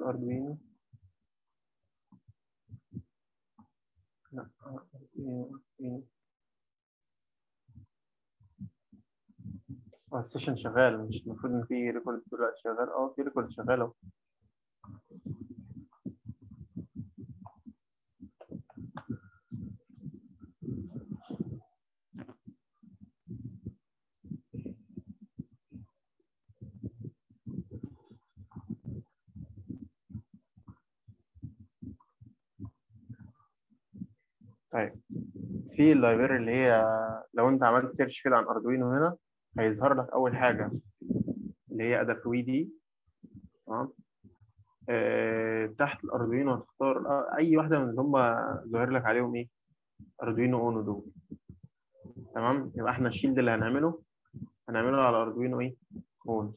الاردوينو لا اردوينو اردوينو اه السيشن شغال مش المفروض ان في ريكورد دلوقتي شغال اه في ريكورد شغال اهو طيب في اللايبراري اللي هي لو انت عملت سيرش كده عن اردوينو هنا هيظهر لك اول حاجه اللي هي ادافوي دي تمام آه، تحت الاردوينو هتختار آه، اي واحده من اللي هم ظاهر لك عليهم ايه اردوينو اونو دول تمام يبقى احنا الشيلد اللي هنعمله هنعمله على اردوينو ايه اونو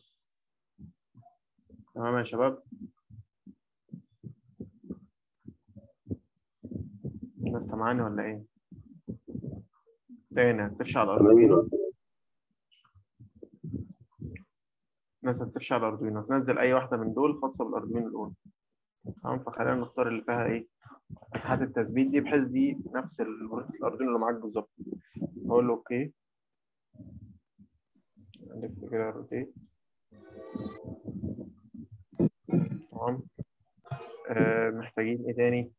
تمام يا شباب الناس سامعاني ولا ايه تاني هتسيرش على الاردوينو الناس هتسيرش على الاردوينو تنزل اي واحده من دول خاصه بالاردوينو الاونو تمام فخلينا نختار اللي فيها ايه فتحات التثبيت دي بحيث دي نفس ال- الاردوينو اللي معاك بالظبط اقول له اوكي الف كده روتيت تمام آه محتاجين ايه تاني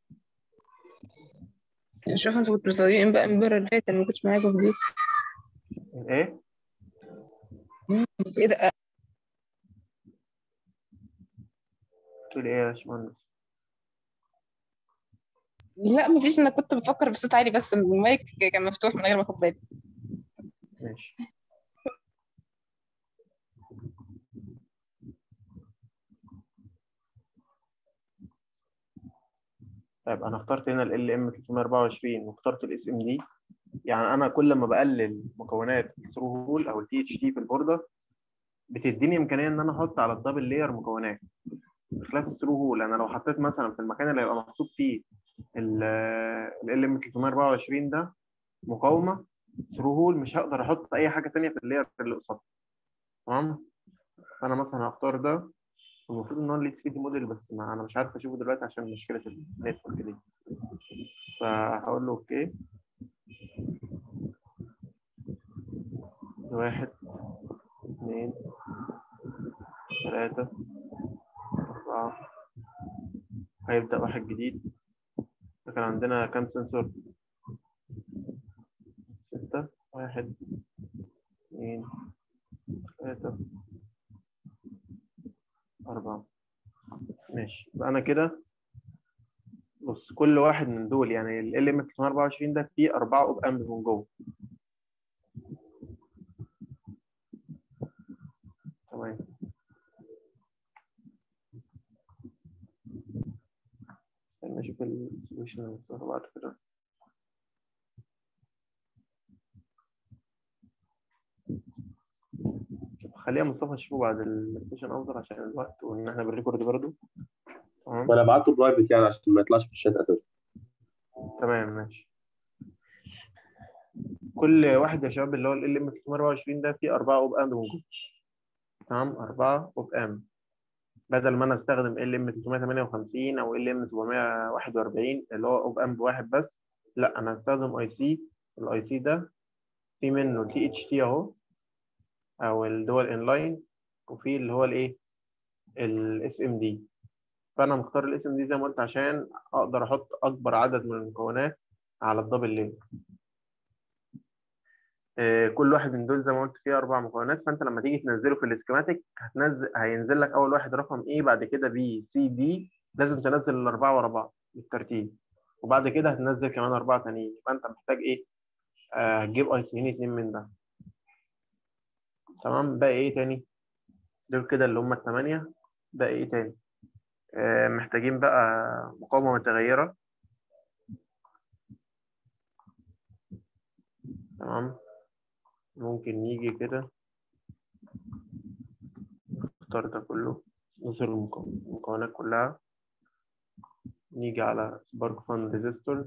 شوف انتوا كنتوا مستخدمين بقى المرة اللي فاتت انا ما كنتش معاكم في دي ايه ايه ده تقول ايه يا باشمهندس لا مفيش انا كنت بفكر بصوت عالي بس المايك كان مفتوح من غير ما اخد بالي ماشي طيب انا اخترت هنا ال ام 324 واخترت الاس ام دي يعني انا كل ما بقلل مكونات الثرو هول او التي اتش تي في البورده بتديني امكانيه ان انا احط على الدبل لاير مكونات بخلاف الثرو هول انا لو حطيت مثلا في المكان اللي هيبقى محطوط فيه ال ام 324 ده مقاومه ثرو هول مش هقدر احط اي حاجه ثانيه في اللاير اللي قصادها تمام فانا مثلا هختار ده المفروض ان هو ليه 3 دي موديل بس ما انا مش عارف اشوفه دلوقتي عشان مشكله النتورك دي فهقول له اوكي واحد اثنين ثلاثة أربعة هيبدأ واحد جديد كان عندنا كام سنسور؟ ستة واحد اثنين ثلاثة أربعة ماشي يبقى أنا كده بص كل واحد من دول يعني ال ام 324 ده فيه أربعة أوب أمب من جوه تمام استنى أشوف السوليوشن اللي هنختاره بعد كده شوف، خليها مصطفى تشوفه بعد السيشن أفضل عشان الوقت وإن إحنا بالريكورد برضه تمام وانا بعته برايفت يعني عشان ما يطلعش في الشات اساسا تمام ماشي كل واحد يا شباب اللي هو ال ام 324 ده فيه أربعة أوب أمب من جوه تمام أربعة أوب أمب بدل ما أنا أستخدم ال ام 358 أو ال ام 741 اللي هو أوب أمب واحد بس لا أنا هستخدم أي سي الأي سي ده في منه تي اتش تي أهو أو الدول إنلاين وفي اللي هو الإيه الاس ام دي فأنا مختار الاس ام دي زي ما قلت عشان أقدر أحط أكبر عدد من المكونات على الدبل لير آه، كل واحد من دول زي ما قلت فيه اربع مكونات فانت لما تيجي تنزله في الاسكيماتيك هتنزل هينزل لك اول واحد رقم ايه بعد كده بي سي دي لازم تنزل الاربعه ورا بعض بالترتيب وبعد كده هتنزل كمان اربعه تانيين يبقى انت محتاج ايه آه، هتجيب اي سي اتنين من ده تمام باقي ايه تاني دول كده اللي هم الثمانيه باقي ايه تاني آه، محتاجين بقى مقاومه متغيره تمام ممكن نيجي كده نختار ده كله نظهر المكو- المكونات كلها نيجي على سبارك فان ريزيستورز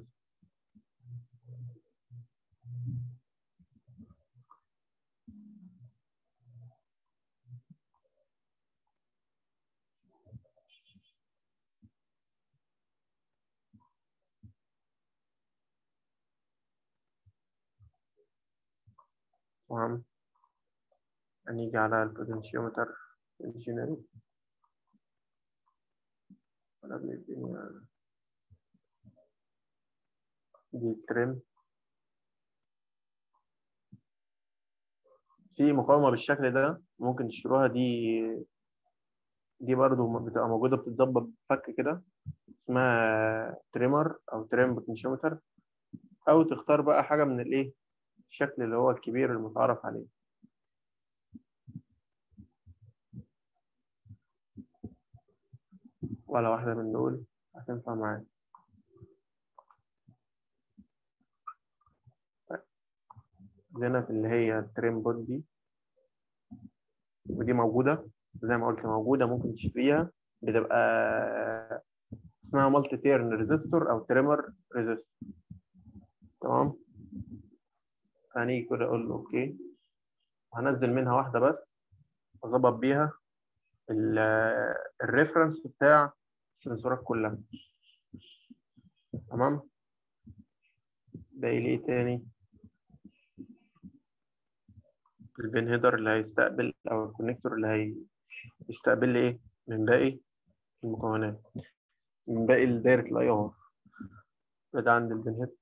تمام هنيجي على البوتنشيومتر انجينيرنج قبل الدنيا دي ترم في مقاومة بالشكل ده ممكن تشتروها دي دي برضو بتبقى موجودة بتتظبط بفك كده اسمها تريمر أو تريم بوتنشيومتر أو تختار بقى حاجة من الإيه الشكل اللي هو الكبير المتعارف عليه ولا واحدة من دول هتنفع معاك هنا في اللي هي التريم بوت دي ودي موجودة زي ما قلت موجودة ممكن تشتريها بتبقى اسمها مالتي تيرن ريزيستور أو تريمر ريزيستور تمام هنيجي كده أقول له أوكي هنزل منها واحدة بس أظبط بيها الريفرنس بتاع السنسورات كلها تمام باقي لي ايه تاني البين هيدر اللي هيستقبل او الكونكتور اللي هيستقبل لي ايه من باقي المكونات من باقي دايرة الاي ار ده عند البين هيد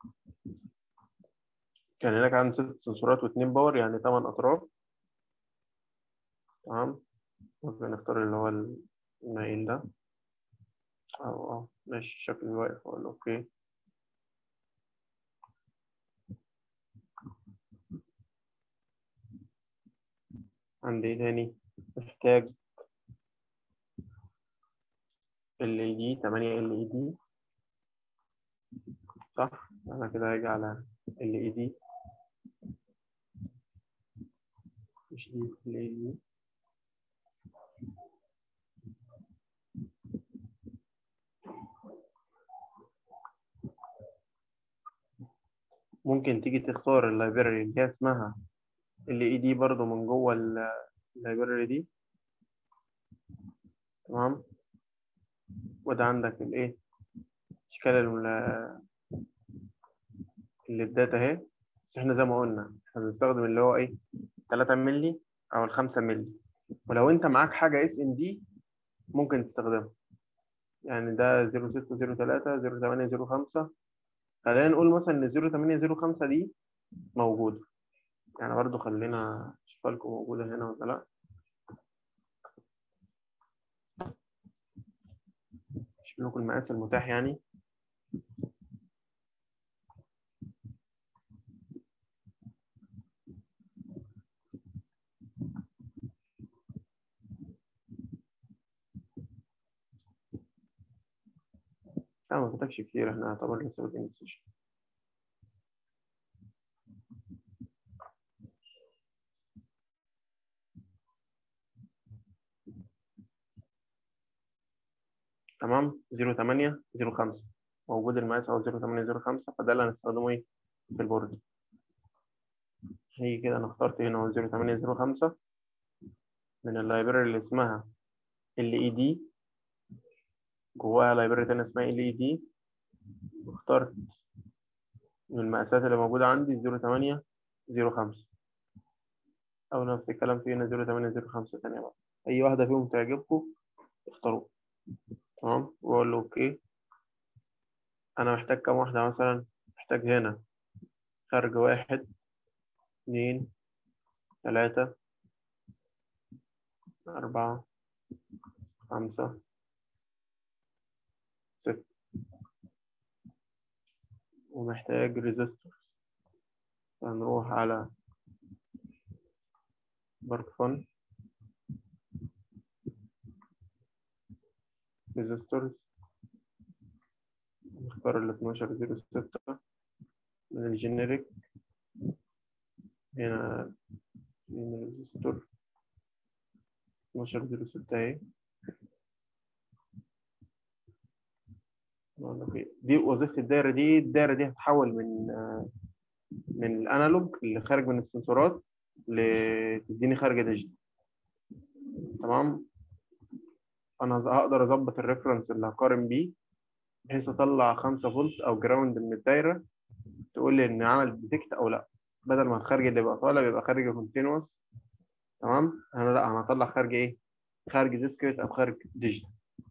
كان هناك عندي ست سنسورات واتنين باور يعني تمن اطراف تمام ممكن نختار اللي هو المايل ده أو اه ماشي الشكل الواقف أقول أوكي عندي إيه تاني محتاج ال اي دي 8 ال اي دي صح أنا كده هاجي على ال اي دي مش دي ال اي دي ممكن تيجي تختار اللايبراري اللي هي اسمها ال اي دي برضه من جوه اللايبراري دي تمام وده عندك الايه اشكال اللي الداتا اهي بس احنا زي ما قلنا احنا بنستخدم اللي هو ايه 3 مللي او ال 5 مللي ولو انت معاك حاجه اس ام دي ممكن تستخدمها يعني ده 0603 0805 خلينا نقول مثلا ان 0805 دي موجودة يعني برضو خلينا اشوف لكم موجودة هنا ولا لا اشوف لكم المقاس المتاح يعني لا ما فاتكش كتير احنا يعتبر لسه بادئين السيشن تمام 08 05 موجود المقاس اهو 0805 فده اللي هنستخدمه ايه في البورد هيجي كده انا اخترت هنا اهو 0805 من اللايبراري اللي اسمها ال اي دي جواها لايبراري تانية اسمها ال اي دي واخترت من المقاسات اللي موجودة عندي 08 05 أو نفس الكلام في هنا 08 05 تانية بقى أي واحدة فيهم تعجبكم اختاروها تمام وأقول له أوكي أنا محتاج كام واحدة مثلا محتاج هنا خارج واحد اتنين تلاتة أربعة خمسة ستة ومحتاج ريزيستور هنروح على باركفون ريزيستورز نختار ال 1206 من الجينيريك هنا من الريزيستور 1206 اهي دي وظيفة الدايرة دي الدايرة دي هتحول من من الانالوج اللي خارج من السنسورات لتديني خارج ديجيتال تمام انا هقدر اظبط الريفرنس اللي هقارن بيه بحيث اطلع 5 فولت او جراوند من الدايره تقول لي ان عمل ديتكت او لا بدل ما الخارج اللي يبقى طالع بيبقى خارج كونتينوس تمام انا لا انا هطلع خارج ايه خارج ديسكريت او خارج ديجيتال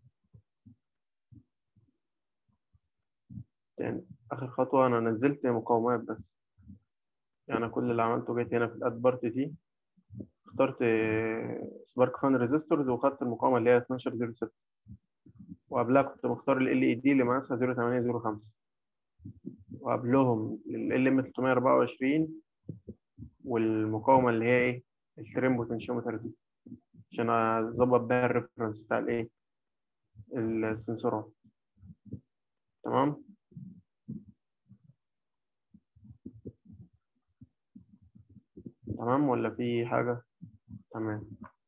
يعني اخر خطوه انا نزلت مقاومات بس يعني كل اللي عملته جيت هنا في الاد بارت دي اخترت سبارك فان ريزيستورز وخدت المقاومه اللي هي 1206 وقبلها كنت مختار ال اي دي اللي مقاسها 0805 وقبلهم ال ام 324 والمقاومه اللي هي ايه الترم بوتنشيومتر دي عشان اظبط بيها الريفرنس بتاع الايه السنسورات تمام تمام ولا في حاجة تمام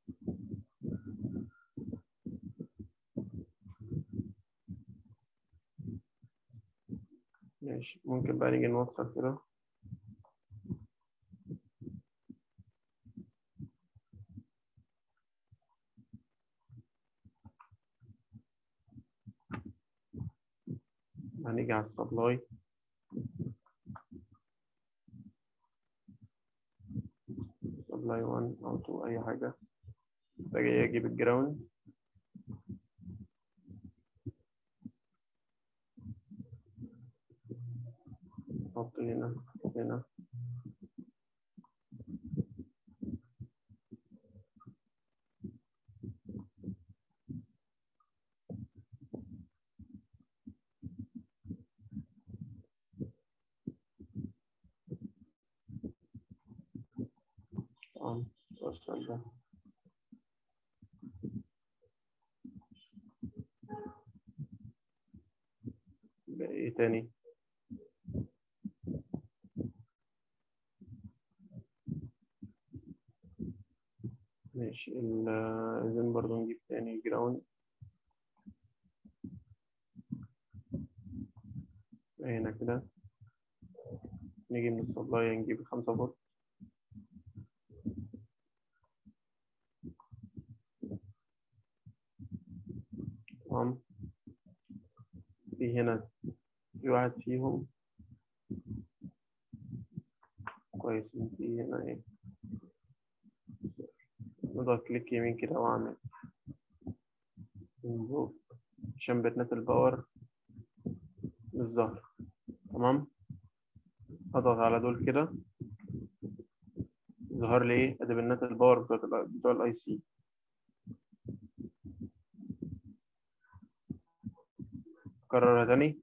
ماشي ممكن بقى نيجي نوصل كده هنيجي على السبلاي سبلاي 1 او 2 اي حاجة باجي اجيب الجراوند احط هنا هنا تمام السؤال ده بقى ايه تاني ماشي ال عايزين برضه نجيب تاني جراوند هنا كده نيجي من السبلاي نجيب خمسة فولت تمام في هنا في واحد فيهم كويس في هنا ايه نضغط كليك يمين كده واعمل انفوك عشان بتنت الباور بالظهر تمام اضغط على دول كده ظهر لي ايه ادي بنات الباور بتوع ال بتوع الاي سي كررها تاني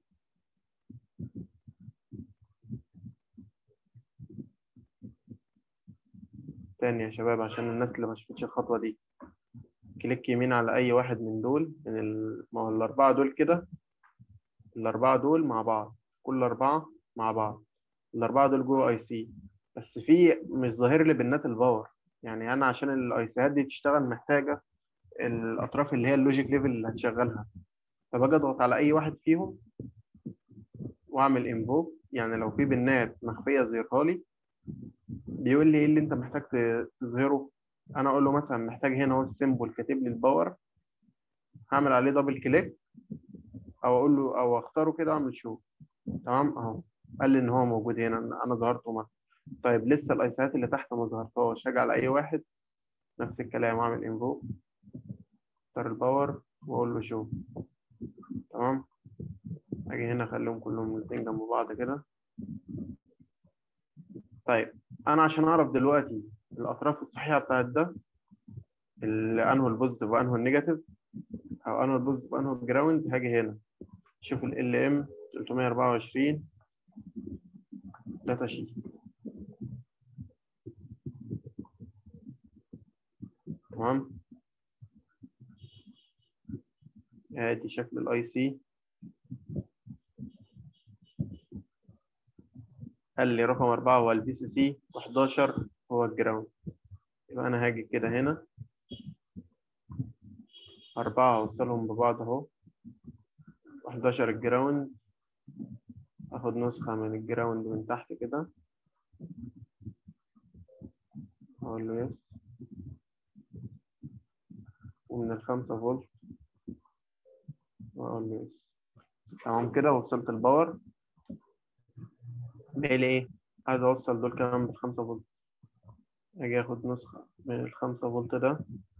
تاني يا شباب عشان الناس اللي ما شفتش الخطوة دي كليك يمين على أي واحد من دول من ال... ما هو الأربعة دول كده الأربعة دول مع بعض كل أربعة مع بعض الأربعة دول جوه أي سي بس في مش ظاهر لي بنات الباور يعني أنا عشان الأي سيات دي تشتغل محتاجة الأطراف اللي هي اللوجيك ليفل اللي هتشغلها فباجي أضغط على أي واحد فيهم وأعمل انفوك يعني لو في بنات مخفية ظهرها لي بيقول لي ايه اللي انت محتاج تظهره انا اقول له مثلا محتاج هنا هو السيمبل كاتب لي الباور هعمل عليه دبل كليك او اقول له او اختاره كده واعمل شو تمام اهو قال لي ان هو موجود هنا انا ظهرته مثلا طيب لسه الايسات اللي تحت ما ظهرتهاش هاجي على اي واحد نفس الكلام واعمل انفوك اختار الباور واقول له شو تمام اجي هنا اخليهم كلهم الاثنين جنب بعض كده طيب انا عشان اعرف دلوقتي الاطراف الصحيحه بتاعت ده انه البوزيتيف وانه النيجاتيف او انه البوزيتيف وانه الجراوند هاجي هنا شوف ال ام 324 داتا شيت تمام ادي شكل الاي سي قال لي رقم أربعة هو البي سي سي و11 هو الجراوند يبقى أنا هاجي كده هنا أربعة أوصلهم ببعض أهو و11 الجراوند آخد نسخة من الجراوند من تحت كده أقول له يس ومن الخمسة فولت وأقول له يس تمام كده وصلت الباور باقي لي ايه عايز اوصل دول كمان بالخمسة فولت اجي اخد نسخة من الخمسة فولت ده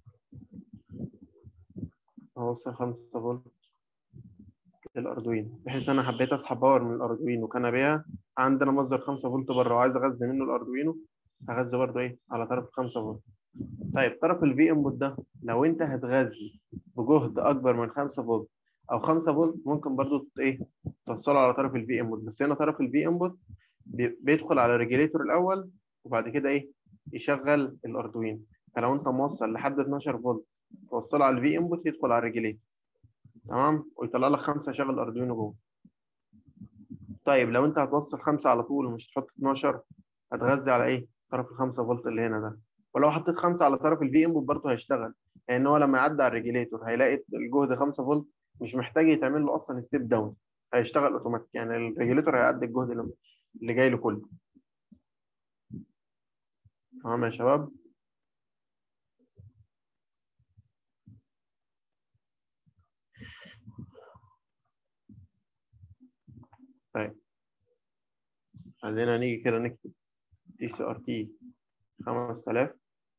اوصل خمسة فولت للاردوينو بحيث انا حبيت اسحب باور من الاردوينو وكان ابيها عندنا مصدر خمسة فولت بره وعايز اغذي منه الاردوينو هغذي برضه ايه على طرف خمسة فولت طيب طرف الفي انبوت ده لو انت هتغذي بجهد اكبر من 5 فولت او 5 فولت ممكن برضو ت- ايه توصله على طرف الفي انبوت بس هنا طرف الفي انبوت بيدخل على الريجيليتور الاول وبعد كده ايه يشغل الاردوين فلو انت موصل لحد 12 فولت توصله على الفي انبوت يدخل على الريجيليتور تمام ويطلع لك 5 شغل الاردوينو جوه طيب لو انت هتوصل 5 على طول ومش تحط 12 هتغذي على ايه طرف ال 5 فولت اللي هنا ده ولو حطيت 5 على طرف الفي انبوت برضه هيشتغل لان هو لما يعدي على الريجيليتور هيلاقي الجهد 5 فولت مش محتاج يتعمل له اصلا ستيب داون هيشتغل اوتوماتيك يعني الريجيليتور هيعدي الجهد اللي- اللي جاي له كله تمام يا شباب طيب عايزين نيجي كده نكتب تي سي ار تي 5000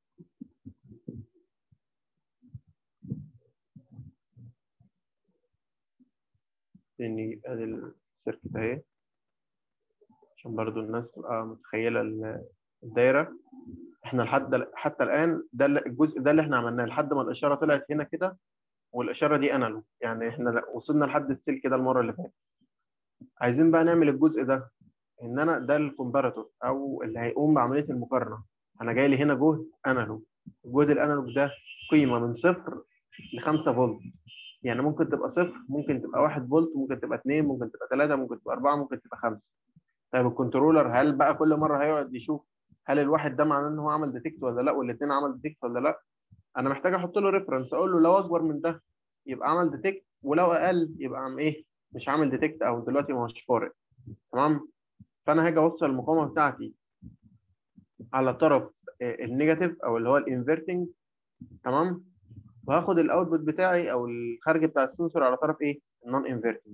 نيجي ادي السيركت اهي عشان برضو الناس تبقى متخيلة ال- الدايرة احنا لحد حتى الآن ده اللي- الجزء ده اللي احنا عملناه لحد ما الإشارة طلعت هنا كده والإشارة دي أنالوج يعني احنا لا- وصلنا لحد السلك ده المرة اللي فاتت عايزين بقى نعمل الجزء ده ان انا ده الكومباراتور او اللي هيقوم بعملية المقارنة انا جاي لي هنا جهد انالوج الجهد الانالوج ده قيمة من صفر ل 5 فولت يعني ممكن تبقى صفر ممكن تبقى 1 فولت ممكن تبقى 2 ممكن تبقى 3 ممكن تبقى 4 ممكن تبقى 5 طيب الكنترولر هل بقى كل مره هيقعد يشوف هل الواحد ده معناه ان هو عمل ديتكت ولا لا والاثنين عمل ديتكت ولا لا انا محتاج احط له ريفرنس اقول له لو اكبر من ده يبقى عمل ديتكت ولو اقل يبقى عم ايه مش عامل ديتكت او دلوقتي ما هوش فارق تمام فانا هاجي اوصل المقاومه بتاعتي على طرف آه، النيجاتيف او اللي هو الانفرتنج تمام وهاخد الاوتبوت بتاعي او الخارج بتاع السنسور على طرف ايه النون انفرتنج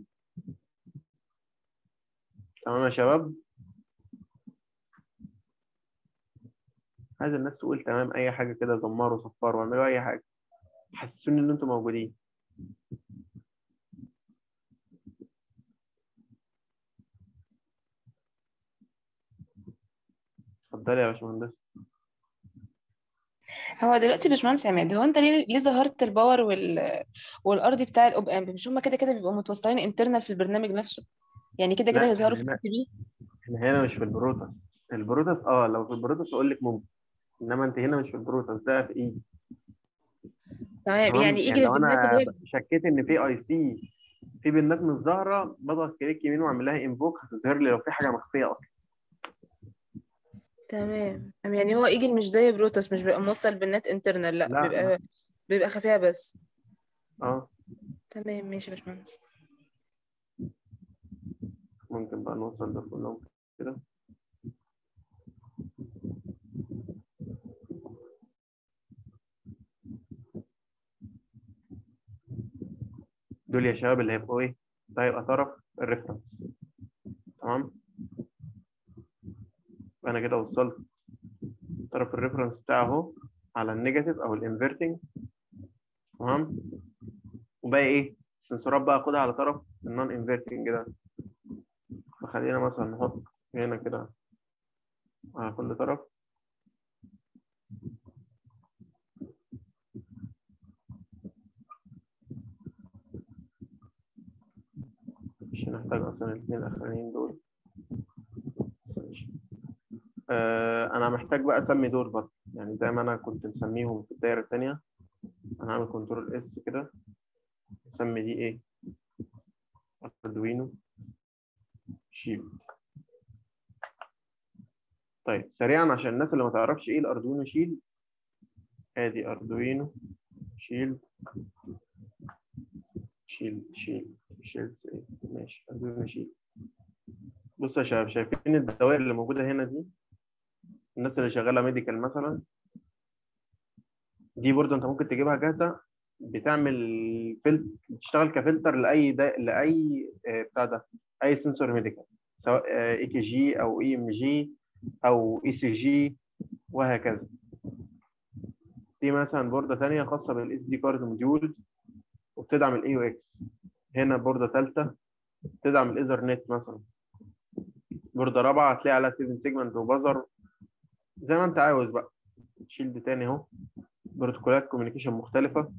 تمام يا شباب عايز الناس تقول تمام اي حاجه كده دمروا صفروا واعملوا اي حاجه حسسوني ان انتم موجودين اتفضلي يا باشمهندس هو دلوقتي باشمهندس عماد هو انت ليه ليه ظهرت الباور وال والارضي بتاع الاوب امب مش هما كده كده بيبقوا متوصلين انترنال في البرنامج نفسه يعني كده كده لا هيظهروا احنا في هنا البي بي احنا هنا مش في البروتوس البروتوس اه لو في البروتوس اقول لك ممكن انما انت هنا مش في البروتوس ده في ايدي تمام تمام يعني يجي يعني لو للبنات انا اللي هي شكيت ان في اي سي في بنات مش ظاهره بضغط كليك يمين واعمل لها انفوك هتظهر لي لو في حاجه مخفيه اصلا تمام تمام. يعني هو ايجل مش زي بروتوس مش بيبقى موصل بالنت انترنال لا لا لا بيبقى بيبقى خفيها بس اه تمام ماشي يا باشمهندس ممكن بقى نوصل ده كلهم كده دول يا شباب اللي هيبقوا ايه ده هيبقى طرف الريفرنس تمام فانا كده وصلت طرف الريفرنس بتاعه اهو على النيجاتيف او الانفرتنج تمام وباقي ايه السنسورات بقى اخدها على طرف النون انفرتنج ده فخلينا مثلا نحط هنا كده على كل طرف مش هنحتاج اصلا الاثنين الاخرانيين دول بس ماشي. آه انا محتاج بقى اسمي دول برضه يعني زي ما انا كنت مسميهم في الدايره الثانيه انا هعمل كنترول اس كده اسمي دي ايه اردوينو شيل طيب سريعا عشان الناس اللي ما تعرفش ايه الاردوينو شيل ادي اردوينو شيل شيل شيل شيل ايه ماشي اردوينو شيل بصوا يا شباب شايفين الدوائر اللي موجوده هنا دي الناس اللي شغاله ميديكال مثلا دي برضه انت ممكن تجيبها جاهزه بتعمل فلت بتشتغل كفلتر لاي دا... لاي آه، بتاع ده اي سنسور ميديكال سواء اي كي جي او اي ام جي او اي سي جي وهكذا في مثلا بوردة تانية خاصة بالاس دي كارد موديول وبتدعم الاي يو اكس هنا بوردة ثالثة بتدعم الايثرنت مثلا بوردة رابعة هتلاقي عليها 7 سيجمنت وبزر زي ما انت عاوز بقى شيلد تاني اهو بروتوكولات كوميونيكيشن مختلفة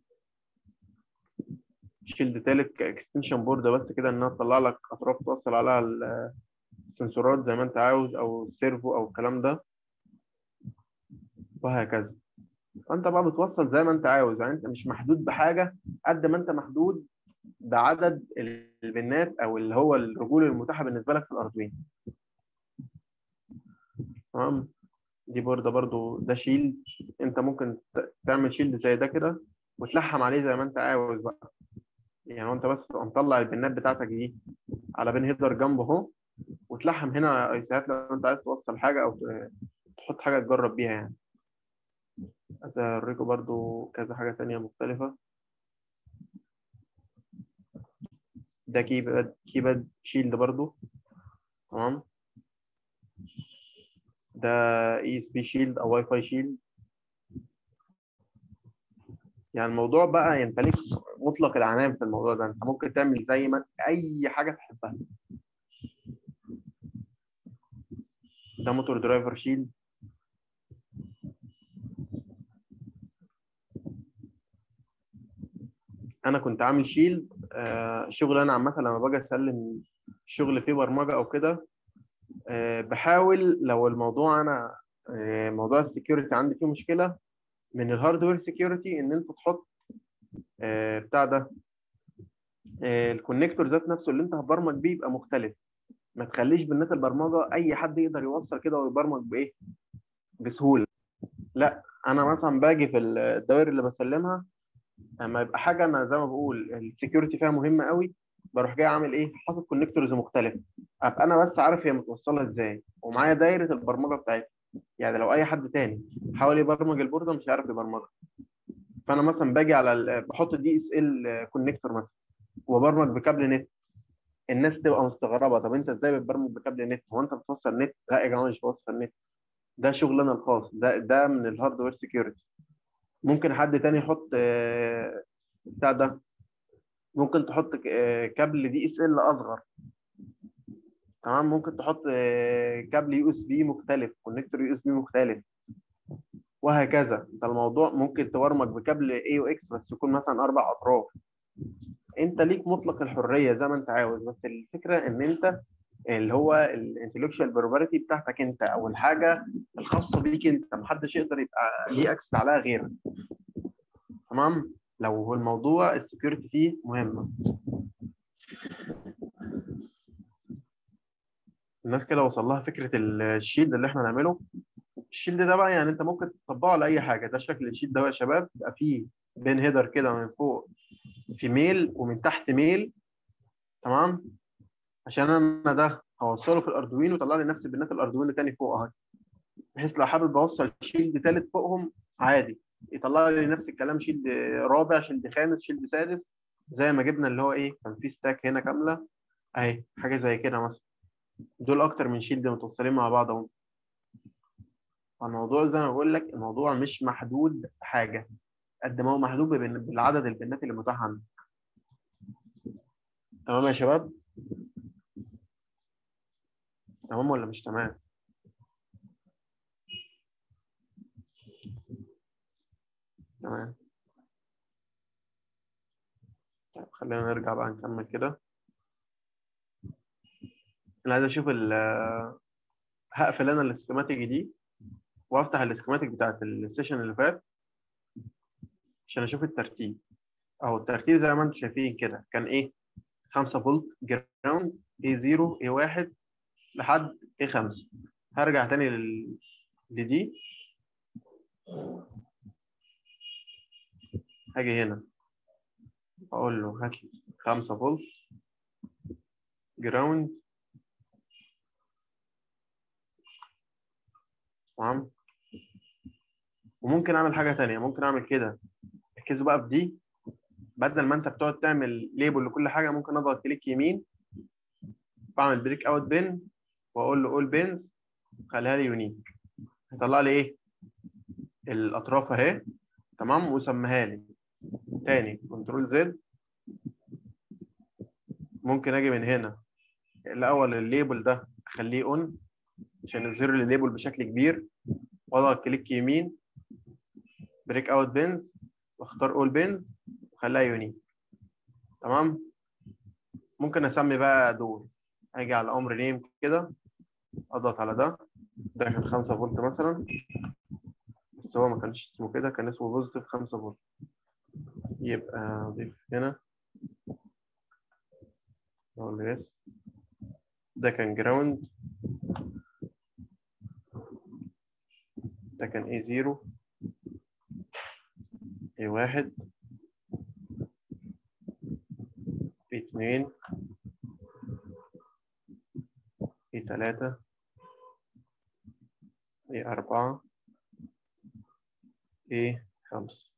شيلد تالت كاكستنشن بوردة بس كده انها تطلع لك اطراف توصل عليها ال- السنسورات زي ما انت عاوز او السيرفو او الكلام ده وهكذا فانت بقى بتوصل زي ما انت عاوز يعني انت مش محدود بحاجة قد ما انت محدود بعدد البنات او اللي هو الرجول المتاحة بالنسبة لك في الاردوين تمام دي بوردة برضو ده شيلد انت ممكن ت- تعمل شيلد زي ده كده وتلحم عليه زي ما انت عاوز بقى يعني انت بس تبقى مطلع البنات بتاعتك دي على بين هيدر جنبه اهو وتلحم هنا ايسات لو انت عايز توصل حاجة او ت- تحط حاجة تجرب بيها يعني عايز اوريكم برضو كذا حاجة تانية مختلفة ده كيباد كيباد شيلد برضو تمام ده اي اس بي شيلد او واي فاي شيلد يعني الموضوع بقى يمتلك مطلق العنان في الموضوع ده انت ممكن تعمل زي ما اي حاجه تحبها ده موتور درايفر شيلد انا كنت عامل شيلد آه شغل انا عامه لما باجي اسلم شغل فيه برمجه او كده آه بحاول لو الموضوع انا آه موضوع السكيورتي عندي فيه مشكله من الهاردوير سكيورتي ان انت تحط آه بتاع ده آه الكونكتور ذات نفسه اللي انت هتبرمج بيه يبقى مختلف ما تخليش بالنت البرمجه اي حد يقدر يوصل كده ويبرمج بايه بسهوله لا انا مثلا باجي في الدوائر اللي بسلمها اما يبقى حاجه انا زي ما بقول السكيورتي فيها مهمه قوي بروح جاي عامل ايه حاطط كونكتورز مختلف ابقى انا بس عارف هي متوصله ازاي ومعايا دايره البرمجه بتاعتها يعني لو اي حد تاني حاول يبرمج البورده مش هيعرف يبرمجها فانا مثلا باجي على ال- بحط دي اس ال كونكتور مثلا وبرمج بكابل نت الناس تبقى مستغربه طب انت ازاي بتبرمج بكابل نت هو انت بتوصل نت لا يا جماعه مش بوصل نت ده شغلنا الخاص ده ده من الهاردوير سكيورتي ممكن حد تاني يحط آه، بتاع ده ممكن تحط ك- آه، كابل دي اس ال اصغر تمام ممكن تحط آه، كابل يو اس بي مختلف كونكتور يو اس بي مختلف وهكذا ده الموضوع ممكن تبرمج بكابل اي او اكس بس يكون مثلا اربع اطراف انت ليك مطلق الحريه زي ما انت عاوز بس الفكره ان انت اللي هو الانتلكشوال بروبرتي بتاعتك انت او الحاجه الخاصه بيك انت محدش يقدر يبقى ليه اكسس عليها غيرك تمام لو هو الموضوع السكيورتي فيه مهمه الناس كده وصل لها فكره الشيلد اللي احنا نعمله الشيلد ده بقى يعني انت ممكن تطبقه على اي حاجه ده شكل الشيلد ده يا شباب بيبقى فيه بين هيدر كده من فوق في ميل ومن تحت ميل تمام عشان انا ده هوصله في الاردوينو ويطلع لي نفس بيانات الاردوينو تاني فوق اهي بحيث لو حابب اوصل شيلد ثالث فوقهم عادي يطلع لي نفس الكلام شيلد رابع شيلد خامس شيلد سادس زي ما جبنا اللي هو ايه كان في ستاك هنا كامله اهي حاجه زي كده مثلا دول اكتر من شيلد متوصلين مع بعض اهو الموضوع زي ما بقول لك الموضوع مش محدود بحاجه قد ما هو محدود بال- بالعدد البنات اللي متاح عندك تمام يا شباب تمام ولا مش تمام تمام طيب خلينا نرجع بقى نكمل كده انا عايز اشوف ال هقفل انا السكيماتيك دي وافتح السكيماتيك بتاعت السيشن اللي فات عشان اشوف الترتيب اهو الترتيب زي ما انتم شايفين كده كان ايه 5 فولت جراوند A0 A1 لحد A5 هرجع تاني لل... لدي هاجي هنا اقول له هات لي 5 فولت جراوند تمام وممكن اعمل حاجه تانية ممكن اعمل كده ركزوا بقى في دي بدل ما انت بتقعد تعمل ليبل لكل حاجه ممكن اضغط كليك يمين بعمل بريك اوت بين واقول له اول بينز خليها لي يونيك هيطلع لي ايه الاطراف اهي تمام وسميها لي تاني كنترول زد ممكن اجي من هنا الاول الليبل ده اخليه اون عشان يظهر لي الليبل بشكل كبير واضغط كليك يمين بريك اوت بينز واختار اول بينز وخليها يونيك تمام ممكن اسمي بقى دول اجي على امر نيم كده اضغط على ده ده كان 5 فولت مثلا بس هو ما كانش اسمه كده كان اسمه بوزيتيف 5 فولت يبقى اضيف هنا اقول له يس ده كان جراوند ده كان اي 0 اي 1 اي 2 اي 3 اي 4 اي 5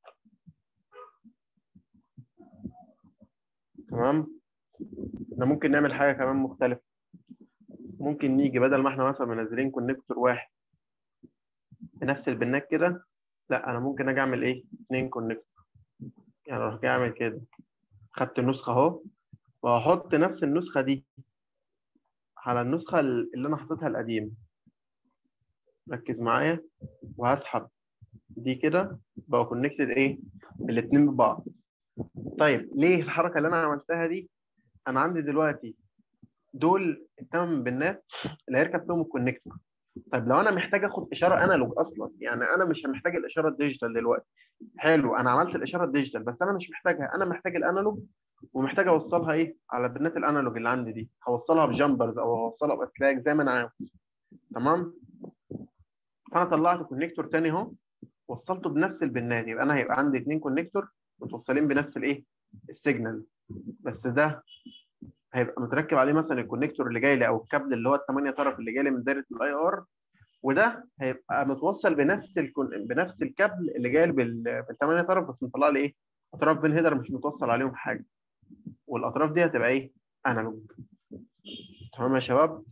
تمام احنا ممكن نعمل حاجه كمان مختلفه ممكن نيجي بدل ما احنا مثلا منزلين كونكتور واحد بنفس البنات كده لا انا ممكن اجي اعمل ايه اتنين كونكتور يعني اروح جاي اعمل كده خدت النسخه اهو وهحط نفس النسخه دي على النسخه اللي انا حاططها القديمه ركز معايا وهسحب دي كده بقى كونكتد ايه الاتنين ببعض طيب ليه الحركه اللي انا عملتها دي انا عندي دلوقتي دول الثمان بنات اللي هيركب فيهم الكونكتور طيب لو انا محتاج اخد اشاره انالوج اصلا يعني انا مش محتاج الاشاره الديجيتال دلوقتي حلو انا عملت الاشاره الديجيتال بس انا مش محتاجها انا محتاج الانالوج ومحتاج اوصلها ايه على بنات الانالوج اللي عندي دي هوصلها بجامبرز او هوصلها باسلاك زي ما انا عاوز تمام فانا طلعت كونكتور تاني اهو وصلته بنفس البنات يبقى انا هيبقى عندي اثنين كونكتور متوصلين بنفس الايه السيجنال بس ده هيبقى متركب عليه مثلا الكونكتور اللي جاي لي او الكابل اللي هو الثمانيه طرف اللي جاي لي من دايره الاي ار وده هيبقى متوصل بنفس الكون... بنفس الكابل اللي جاي لي بال... بالثمانيه طرف بس مطلع لي ايه اطراف بين هيدر مش متوصل عليهم حاجه والاطراف دي هتبقى ايه انالوج تمام يا شباب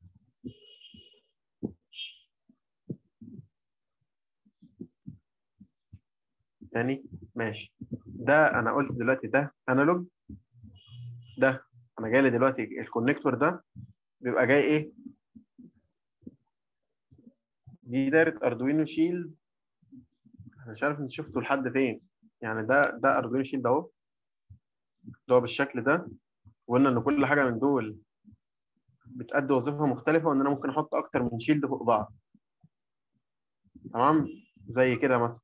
تاني ماشي ده انا قلت دلوقتي ده انالوج ده انا جاي لي دلوقتي الكونكتور ده بيبقى جاي ايه دي دايره اردوينو شيلد انا مش عارف انت شفته لحد فين يعني ده ده اردوينو شيلد اهو ده هو بالشكل ده وقلنا ان كل حاجه من دول بتأدي وظيفه مختلفه وان انا ممكن احط اكتر من شيلد فوق بعض تمام زي كده مثلا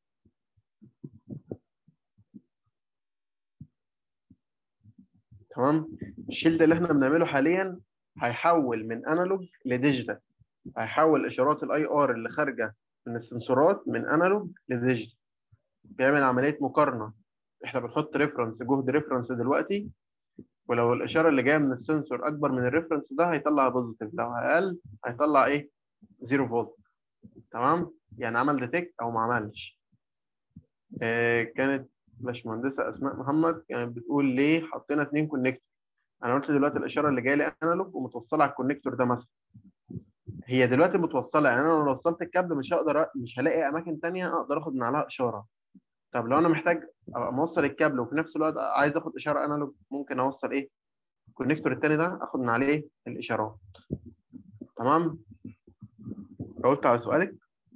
تمام الشيلد اللي احنا بنعمله حاليا هيحول من انالوج لديجيتال هيحول اشارات الاي ار اللي خارجه من السنسورات من انالوج لديجيتال بيعمل عمليه مقارنه احنا بنحط ريفرنس جهد ريفرنس دلوقتي ولو الاشاره اللي جايه من السنسور اكبر من الريفرنس ده هيطلع بوزيتيف لو اقل هيطلع ايه 0 فولت تمام يعني عمل ديتكت او ما عملش آه كانت باشمهندسه اسماء محمد كانت بتقول ليه حطينا اثنين كونكتور انا قلت دلوقتي الاشاره اللي جايه لي انالوج ومتوصله على الكونكتور ده مثلا هي دلوقتي متوصله يعني انا لو وصلت الكابل مش هقدر مش هلاقي اماكن ثانيه اقدر اخد من عليها اشاره طب لو انا محتاج ابقى موصل الكابل وفي نفس الوقت عايز اخد اشاره انالوج ممكن اوصل ايه الكونكتور الثاني ده اخد من عليه الاشارات تمام جاوبت على سؤالك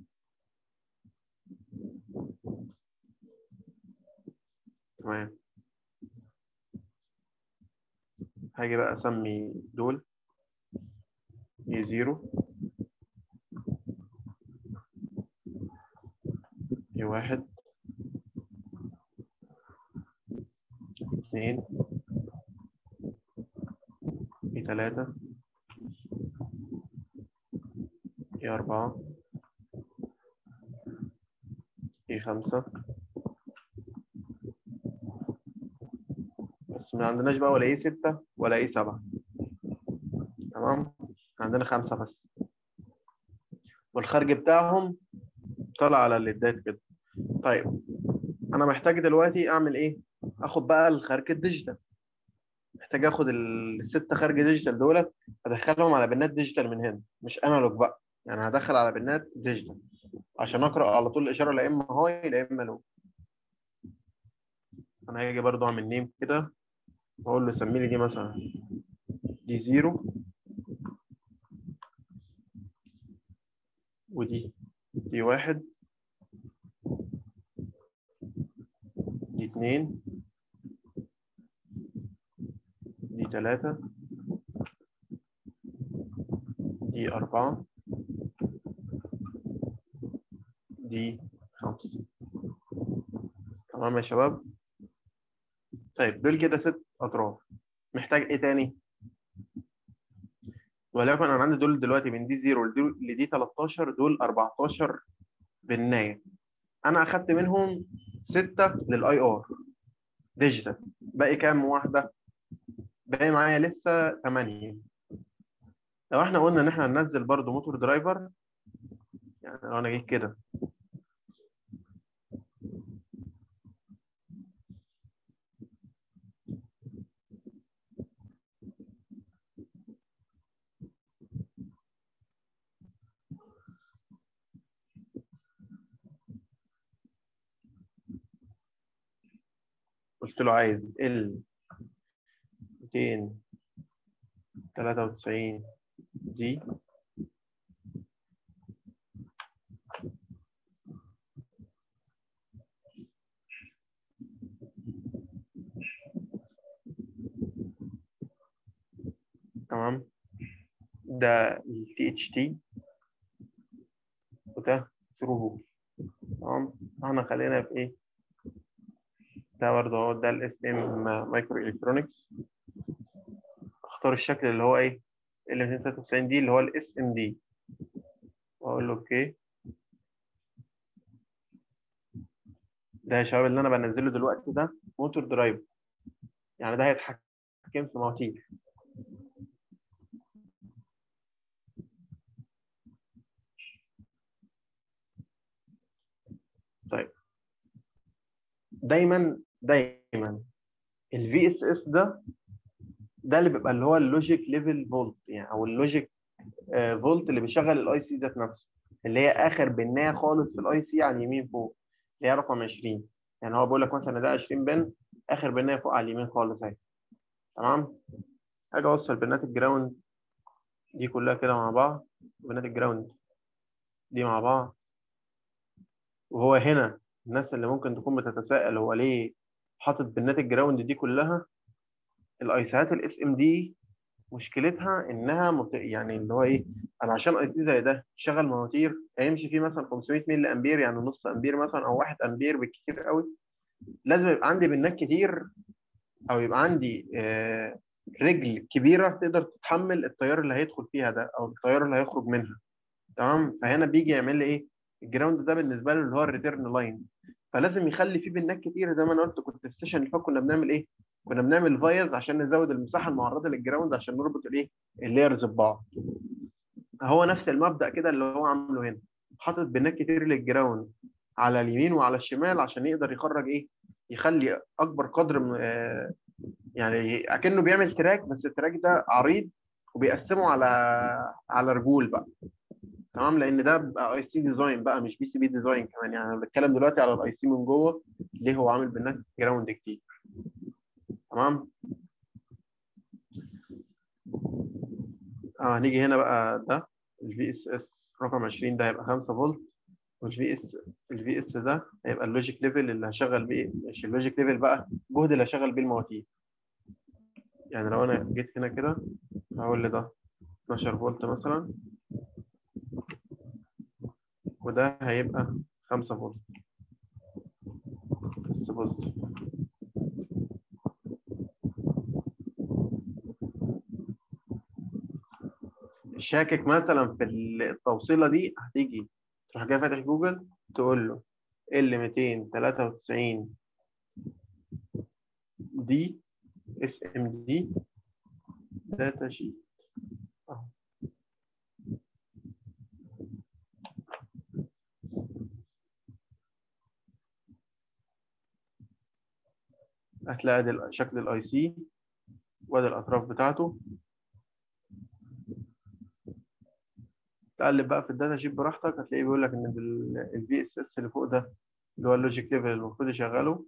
تمام هاجي بقى اسمي دول اي زيرو اي واحد اثنين اي ثلاثة اي أربعة اي خمسة بس ما عندناش بقى ولا ايه ستة ولا ايه سبعة تمام عندنا خمسة بس والخارج بتاعهم طالع على الليدات كده طيب انا محتاج دلوقتي اعمل ايه اخد بقى الخارج الديجيتال محتاج اخد الستة خارج ديجيتال دولت ادخلهم على بنات ديجيتال من هنا مش انالوج بقى يعني هدخل على بنات ديجيتال عشان اقرا على طول الاشاره لا اما هاي لا اما لو انا هاجي برضو اعمل نيم كده واقول له سمي لي دي مثلا دي زيرو ودي دي واحد دي اتنين دي تلاتة دي أربعة دي خمسة تمام يا شباب طيب دول كده ست أطراف محتاج إيه تاني؟ ولكن أنا عندي دول دلوقتي من دي زيرو لدي لدي 13 دول 14 بالناية أنا أخدت منهم ستة للأي آر ديجيتال باقي كام واحدة؟ باقي معايا لسه 8 لو احنا قلنا ان احنا هننزل برضو موتور درايفر يعني لو انا جيت كده قلت له عايز ال 293 دي تمام ده ال THT وده ثرو تمام احنا خلينا في ايه ده برضه هو ده الاس ام مايكرو الكترونكس اختار الشكل اللي هو ايه ال 293 دي اللي هو الاس ام دي واقول له اوكي ده يا شباب اللي انا بنزله دلوقتي ده موتور درايف يعني ده هيتحكم في مواتير طيب دايما دايما الفي اس اس ده ده اللي بيبقى اللي هو اللوجيك ليفل فولت يعني او اللوجيك فولت اللي بيشغل الاي سي ذات نفسه اللي هي اخر بنايه خالص في الاي سي على اليمين فوق اللي هي رقم 20 يعني هو بيقول لك مثلا ده 20 بن اخر بنايه فوق على اليمين خالص اهي تمام اجي اوصل بنات الجراوند دي كلها كده مع بعض بنات الجراوند دي مع بعض وهو هنا الناس اللي ممكن تكون بتتساءل هو ليه حاطط بنات الجراوند دي كلها الايسات الاس ام دي مشكلتها انها مت... يعني اللي هو ايه انا عشان اي سي زي ده شغل مواتير هيمشي فيه مثلا 500 ملي امبير يعني نص امبير مثلا او 1 امبير بالكتير قوي لازم يبقى عندي بنات كتير او يبقى عندي آه رجل كبيره تقدر تتحمل التيار اللي هيدخل فيها ده او التيار اللي هيخرج منها تمام فهنا بيجي يعمل لي ايه الجراوند ده بالنسبه له اللي هو الريتيرن لاين فلازم يخلي فيه بنات كتير زي ما انا قلت كنت في السيشن اللي فات كنا بنعمل ايه كنا بنعمل فايز عشان نزود المساحه المعرضه للجراوند عشان نربط الايه اللايرز ببعض هو نفس المبدا كده اللي هو عامله هنا حاطط بنات كتير للجراوند على اليمين وعلى الشمال عشان يقدر يخرج ايه يخلي اكبر قدر من آه يعني اكنه بيعمل تراك بس التراك ده عريض وبيقسمه على على رجول بقى تمام لان ده بقى اي سي ديزاين بقى مش بي سي بي ديزاين كمان يعني انا بتكلم دلوقتي على الاي سي من جوه ليه هو عامل بنات جراوند كتير تمام اه هنيجي هنا بقى ده الفي اس اس رقم 20 ده هيبقى 5 فولت والفي اس الفي اس ده هيبقى اللوجيك ليفل اللي هشغل بيه مش اللوجيك ليفل بقى الجهد اللي هشغل بيه المواتير يعني لو انا جيت هنا كده هقول لي ده 12 فولت مثلا وده هيبقى 5 فولت بس بوزيتيف شاكك مثلا في التوصيله دي هتيجي تروح جاي فاتح جوجل تقول له ال 293 دي اس ام دي داتا شيت هتلاقي ده شكل الاي سي وادي الاطراف بتاعته تقلب بقى في الداتا شيت براحتك هتلاقيه بيقول لك ان الفي اس اس اللي فوق ده اللي هو اللوجيك ليفل المفروض يشغله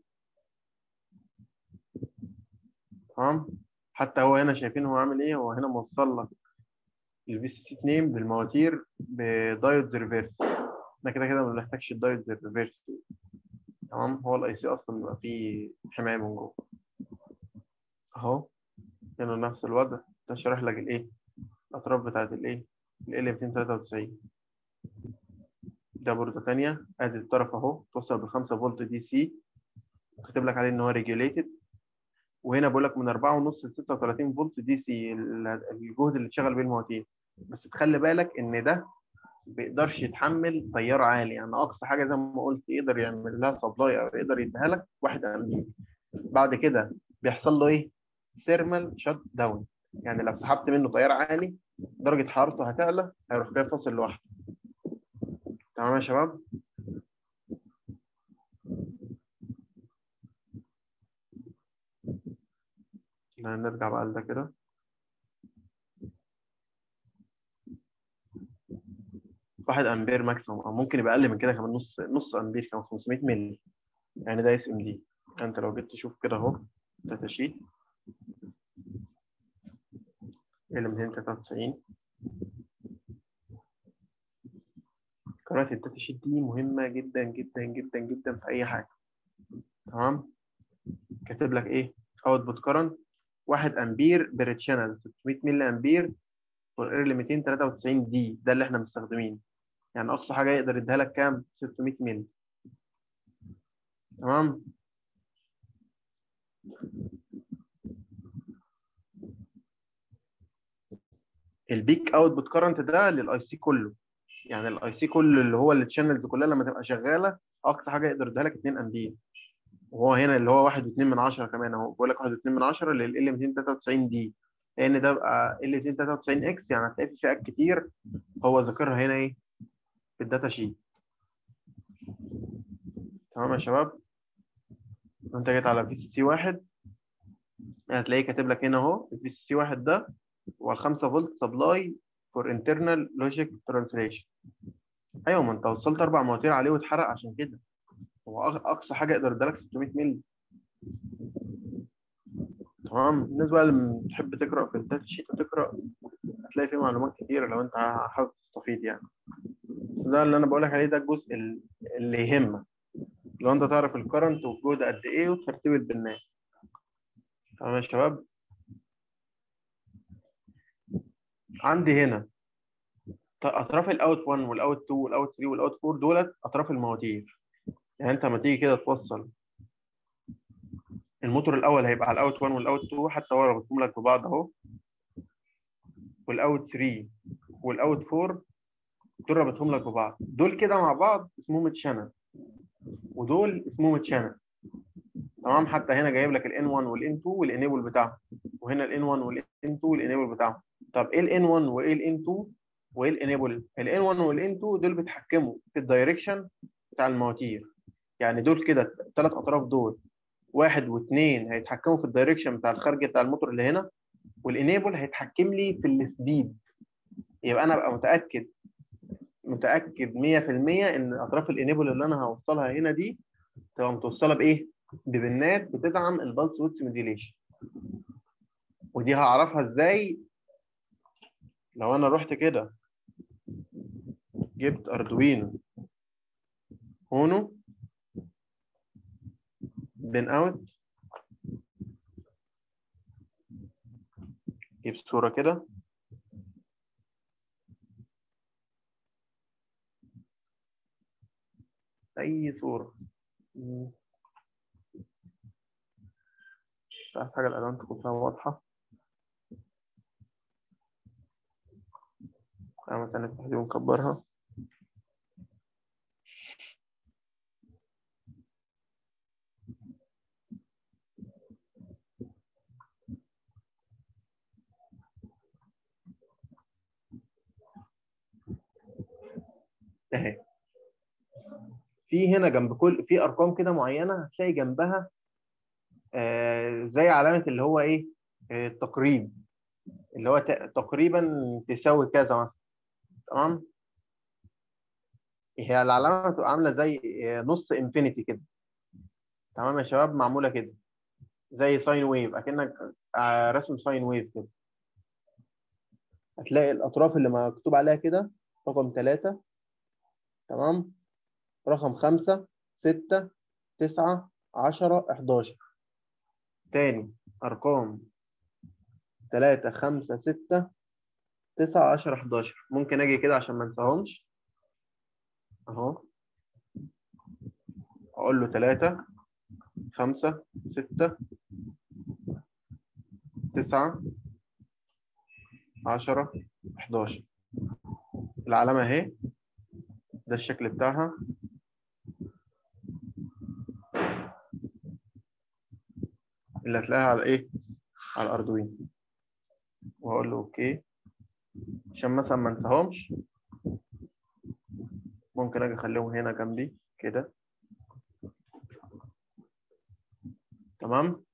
تمام حتى هو هنا شايفين هو عامل ايه هو هنا موصل لك الفي سي سي 2 بالمواتير بدايودز ريفيرس احنا كده كده ما بنحتاجش الدايودز ريفيرس تمام هو الاي سي اصلا بيبقى فيه حمايه من جوه اهو هنا نفس الوضع ده شارح لك الايه الاطراف بتاعت الايه ال 293 ده بوردة تانية ادي الطرف اهو توصل ب 5 فولت دي سي كاتب لك عليه ان هو ريجوليتد وهنا بقول لك من 4.5 ل 36 فولت دي سي الجهد اللي اتشغل بيه المواتير بس تخلي بالك ان ده ما بيقدرش يتحمل تيار عالي يعني اقصى حاجه زي ما قلت يقدر يعمل لها سبلاي او يقدر يديها لك 1 امبير بعد كده بيحصل له ايه؟ ثيرمال شات داون يعني لو سحبت منه تيار عالي درجه حرارته هتعلى هيروح جاي فاصل لوحده تمام يا شباب نرجع بقى لده كده واحد امبير ماكسيموم او ممكن يبقى اقل من كده كمان نص نص امبير كمان 500 مللي يعني ده اس ام دي انت لو جيت تشوف كده اهو داتا شيت ال 293 قراءة الداتا شيت دي مهمة جدا جدا جدا جدا في أي حاجة تمام كاتب لك إيه اوتبوت كرنت 1 أمبير بير تشانل 600 ملي أمبير فور ايرلي 293 دي ده اللي إحنا مستخدمينه يعني أقصى حاجة يقدر يديها لك كام 600 ملي تمام البيك اوتبوت كرنت ده للاي سي كله يعني الاي سي كله اللي هو التشانلز كلها لما تبقى شغاله اقصى حاجه يقدر يديها لك 2 امبير وهو هنا اللي هو 1.2 من 10 كمان اهو بقول لك 1.2 من 10 لل 293 دي لان ده بقى ال 293 اكس يعني هتلاقي في فئات كتير هو ذاكرها هنا ايه في الداتا شيت تمام يا شباب انت جيت على في سي سي 1 هتلاقيه كاتب لك هنا اهو الفي سي سي 1 ده هو 5 فولت سبلاي فور انترنال لوجيك ترانسليشن ايوه ما انت وصلت اربع مواتير عليه واتحرق عشان كده هو اقصى حاجه يقدر يديلك 600 مللي تمام الناس بقى اللي بتحب تقرا في الداتا شيت وتقرا هتلاقي فيه معلومات كتيره لو انت حابب تستفيد يعني بس ده اللي انا بقول لك عليه ده الجزء اللي يهمك لو انت تعرف الكرنت والجهد قد ايه وترتيب البنات تمام يا شباب عندي هنا اطراف الاوت 1 والاوت 2 والاوت 3 والاوت 4 دولت اطراف المواتير يعني انت لما تيجي كده توصل الموتور الاول هيبقى على الاوت 1 والاوت 2 حتى هو رابطهم لك ببعض اهو والاوت 3 والاوت 4 دول رابطهم لك ببعض دول كده مع بعض اسمهم تشانل ودول اسمهم تشانل تمام حتى هنا جايب لك الان 1 والان 2 والانيبل بتاعهم وهنا الان 1 والان 2 والانيبل بتاعهم طب ايه الان 1 وايه الان 2 وايه الانيبل الان 1 والان 2 دول بيتحكموا في الدايركشن بتاع المواتير يعني دول كده الثلاث اطراف دول واحد واثنين هيتحكموا في الدايركشن بتاع الخارجه بتاع الموتور اللي هنا والانيبل هيتحكم لي في السبيد يبقى انا ابقى متاكد متاكد 100% ان اطراف الانيبل اللي انا هوصلها هنا دي تبقى متوصله بايه؟ ببنات بتدعم البلس ويدث موديليشن ودي هعرفها ازاي لو انا رحت كده جبت اردوينو اونو بين اوت جيب صورة كده أي صورة مش عارف حاجة الألوان تكون فيها واضحة أنا مثلا نفتح دي ونكبرها اهي في هنا جنب كل في ارقام كده معينه هتلاقي جنبها آه زي علامه اللي هو ايه آه، التقريب اللي هو ت- تقريبا تساوي كذا مثلا تمام هي العلامه بتبقى عامله زي آه، نص انفينيتي كده تمام يا شباب معموله كده زي ساين ويف اكنك آه، رسم ساين ويف كده هتلاقي الاطراف اللي مكتوب عليها كده رقم ثلاثة تمام رقم خمسة ستة تسعة عشرة 11 تاني أرقام تلاتة خمسة ستة تسعة عشرة 11 ممكن أجي كده عشان ما انساهمش أهو أقول له تلاتة خمسة ستة تسعة عشرة 11 العلامة أهي ده الشكل بتاعها اللي هتلاقيها على ايه على الاردوين واقول له اوكي عشان مثلا ما انساهمش ممكن اجي اخليهم هنا جنبي كده تمام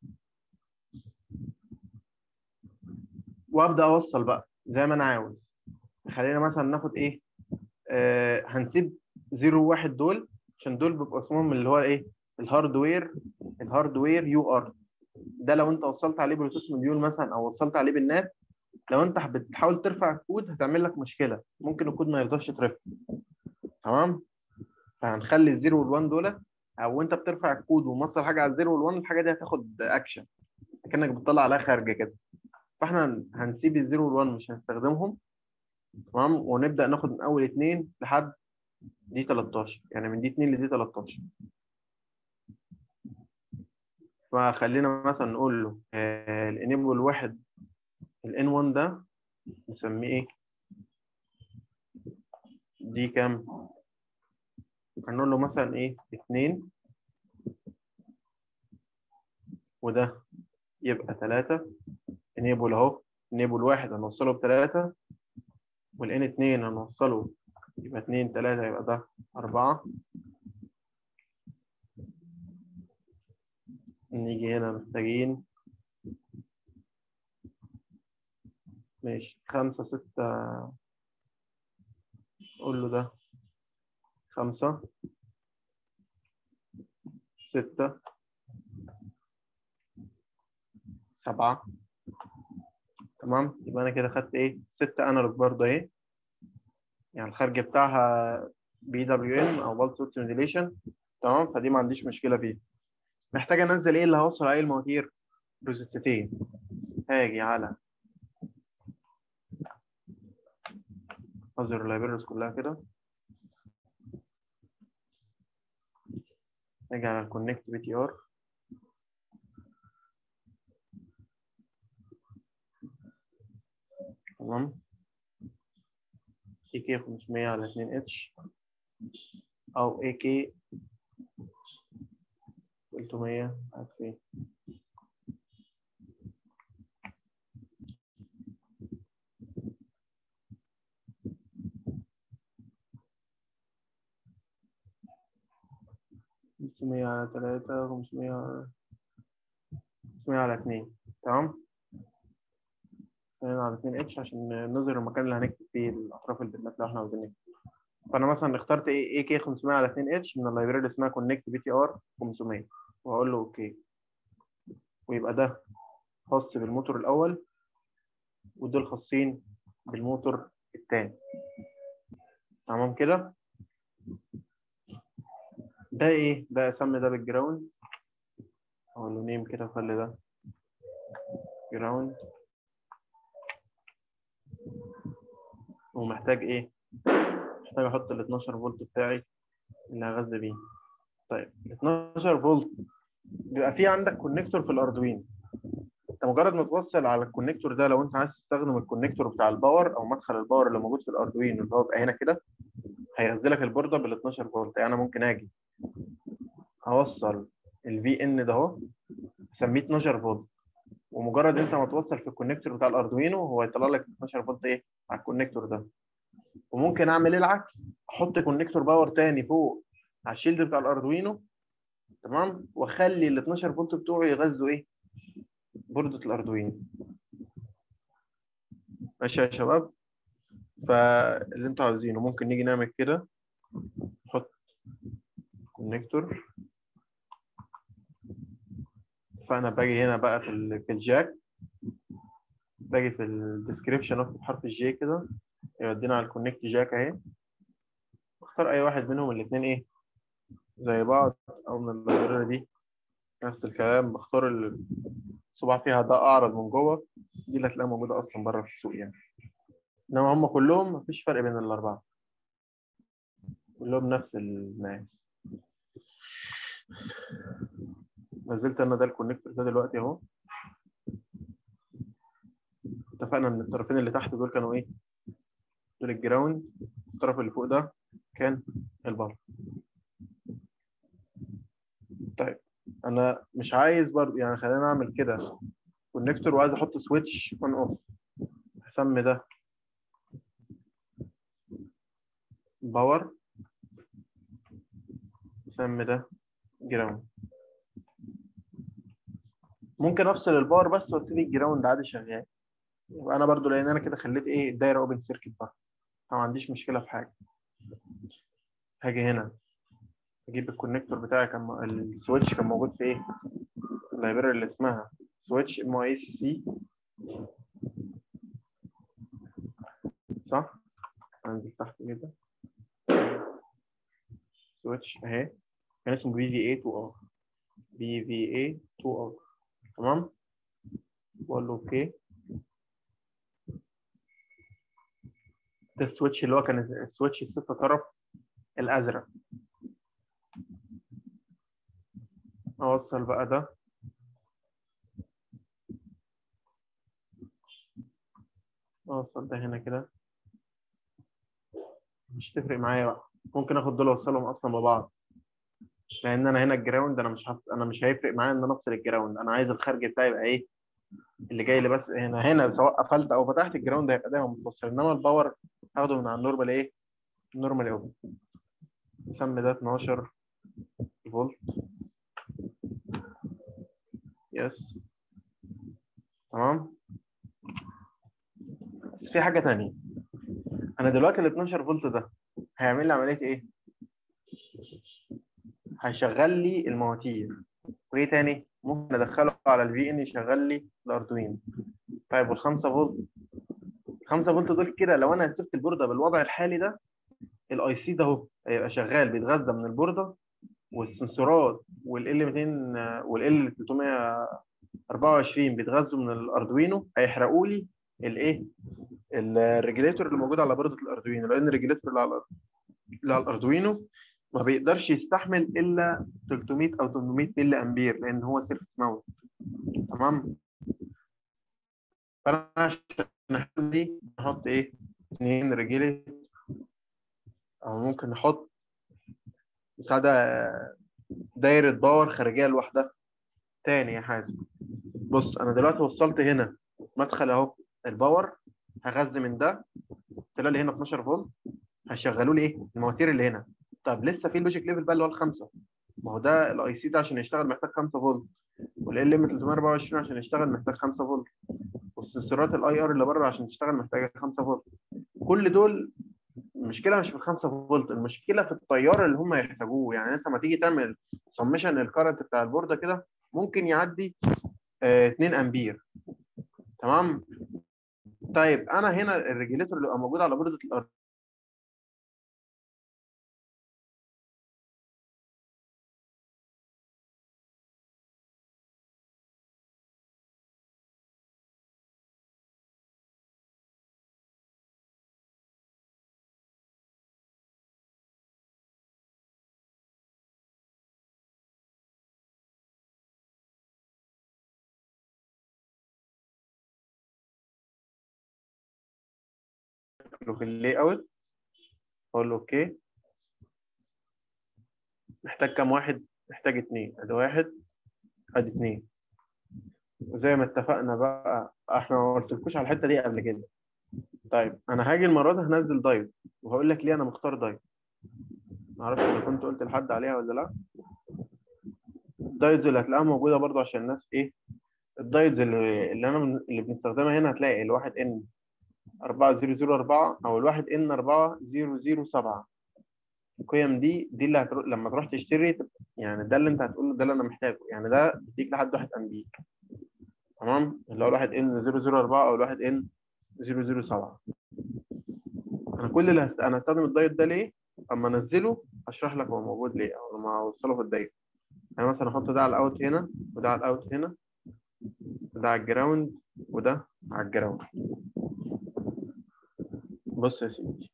وابدا اوصل بقى زي ما انا عاوز خلينا مثلا ناخد ايه آه هنسيب زيرو واحد دول عشان دول بيبقوا اسمهم اللي هو ايه الهاردوير الهاردوير يو ار ده لو انت وصلت عليه بلوتوث موديول مثلا او وصلت عليه بالنات لو انت بتحاول ترفع الكود هتعمل لك مشكله ممكن الكود ما يرضاش يترفع تمام فهنخلي الزيرو والوان دول او انت بترفع الكود وموصل حاجه على الزيرو والوان الحاجه دي هتاخد اكشن كانك بتطلع عليها خارجه كده فاحنا هنسيب الزيرو والوان مش هنستخدمهم تمام ونبدا ناخد من اول اتنين لحد دي 13 يعني من دي 2 لدي 13 فخلينا مثلا نقول له الانيبل واحد الان 1 ده نسميه ايه دي كام هنقول له مثلا ايه 2 وده يبقى 3 انيبل اهو انيبل واحد هنوصله بثلاثة والان 2 هنوصله يبقى 2 3 يبقى ده 4 نيجي هنا محتاجين ماشي خمسة ستة قول له ده خمسة ستة سبعة تمام يبقى أنا كده خدت إيه ستة أنالوج برضه إيه يعني الخارج بتاعها بي دبليو إن أو بالس ويدث موديليشن تمام فدي ما عنديش مشكلة فيها محتاج أنزل إيه اللي هوصل عليه المواتير روزستتين هاجي على أظهر اللايبرز كلها كده نيجي على الكونكت بي تي ار تمام اي كي 500 على 2 اتش او اي كي 300 على 2 500 على 3 500 على 500 على 2 تمام خلينا على 2 اتش عشان نظهر المكان اللي هنكتب فيه الاطراف البيانات لو احنا عاوزين نكتب فانا مثلا اخترت ايه اي كي 500 على 2 اتش من اللايبراري اللي اسمها كونكت بي تي ار 500 وهقول له اوكي ويبقى ده خاص بالموتور الاول ودول خاصين بالموتور الثاني تمام كده ده ايه ده اسمي ده بالجراوند اقول له نيم كده وخلي ده جراوند ومحتاج ايه محتاج احط ال 12 فولت بتاعي اللي هغذي بيه طيب ال 12 فولت بيبقى في عندك كونكتور في الاردوين انت مجرد ما توصل على الكونكتور ده لو انت عايز تستخدم الكونكتور بتاع الباور او مدخل الباور اللي موجود في الاردوين اللي هو بيبقى هنا كده هيغذي لك البورده بال 12 فولت يعني انا ممكن اجي اوصل الفي ان ده اهو اسميه 12 فولت ومجرد انت ما توصل في الكونكتور بتاع الاردوينو هو يطلع لك 12 فولت ايه على الكونكتور ده وممكن اعمل ايه العكس احط كونكتور باور تاني فوق على الشيلد بتاع الاردوينو تمام واخلي ال 12 فولت بتوعي يغذوا ايه بوردة الأردوينو ماشي يا شباب فاللي انتوا عاوزينه ممكن نيجي نعمل كده نحط كونكتور فانا باجي هنا بقى في ال- في الجاك باجي في الديسكريبشن اكتب حرف الجي كده يودينا على الكونكت جاك اهي اختار اي واحد منهم الاثنين ايه زي بعض او من اللايبراري دي نفس الكلام بختار ال- الصباع فيها ده اعرض من جوه دي اللي هتلاقيها موجوده اصلا بره في السوق يعني انما هم كلهم مفيش فرق بين الاربعه كلهم نفس المقاس نزلت انا ده الكونكتور ده دلوقتي اهو اتفقنا ان الطرفين اللي تحت دول كانوا ايه دول الجراوند الطرف اللي فوق ده كان البار طيب انا مش عايز برضه يعني خلينا نعمل كده كونكتور وعايز احط سويتش اون اوف هسمي ده باور سمي ده جراوند ممكن افصل الباور بس واسيب الجراوند عادي شغال يبقى انا برضو لان انا كده خليت ايه الدايره اوبن سيركت بقى أنا ما عنديش مشكله في حاجه هاجي هنا اجيب الكونكتور بتاعي كان م- السويتش كان موجود في ايه اللايبراري اللي اسمها سويتش ام اي سي صح انزل تحت كده سويتش اهي كان اسمه بي في اي 2 ار بي في اي 2 ار تمام واقول له اوكي ده السويتش اللي هو كان السويتش الست طرف الازرق اوصل بقى ده اوصل ده هنا كده مش تفرق معايا بقى ممكن اخد دول اوصلهم اصلا ببعض لان انا هنا الجراوند انا مش هف... انا مش هيفرق معايا ان انا افصل الجراوند انا عايز الخارج بتاعي يبقى ايه اللي جاي لي بس هنا هنا سواء قفلت او فتحت الجراوند هيبقى دايما متوصل انما الباور هاخده من على النورمال ايه النورمال اوبن نسمي ده 12 فولت يس تمام بس في حاجة تانية أنا دلوقتي ال 12 فولت ده هيعمل لي عملية إيه؟ هيشغل لي المواتير وإيه تاني؟ ممكن أدخله على الفي إن يشغل لي الأردوين طيب وال 5 فولت ال 5 فولت دول كده لو أنا سبت البوردة بالوضع الحالي ده الاي سي ده اهو هيبقى شغال بيتغذى من البوردة والسنسورات والال 200 والال 324 بيتغذوا من الاردوينو هيحرقوا لي الايه الريجليتور اللي موجود على بوردة الاردوينو لان الريجليتور اللي على اللي على الاردوينو ما بيقدرش يستحمل الا 300 او 800 ملي امبير لان هو سيرفس ماونت تمام فانا عشان نحل دي نحط ايه اثنين ريجليتور او ممكن نحط بتاع ده دايرة باور خارجية لوحدها تاني يا حازم بص انا دلوقتي وصلت هنا مدخل اهو الباور هغذي من ده طلع لي هنا 12 فولت هيشغلوا لي ايه المواتير اللي هنا طب لسه في اللوجيك ليفل بقى اللي هو الخمسه ما هو ده الاي سي ده عشان يشتغل محتاج 5 فولت والال ام 324 عشان يشتغل محتاج 5 فولت والسنسورات الاي ار اللي بره عشان تشتغل محتاجه 5 فولت كل دول المشكله مش في 5 فولت المشكله في التيار اللي هم يحتاجوه يعني انت لما تيجي تعمل سمشن الكارنت بتاع البورده كده ممكن يعدي آه 2 امبير تمام طيب انا هنا الريجيليتور اللي بقى موجود على بورده الارض له في اللاي اوت اقول له اوكي محتاج كام واحد محتاج اتنين ادي واحد ادي اتنين وزي ما اتفقنا بقى احنا ما قلتلكوش على الحته دي قبل كده طيب انا هاجي المره دي هنزل دايت وهقول لك ليه انا مختار دايت ما اعرفش اذا كنت قلت لحد عليها ولا لا الدايتز اللي هتلاقيها موجوده برضو عشان الناس ايه الدايتز اللي, اللي انا من- اللي بنستخدمها هنا هتلاقي الواحد ان 4004 او الواحد ان 4007 القيم دي دي اللي هترو... لما تروح تشتري تب- يعني ده اللي انت هتقول له ده اللي انا محتاجه يعني ده بيديك لحد 1 امبير تمام اللي هو الواحد ان 004 او الواحد ان 007 انا كل اللي هست... انا هستخدم الدايت ده ليه اما انزله اشرح لك هو موجود ليه او لما اوصله في الدايت يعني مثلا احط ده على الاوت هنا وده على الاوت هنا وده على الجراوند وده على الجراوند بص يا سيدي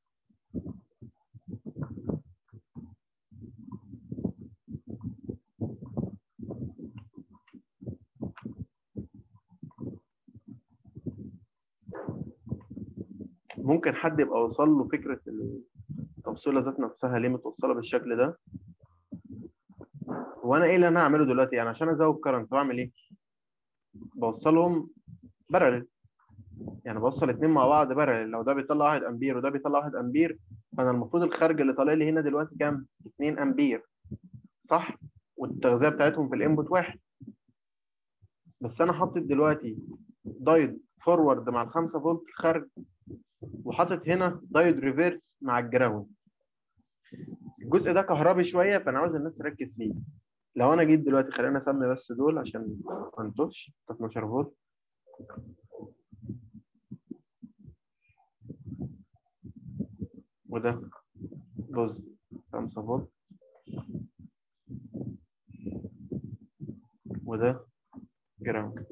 ممكن حد يبقى وصل له فكرة التوصيلة ذات نفسها ليه متوصلة بالشكل ده وانا ايه اللي انا هعمله دلوقتي يعني عشان ازود كرنت بعمل ايه بوصلهم بارلل يعني بوصل اتنين مع بعض بارلل لو ده بيطلع واحد امبير وده بيطلع واحد امبير فانا المفروض الخارج اللي طالع لي هنا دلوقتي كام 2 امبير صح والتغذيه بتاعتهم في الانبوت واحد بس انا حاطط دلوقتي دايد فورورد مع ال 5 فولت الخارج وحاطط هنا دايد ريفيرس مع الجراوند الجزء ده كهربي شويه فانا عاوز الناس تركز فيه لو انا جيت دلوقتي خلينا اسمي بس دول عشان ما انتوش 12 فولت وده جزء 5 فولت وده جراوند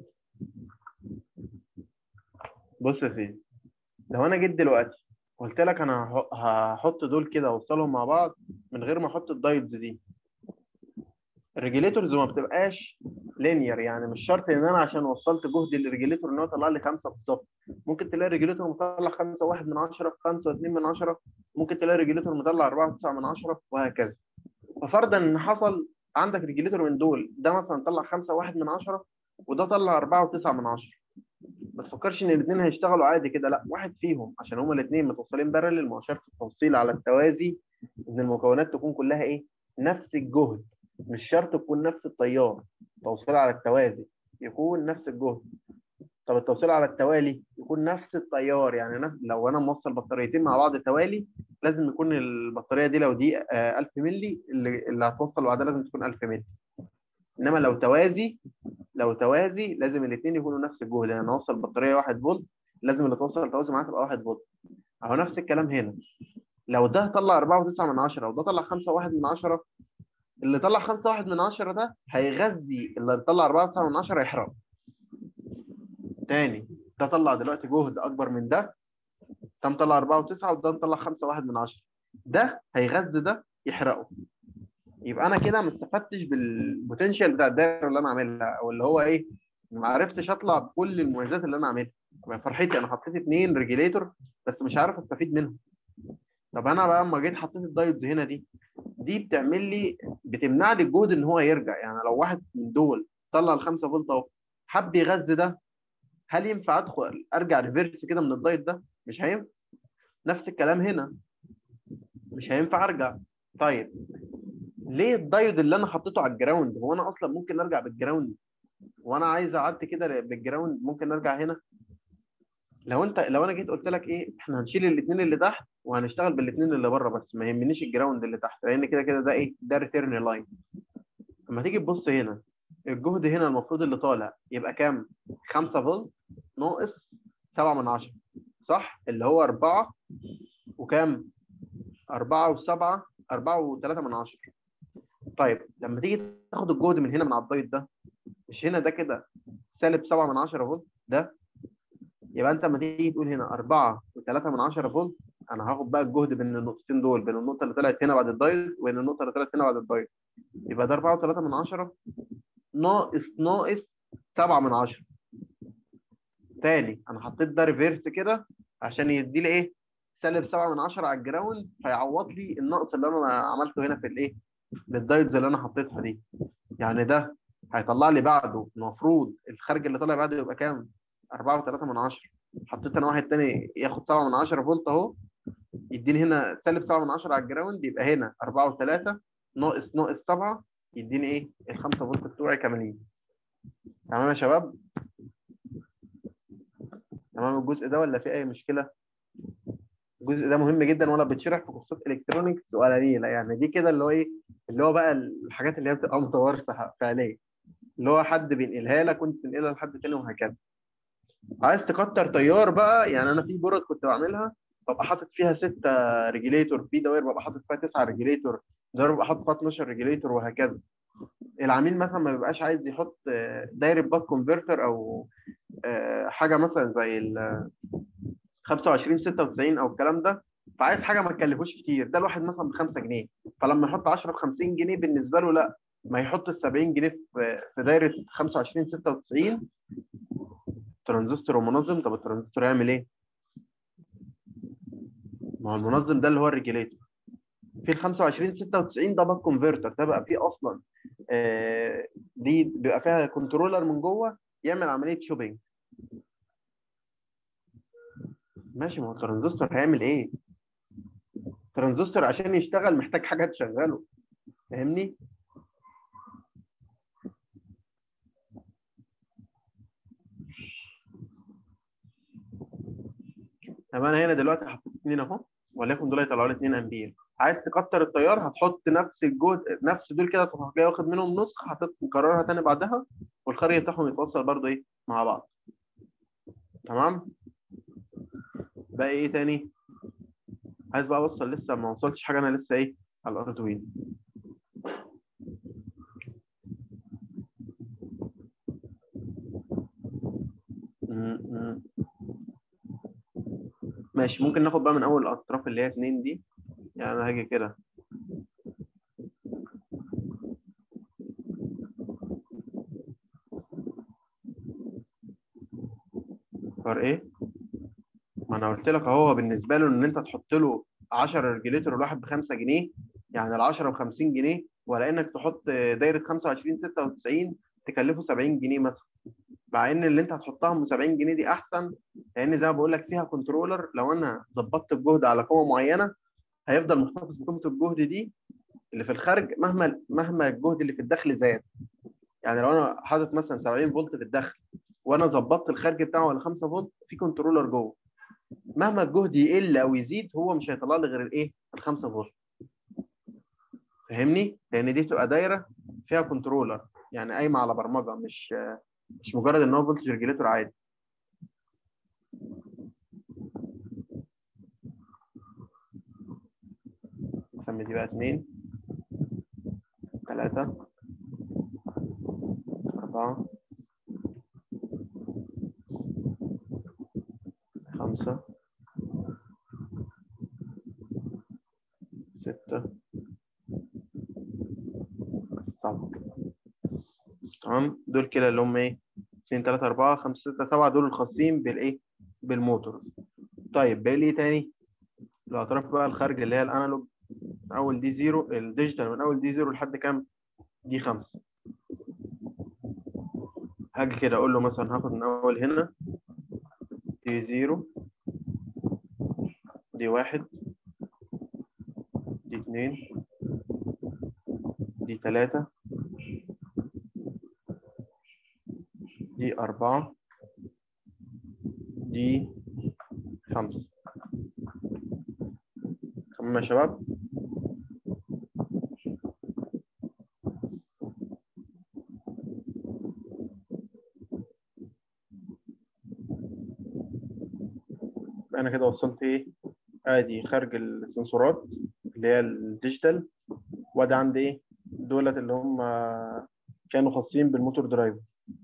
بص يا سيدي لو انا جيت دلوقتي قلت لك انا هح- هحط دول كده اوصلهم مع بعض من غير ما احط الدايتس دي الريجيليتورز ما بتبقاش لينير يعني مش شرط ان انا عشان وصلت جهد الريجيليتور ان هو يطلع لي خمسه بالظبط ممكن تلاقي الريجيليتور مطلع خمسه واحد من عشره خمسه واثنين من عشره ممكن تلاقي الريجيليتور مطلع اربعه وتسعه من عشره وهكذا ففرضا ان حصل عندك ريجيليتور من دول ده مثلا طلع خمسه واحد من عشره وده طلع اربعه وتسعه من عشره ما تفكرش ان الاثنين هيشتغلوا عادي كده لا واحد فيهم عشان هما الاثنين متوصلين بارلل ما هو شرط التوصيل على التوازي ان المكونات تكون كلها ايه نفس الجهد مش شرط تكون نفس التيار توصيل على التوازي يكون نفس الجهد طب التوصيل على التوالي يكون نفس التيار يعني نفس لو انا موصل بطاريتين مع بعض توالي لازم يكون البطاريه دي لو دي آه، 1000 مللي اللي, اللي هتوصل بعدها لازم تكون 1000 مللي انما لو توازي لو توازي لازم الاثنين يكونوا نفس الجهد يعني انا اوصل بطاريه 1 فولت لازم اللي توصل توازي معاها تبقى 1 فولت اهو نفس الكلام هنا لو ده طلع 4.9 من 10 وده طلع 5.1 من 10 اللي طلع 5.1 من 10 ده هيغذي اللي طلع 4.9 من 10 يحرقه تاني ده طلع دلوقتي جهد اكبر من ده ده مطلع 4.9 وده مطلع 5.1 من 10 ده هيغذي ده يحرقه يبقى انا كده ما استفدتش بالبوتنشال بتاع الدايره اللي انا عاملها او اللي هو ايه ما عرفتش اطلع بكل المميزات اللي انا عاملها يبقى فرحتي انا حطيت اثنين ريجيليتور بس مش عارف استفيد منهم طب انا بقى اما جيت حطيت الدايتس هنا دي دي بتعمل لي بتمنع لي الجهد ان هو يرجع يعني لو واحد من دول طلع ال 5 فولت اهو حب يغذي ده هل ينفع ادخل ارجع ريفيرس كده من الدايت ده مش هينفع نفس الكلام هنا مش هينفع ارجع طيب ليه الدايود اللي انا حطيته على الجراوند هو انا اصلا ممكن ارجع بالجراوند وانا عايز اعدي كده بالجراوند ممكن ارجع هنا لو انت لو انا جيت قلت لك ايه احنا هنشيل الاثنين اللي تحت وهنشتغل بالاثنين اللي بره بس ما يهمنيش الجراوند اللي تحت لان كده كده ده ايه ده ريتيرن لاين لما تيجي تبص هنا الجهد هنا المفروض اللي طالع يبقى كام 5 فولت ناقص 7 من 10 صح اللي هو 4 وكام 4 و7 4 و3 من 10 طيب لما تيجي تاخد الجهد من هنا من على الدايت ده مش هنا ده كده سالب 7 من 10 فولت ده يبقى انت لما تيجي تقول هنا 4 و3 من 10 فولت انا هاخد بقى الجهد بين النقطتين دول بين النقطه اللي طلعت هنا بعد الدايت وبين النقطه اللي طلعت هنا بعد الدايت يبقى ده 4 و3 من 10 ناقص ناقص 7 من 10 تاني انا حطيت ده ريفيرس كده عشان يدي لي ايه سالب 7 من 10 على الجراوند فيعوض لي النقص اللي انا عملته هنا في الايه بالدايتس اللي انا حطيتها دي يعني ده هيطلع لي بعده المفروض الخارج اللي طالع بعده يبقى كام 4 و3 من 10 حطيت انا واحد تاني ياخد 7 من 10 فولت اهو يديني هنا سالب 7 من 10 على الجراوند يبقى هنا 4 و3 ناقص ناقص 7 يديني ايه ال 5 فولت بتوعي كاملين تمام يا شباب تمام الجزء ده ولا في اي مشكله الجزء ده مهم جدا ولا بتشرح في كورسات الكترونكس ولا نيله يعني دي كده اللي هو ايه اللي هو بقى الحاجات اللي هي بتبقى متوارثه فعليا اللي هو حد بينقلها لك وانت تنقلها لحد تاني وهكذا عايز تكتر تيار بقى يعني انا في بورد كنت بعملها ببقى حاطط فيها ستة ريجيليتور في دوائر ببقى حاطط فيها تسعة ريجيليتور دوائر ببقى حاطط فيها 12 ريجيليتور وهكذا العميل مثلا ما بيبقاش عايز يحط آه، دايره باك كونفرتر او آه، حاجه مثلا زي ال 25 96 او الكلام ده فعايز حاجه ما تكلفوش كتير ده الواحد مثلا ب 5 جنيه فلما يحط 10 ب 50 جنيه بالنسبه له لا ما يحط ال 70 جنيه في في دايره 25 96 ترانزستور ومنظم طب الترانزستور يعمل ايه؟ ما هو المنظم ده اللي هو الريجيليتور في ال 25 96 ده باك كونفرتر ده بقى فيه اصلا آه، دي بيبقى فيها كنترولر من جوه يعمل عمليه شوبينج ماشي ما هو الترانزستور هيعمل ايه؟ الترانزستور عشان يشتغل محتاج حاجه تشغله فاهمني؟ طب انا هنا دلوقتي حطيت اتنين اهو وليكن دول يطلعوا لي 2 امبير عايز تكتر التيار هتحط نفس الجهد نفس دول كده تروح جاي واخد منهم نسخ حاطط مكررها تاني بعدها والخرج بتاعهم يتوصل برضه ايه مع بعض تمام بقى ايه تاني عايز بقى اوصل لسه ما وصلتش حاجه انا لسه ايه على الاردوين م- م. ماشي ممكن ناخد بقى من اول الاطراف اللي هي اتنين دي يعني انا هاجي كده صار ايه ما انا قلت لك اهو بالنسبه له ان انت تحط له 10 ريجليتور الواحد ب 5 جنيه يعني ال 10 ب 50 جنيه ولا انك تحط دايره 25 96 تكلفه 70 جنيه مثلا مع ان اللي انت هتحطها ب 70 جنيه دي احسن لان زي ما بقول لك فيها كنترولر لو انا ظبطت الجهد على قوه معينه هيفضل محتفظ بقيمه الجهد دي اللي في الخارج مهما مهما الجهد اللي في الداخل زاد يعني لو انا حاطط مثلا 70 فولت في الداخل وانا ظبطت الخارج بتاعه على 5 فولت في كنترولر جوه مهما الجهد يقل او يزيد هو مش هيطلع لي غير الايه ال 5 فولت فاهمني لان دي تبقى دايره فيها كنترولر يعني قايمه على برمجه مش مش مجرد ان هو فولتج ريجليتور عادي نسمي دي بقى اتنين تلاتة أربعة خمسة ستة سبعة تمام دول كده اللي هم ايه اتنين تلاتة أربعة خمسة ستة سبعة دول الخاصين بالإيه بالموتور طيب باقي لي إيه تاني الأطراف بقى الخارج اللي هي الأنالوج من أول دي زيرو الديجيتال من أول دي زيرو لحد كام دي خمسة هاجي كده أقول له مثلا هاخد من أول هنا دي زيرو دي واحد دي اتنين دي تلاتة دي أربعة دي خمسة تمام يا شباب أنا كده وصلت إيه ادي خارج السنسورات اللي هي الديجيتال وادي عندي ايه دولت اللي هم كانوا خاصين بالموتور درايفر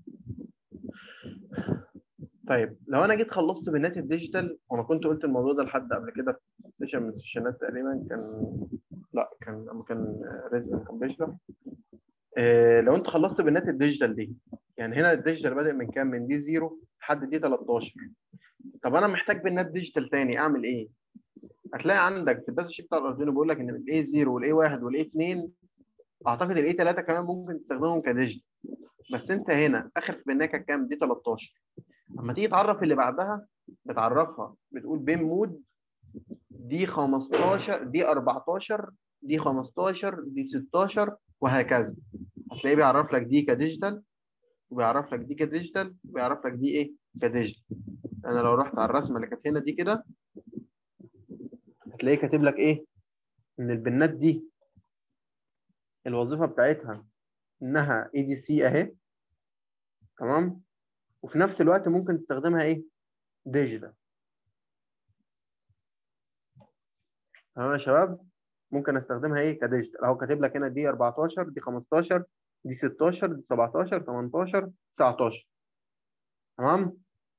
طيب لو انا جيت خلصت بالنت الديجيتال وانا كنت قلت الموضوع ده لحد قبل كده في سيشن من السيشنات تقريبا كان لا كان لما كان رزق كان بيشرح إيه لو انت خلصت بالنت الديجيتال دي يعني هنا الديجيتال بادئ من كام من دي 0 لحد دي 13 طب انا محتاج بالنت ديجيتال تاني اعمل ايه هتلاقي عندك في الداتا شيت بتاع الاردوينو بيقول لك ان الاي 0 والاي 1 والاي 2 اعتقد الاي 3 كمان ممكن تستخدمهم كديجيتال بس انت هنا اخر في بناكه كام دي 13 اما تيجي تعرف اللي بعدها بتعرفها بتقول بين مود دي 15 دي 14 دي 15 دي 16 وهكذا هتلاقيه بيعرف لك دي كديجيتال وبيعرف لك دي كديجيتال وبيعرف لك دي ايه كديجيتال انا لو رحت على الرسمه اللي كانت هنا دي كده هتلاقيه كاتب لك ايه ان البنات دي الوظيفه بتاعتها انها اي دي سي اهي تمام وفي نفس الوقت ممكن تستخدمها ايه ديجيتال تمام يا شباب ممكن استخدمها ايه كديجيتال اهو كاتب لك هنا دي 14 دي 15 دي 16 دي 17 18 19 تمام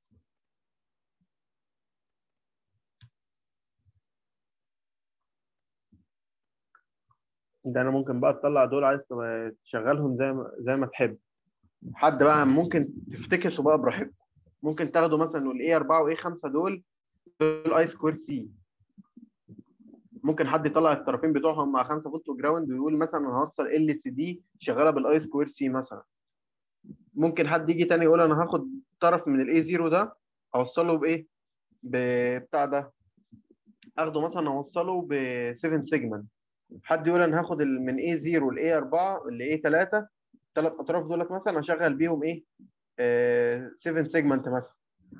ده انا ممكن بقى تطلع دول عايز تبقى تشغلهم زي ما زي ما تحب حد بقى ممكن تفتكسوا بقى براحتكم ممكن تاخدوا مثلا الاي 4 واي 5 دول دول اي سكوير سي ممكن حد يطلع الطرفين بتوعهم مع 5 فولت وجراوند ويقول مثلا انا هوصل ال سي دي شغاله بالاي سكوير سي مثلا ممكن حد يجي تاني يقول انا هاخد طرف من الاي 0 ده اوصله بايه بتاع ده اخده مثلا اوصله ب 7 سيجمنت حد يقول انا هاخد ال- من اي 0 لاي 4 لاي 3 ثلاث اطراف دولت مثلا اشغل بيهم ايه 7 سيجمنت مثلا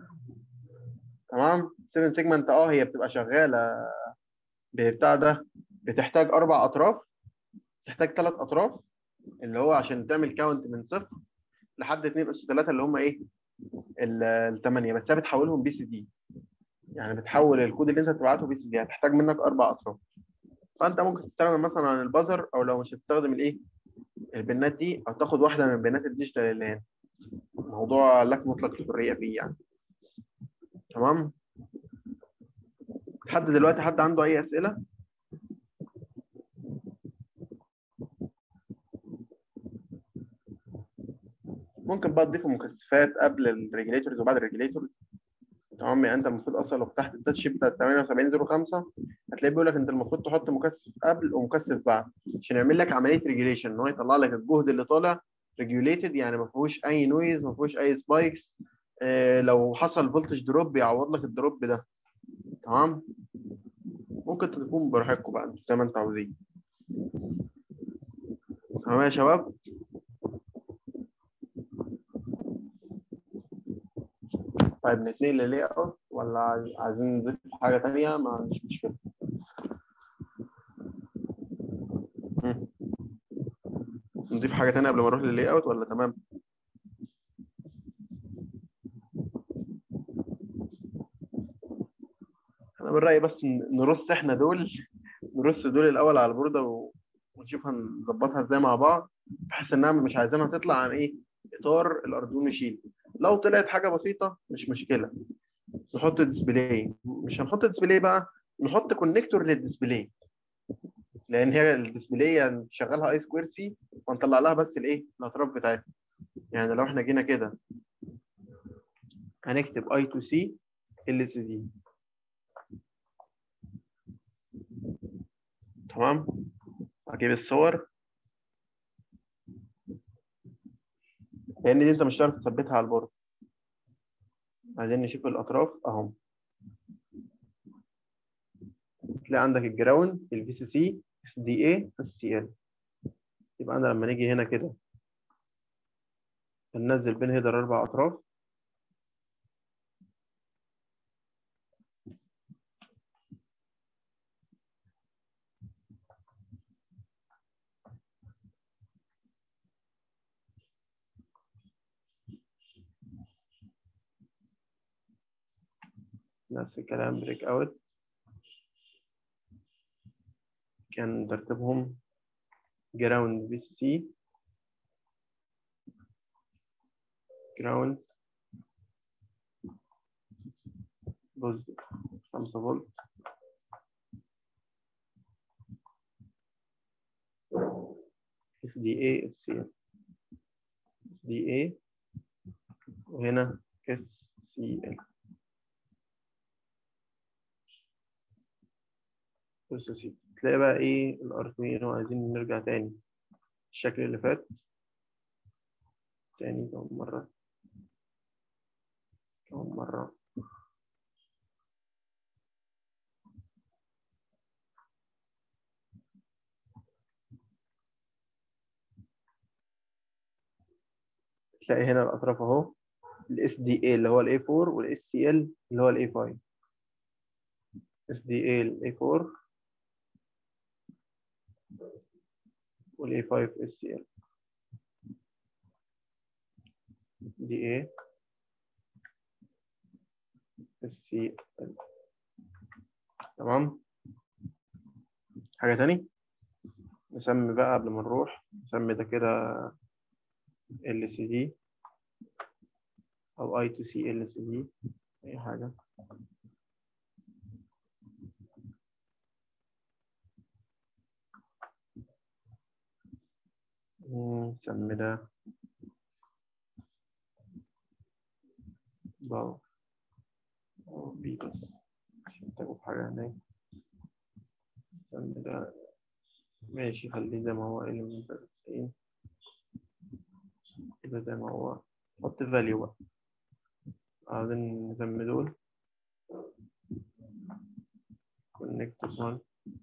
تمام 7 سيجمنت اه هي بتبقى شغاله بتاع ده بتحتاج اربع اطراف تحتاج ثلاث اطراف اللي هو عشان تعمل كاونت من صفر لحد 2 اس 3 اللي هم ايه الثمانيه بس هي بتحولهم بي سي دي يعني بتحول الكود اللي انت بتبعته بي سي دي هتحتاج منك اربع اطراف فانت ممكن تستخدم مثلا عن البازر او لو مش هتستخدم الايه البنات دي او تاخد واحده من بنات الديجيتال اللي هنا الموضوع لك مطلق الحريه فيه يعني تمام لحد دلوقتي حد عنده اي اسئله ممكن بقى تضيفوا مكثفات قبل الريجليتورز وبعد الريجليتورز تمام يعني انت المفروض اصلا لو فتحت التاتش شيت بتاع 7805 هتلاقيه بيقول لك انت المفروض تحط مكثف قبل ومكثف بعد عشان يعمل لك عمليه ريجوليشن ان هو يطلع لك الجهد اللي طالع ريجوليتد يعني ما فيهوش اي نويز ما فيهوش اي سبايكس اه لو حصل فولتج دروب بيعوض لك الدروب ده تمام ممكن تكون براحتكم بقى انتوا زي ما انتوا عاوزين تمام يا شباب طيب نتنقل للاي اوت ولا عايز- عايزين نضيف حاجة تانية ما عنديش مشكلة مم. نضيف حاجة تانية قبل ما نروح للاي اوت ولا تمام؟ أنا من رأيي بس ن- نرص إحنا دول نرص دول الأول على البوردة و- ونشوف هنظبطها إزاي مع بعض بحيث إنها مش عايزينها تطلع عن إيه؟ إطار الأردوينو يشيل لو طلعت حاجة بسيطة مش مشكلة نحط ديسبلاي مش هنحط ديسبلاي بقى نحط كونكتور للديسبلاي لان هي الديسبلاي شغالها اي سكوير سي وهنطلع لها بس الايه الاطراف بتاعتها يعني لو احنا جينا كده هنكتب اي تو سي ال سي دي تمام هجيب الصور لان دي انت مش هتعرف تثبتها على البورد عايزين نشوف الاطراف اهم تلاقي عندك الجراوند الفي سي سي اس دي اي اس سي ال يبقى انا لما نيجي هنا كده هننزل بين هيدر اربع اطراف نفس الكلام بريك اوت كان ترتيبهم جراوند بي سي سي جراوند بوز 5 فولت اس دي اي اس سي اس دي اي وهنا اس سي ال بص يا سيدي تلاقي بقى ايه الارضيين عايزين نرجع تاني الشكل اللي فات تاني كم مرة كم مرة تلاقي هنا الأطراف أهو الاس دي اي اللي هو الاي 4 والاس سي ال اللي هو الاي 5 اس دي اي الاي 4 والاي 5 اس سي ال دي اي اس سي ال تمام حاجة تاني نسمي بقى قبل ما نروح نسمي ده كده ال سي دي او اي تو سي ال سي دي اي حاجة نسمي ده باور أو بي بس عشان تبقوا في حاجة هناك نسمي ده ماشي خليه زي ما هو element 90 كده زي ما هو حط value بقى عايزين نسمي دول connector 1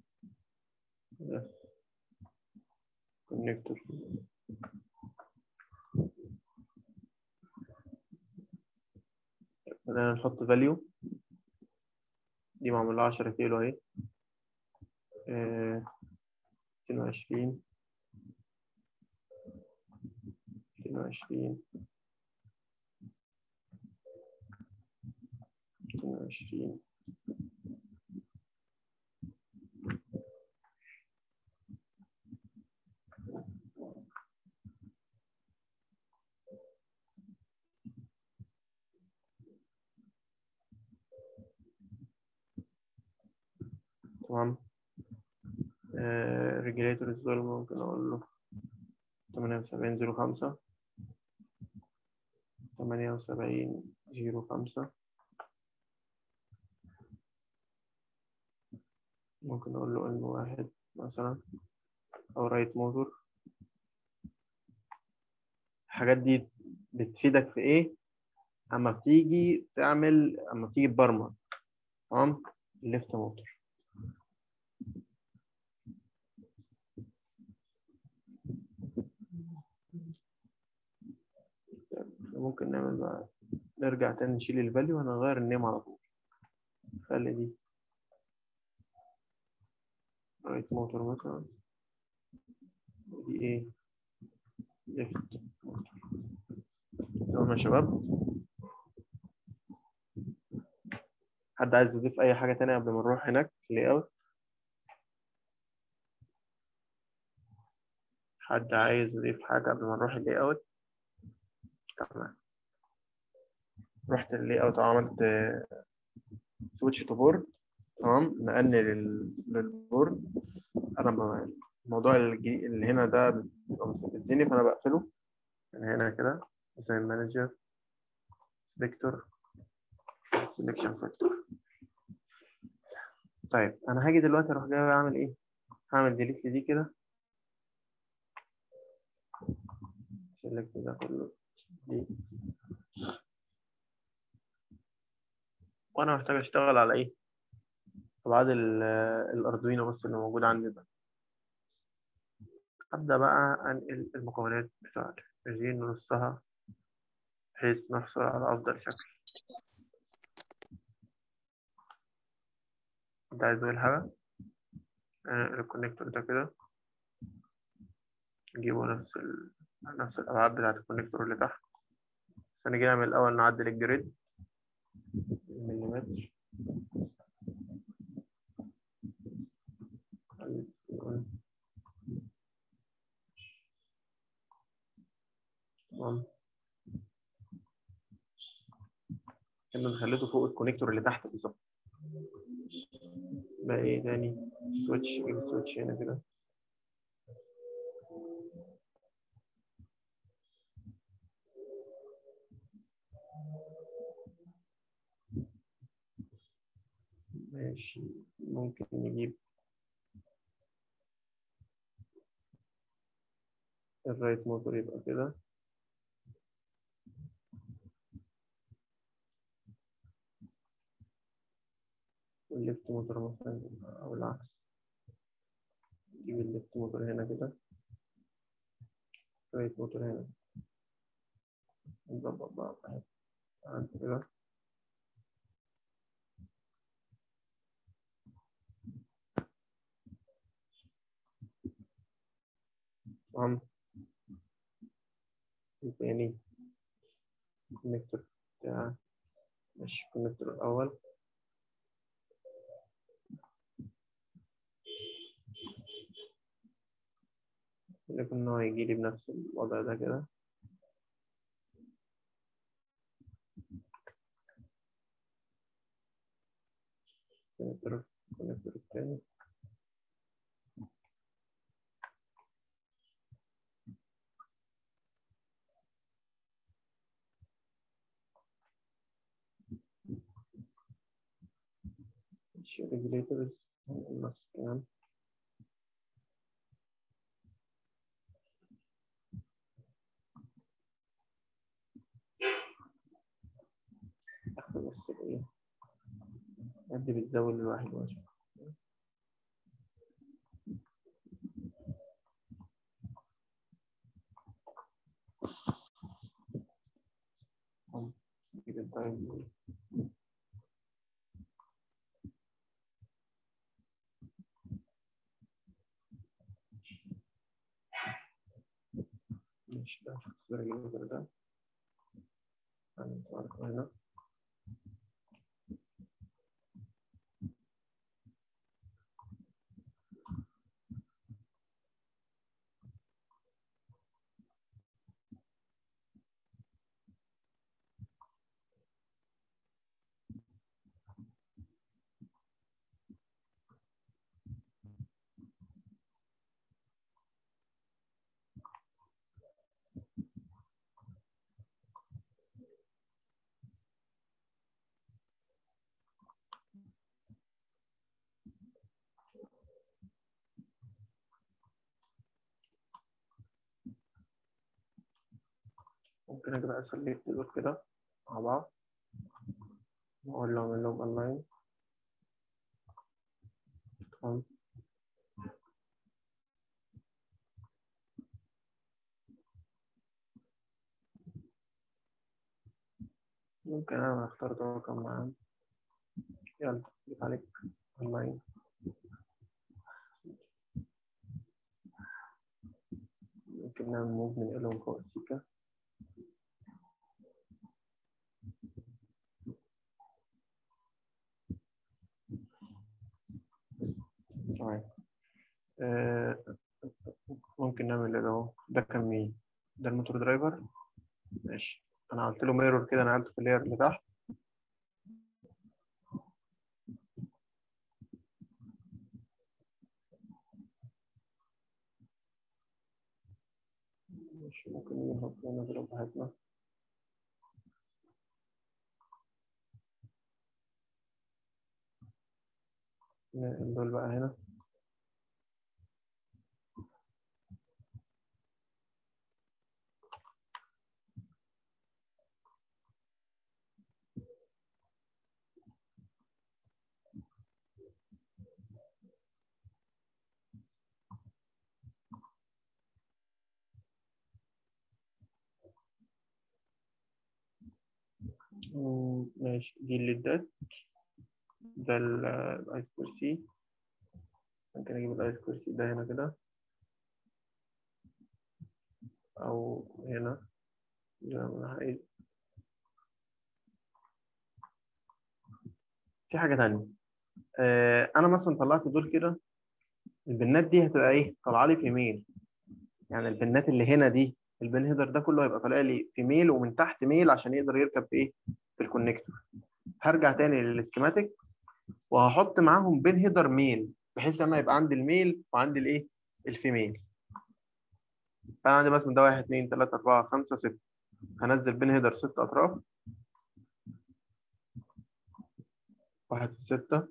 ده connector بدأنا نحط value دي معمول لها 10 كيلو اهي آه، 22 22 22 تمام ريجليتور دول ممكن اقول له 7805 7805 ممكن اقول له ان واحد مثلا او رايت موتور الحاجات دي بتفيدك في ايه اما بتيجي تعمل اما بتيجي تبرمج تمام الليفت موتور ممكن نعمل بقى نرجع تاني نشيل الفاليو هنغير النيم على طول خلي دي رايت موتور مثلا دي ايه ليفت تمام يا شباب حد عايز يضيف اي حاجة تانية قبل ما نروح هناك لي اوت حد عايز يضيف حاجة قبل ما نروح اللي اوت تمام رحت اللي اوت وعملت سويتش تو بورد تمام نقلني لل- للبورد انا ب- الموضوع الجي- اللي هنا ده بيبقى مستفزني فانا بقفله من هنا كده زي مانجر فيكتور سelection فاكتور طيب انا هاجي دلوقتي اروح جاي اعمل ايه هعمل ديليت دي كده select ده كله دي وانا محتاج اشتغل على ايه ابعاد ال- الاردوينو بس اللي موجود عندي ده ابدا بقى انقل المكونات بتاعتي عايزين نرصها بحيث نحصل على افضل شكل انت عايز اول حاجه آه، الكونكتور ده كده نجيبه نفس ال... نفس الابعاد بتاعت الكونكتور اللي تحت بس هنيجي نعمل الاول نعدل الجريد مليمتر تمام كنا خليته فوق الكونكتور اللي تحت بالظبط بقى ايه تاني سويتش جيب السويتش هنا كده ماشي ممكن نجيب الرايت موتور يبقى كده والليفت موتور مثلا يبقى- أو العكس نجيب الليفت موتور هنا كده الرايت موتور هنا نظبط بقى براحتنا. عندي كده تمام إيه تاني الكونكتور بتاع ماشي الكونكتور الأول لكن إن هو يجيلي بنفس الوضع ده كده كونكتور الكونكتور التاني ماشي regulators نفس الكلام اخد بس الايه ادي بالزاوية للواحد واشوف نجيب التايم ماشي ده شوف الريجوليتر ده هنطلع هنا ممكن اجي بقى اسلكت دول كده مع بعض واقول له اعمل لهم اونلاين تمام ممكن انا اختار ده رقم معاه يلا جيت عليك اونلاين ممكن نعمل موف من لهم فوق السيكا تمام آه، ممكن نعمل اللي هو ده كان مين ده الموتور درايفر ماشي انا عملت له ميرور كده انا عملته في اللاير اللي تحت ماشي ممكن نحط هنا كده براحتنا ننقل دول بقى هنا مم، ماشي دي الليدات ده ال- الايس كرسي ممكن اجيب الايس كرسي ده هنا كده او هنا زي ما انا عايز في حاجة تانية آه انا مثلا طلعت دول كده البنات دي هتبقى ايه طالعه لي في ميل يعني البنات اللي هنا دي البن هيدر ده كله هيبقى طالع لي في ميل ومن تحت ميل عشان يقدر يركب في ايه في الكونكتور هرجع تاني للسكيماتيك وهحط معاهم بين هيدر ميل بحيث انا يبقى عندي الميل وعندي الايه الفيميل فانا عندي مثلا ده واحد اتنين تلاته اربعه خمسه سته هنزل بين هيدر ست اطراف واحد في ستة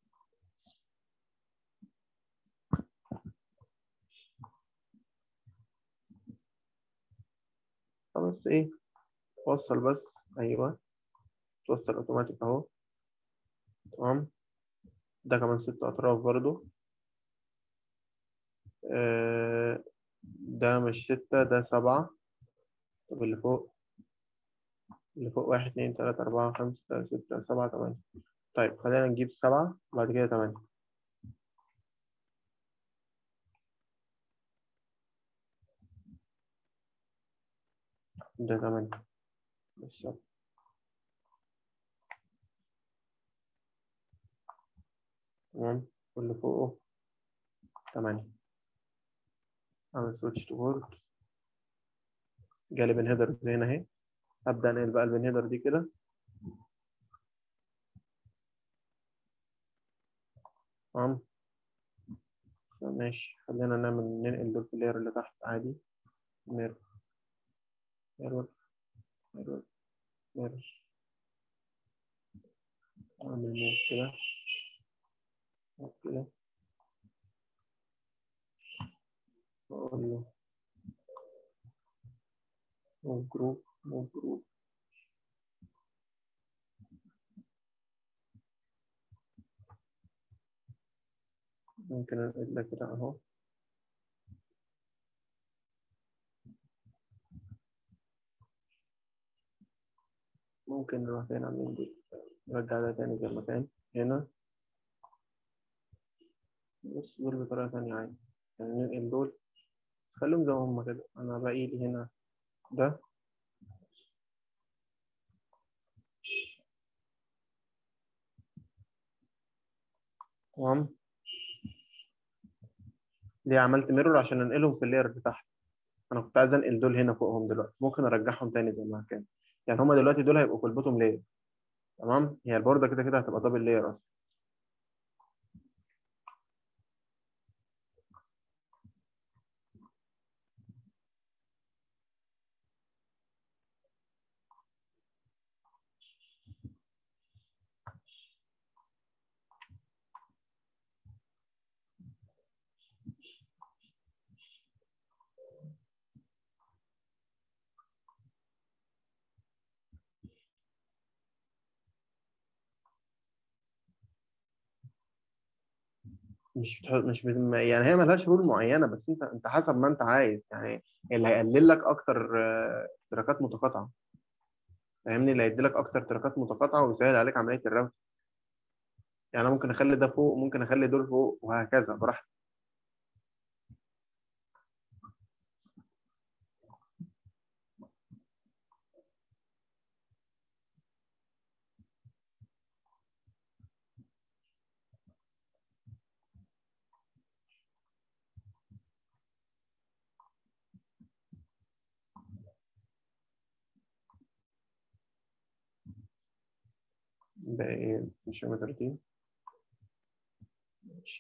خلاص ايه وصل بس ايوه توصل اوتوماتيك اهو تمام ده كمان ست اطراف برضو آه ده مش ستة ده سبعة طب اللي فوق اللي فوق واحد اتنين تلاتة أربعة خمسة ستة سبعة تمانية طيب خلينا نجيب سبعة وبعد كده تمانية ده تمانية بالظبط تمام واللي فوقه تمانية أعمل سويتش تو بورد جالي بن هيدر زي هنا أهي هبدأ أنقل بقى البن هيدر دي كده تمام ماشي خلينا نعمل ننقل دول في اللاير اللي تحت عادي ميرور ميرور ميرور ميرور أعمل موف كده موف كده وأقول له موف جروب موف جروب ممكن أنقل ده كده أهو ممكن نروح فين عاملين دي نرجع ده تاني زي ما كان هنا بص دول بطريقة تانية عادي يعني ننقل دول خليهم زي ما هما كده أنا باقي لي هنا ده تمام ليه عملت ميرور عشان انقلهم في اللاير اللي تحت انا كنت عايز انقل دول هنا فوقهم دلوقتي ممكن ارجعهم تاني زي ما كان يعني هما دلوقتي دول هيبقوا في البوتوم لاير تمام هي البوردة كده كده هتبقى دبل لاير اصلا مش بتحط مش بت... يعني هي ملهاش رول معينه بس انت انت حسب ما انت عايز يعني اللي هيقلل لك اكتر آه، تراكات متقاطعه فاهمني اللي هيدي لك اكتر تراكات متقاطعه ويسهل عليك عمليه الراوت يعني انا ممكن اخلي ده فوق ممكن اخلي دول فوق وهكذا براحتي ده ايه مش يوم 30 ماشي.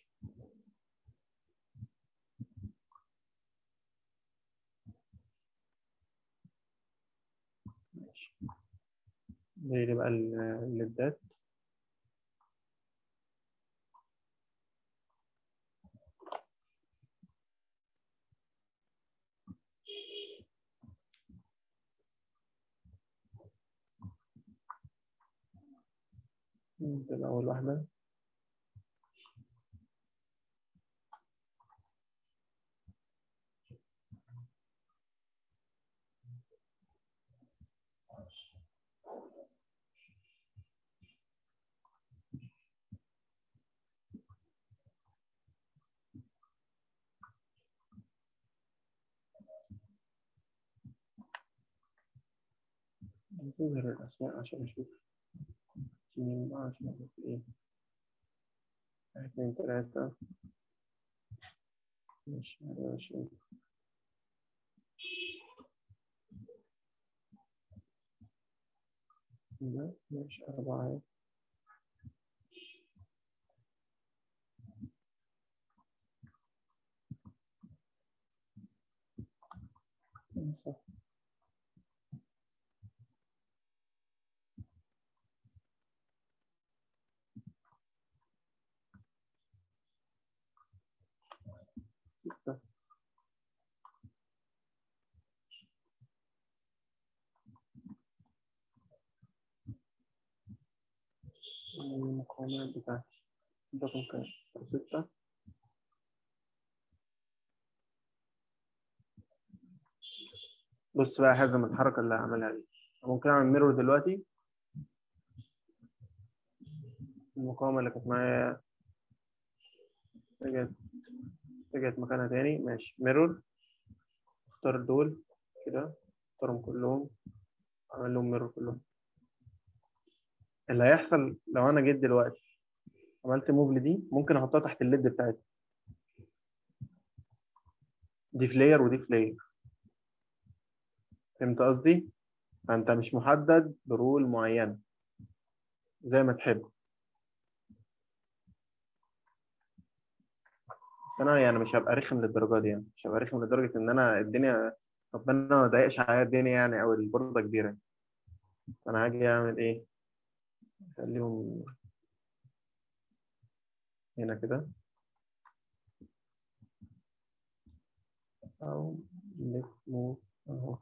ماشي. ده اللي بقى ال- الليدات ده أول واحدة نظهر الأسماء عشان أشوف مين بقى عشان أشوف إيه واحد اتنين تلاتة ماشي ماشي ده ماشي أربعة خمسة ستة المقاومات بتاعتي ده كم كام؟ ستة بص بقى حازم الحركة اللي هعملها دي ممكن اعمل ميرور دلوقتي المقاومة اللي كانت معايا رجعت رجعت مكانها تاني ماشي ميرور اختار دول كده اختارهم كلهم اعمل لهم ميرور كلهم اللي هيحصل لو انا جيت دلوقتي عملت موف لدي ممكن احطها تحت الليد بتاعتي دي فلاير ودي فلاير فهمت قصدي؟ فانت مش محدد برول معينة زي ما تحب انا يعني مش هبقى رخم للدرجه دي يعني مش هبقى رخم لدرجه ان انا الدنيا ربنا ما ضايقش عليا الدنيا يعني او البورده كبيره انا هاجي اعمل ايه خليهم هنا كده او ليفت موف اهو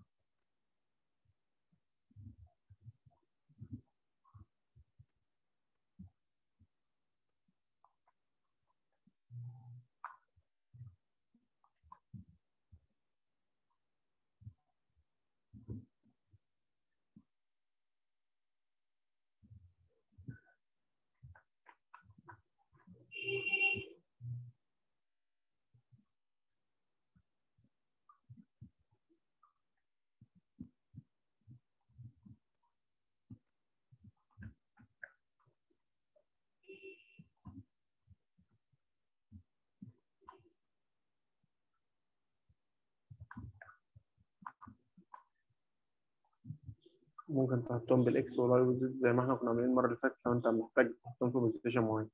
ممكن تحطهم بالاكس والواي والزد زي ما احنا كنا عاملين المره اللي فاتت لو انت محتاج تحطهم في بوزيشن معين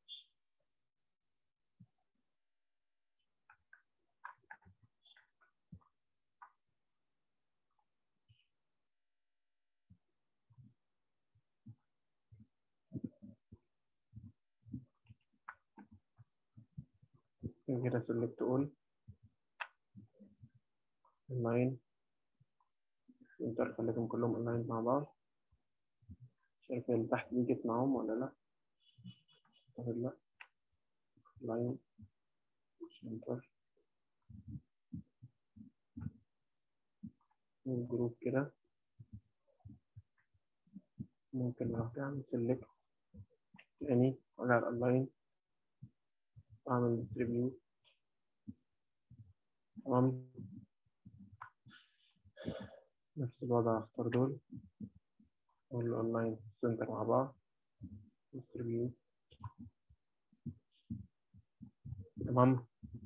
كده سيلكت اول اللاين انتر خليتهم كلهم اونلاين مع بعض شايف اللي تحت دي جت معاهم ولا لا اعتقد لا لاين انتر الجروب كده ممكن اروح اعمل سيلكت تاني وارجع على اللاين اعمل ديستريبيوت تمام نفس الوضع اختار دول اقول له اونلاين سنتر مع بعض ديستريبيوت تمام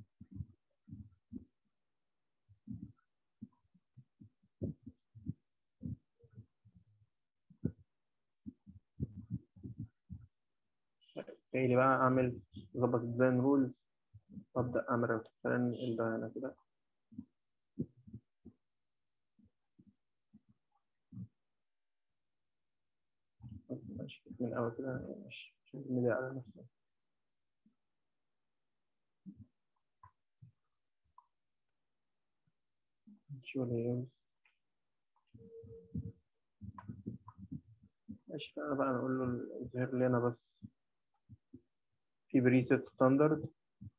جاي لي بقى اعمل اظبط الديزاين رولز وابدا اعمل مثلا ده هنا كده ماشي من الأول كده مش مش مدي على نفسه شو الهيوز ماشي أنا بقى نقول له ظهر لي أنا بس في بريسيت ستاندرد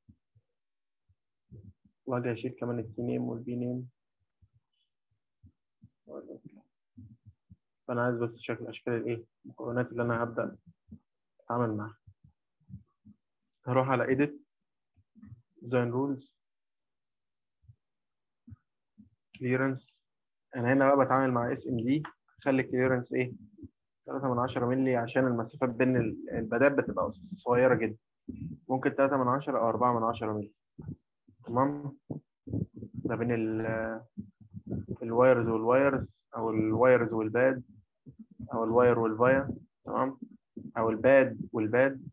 وأجي أشيل كمان التي نيم والبي نيم فأنا عايز بس شكل أشكال الإيه المكونات اللي أنا هبدأ أتعامل معاها هروح على edit design rules clearance أنا هنا بقى بتعامل مع اس ام دي خلي clearance إيه 3 من 10 مللي عشان المسافات بين البدات بتبقى صغيرة جدا ممكن 3 من 10 أو 4 من 10 مللي تمام ما بين الوايرز والوايرز أو الوايرز والباد او الواير والفايا تمام او الباد والباد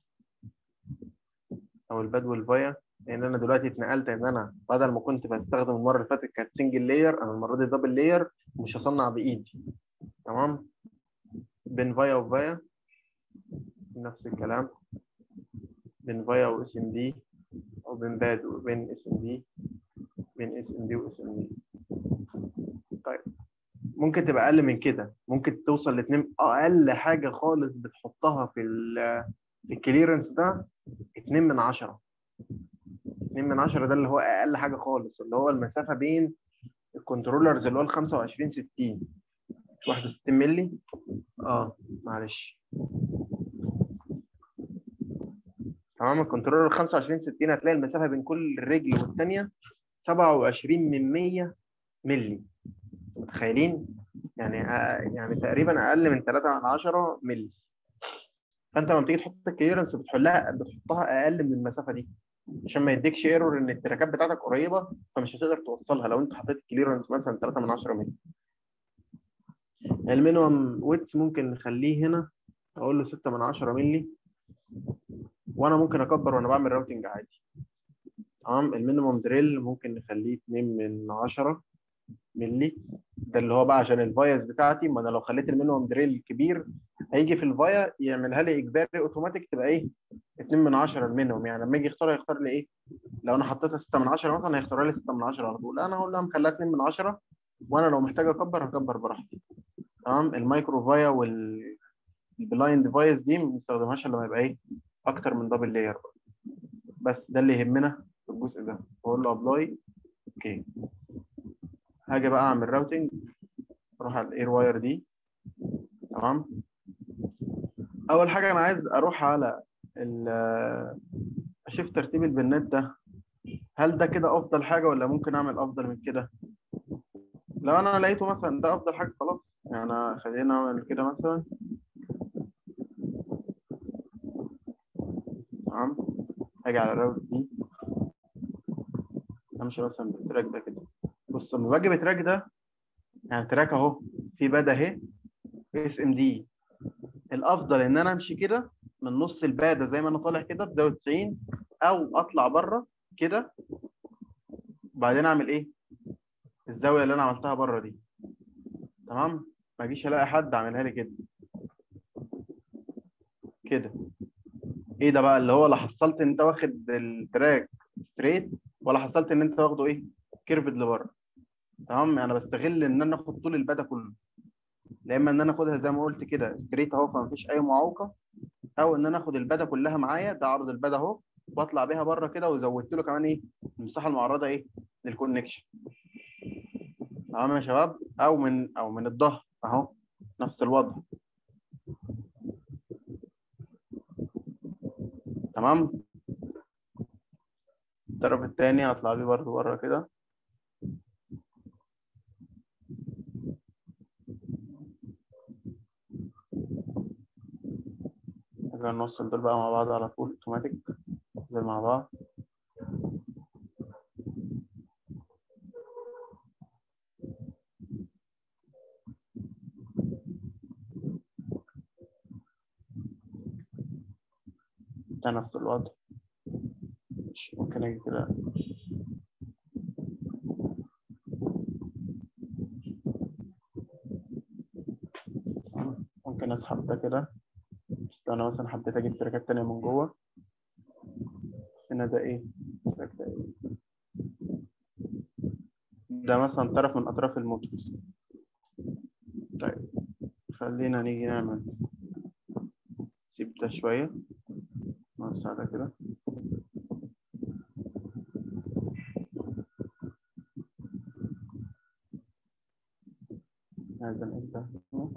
او الباد والفايا لان انا دلوقتي اتنقلت ان انا بدل ما كنت بستخدم المره اللي فاتت كانت سنجل لاير انا المره دي دبل لاير مش هصنع بايدي تمام بين فايا وفايا نفس الكلام بين فايا واس ام دي او بين باد وبين اس ام دي بين اس ام دي واس ام دي طيب ممكن تبقى اقل من كده ممكن توصل لاثنين اقل حاجه خالص بتحطها في في الكليرنس ده 2 من 10 2 من 10 ده اللي هو اقل حاجه خالص اللي هو المسافه بين الكنترولرز اللي هو ال 25 60 61 مللي اه معلش تمام الكنترولر 25 60 هتلاقي المسافه بين كل رجل والثانيه 27 من 100 مللي متخيلين يعني آه يعني تقريبا اقل من 3 من 10 مللي فانت لما بتيجي تحط الكليرنس بتحلها بتحطها اقل من المسافه دي عشان ما يديكش ايرور ان التراكات بتاعتك قريبه فمش هتقدر توصلها لو انت حطيت الكليرنس مثلا 3 من 10 مللي المينيمم ويتس ممكن نخليه هنا اقول له 6 من 10 مللي وانا ممكن اكبر وانا بعمل راوتنج عادي تمام المينيمم دريل ممكن نخليه 2 من 10 مللي ده اللي هو بقى عشان الفايز بتاعتي ما انا لو خليت المينيمم دريل كبير هيجي في الفايا يعملها لي اجباري اوتوماتيك تبقى ايه 2 من 10 المينيمم يعني لما يجي يختار هيختار لي ايه لو انا حطيتها 6 من 10 مثلا هيختار لي 6 من 10 على طول انا هقول لها مخليها 2 من 10 وانا لو محتاج اكبر هكبر براحتي تمام المايكرو فايا والبلايند فايز دي ما بنستخدمهاش الا لما يبقى ايه اكتر من دبل لاير بس ده اللي يهمنا في الجزء ده بقول له ابلاي اوكي هاجي بقى اعمل راوتنج اروح على الاير واير دي تمام اول حاجه انا عايز اروح على اشوف ترتيب البنات ده هل ده كده افضل حاجه ولا ممكن اعمل افضل من كده لو انا لقيته مثلا ده افضل حاجه خلاص يعني خلينا نعمل كده مثلا تمام هاجي على الراوت دي امشي مثلا بالتراك ده كده بص لما باجي بتراك ده يعني تراك اهو في بدا اهي اس ام دي الافضل ان انا امشي كده من نص الباده زي ما انا طالع كده بزاويه 90 او اطلع بره كده وبعدين اعمل ايه الزاويه اللي انا عملتها بره دي تمام ما اجيش الاقي حد عاملها لي كده كده ايه ده بقى اللي هو لا حصلت ان انت واخد التراك ستريت ولا حصلت ان انت واخده ايه كيرفد لبره تمام انا بستغل ان انا اخد طول البدا كله لا اما ان انا اخدها زي ما قلت كده ستريت اهو فمفيش اي معوقه او ان انا اخد البدا كلها معايا ده عرض البدا اهو واطلع بيها بره كده وزودت له كمان ايه المساحه المعرضه ايه للكونكشن تمام يا شباب او من او من الظهر اهو نفس الوضع تمام الطرف الثاني هطلع بيه برضه بره كده كده نوصل دول بقى مع بعض على طول اوتوماتيك زي مع بعض ده نفس الوضع ممكن اجي كده ممكن اسحب ده كده بس لو انا مثلا حبيت اجيب تراكات تانية من جوه هنا ده ايه التراك ده ايه ده مثلا طرف من اطراف الموتور طيب خلينا نيجي نعمل سيب ده شوية نوسع ده كده هذا نبدأ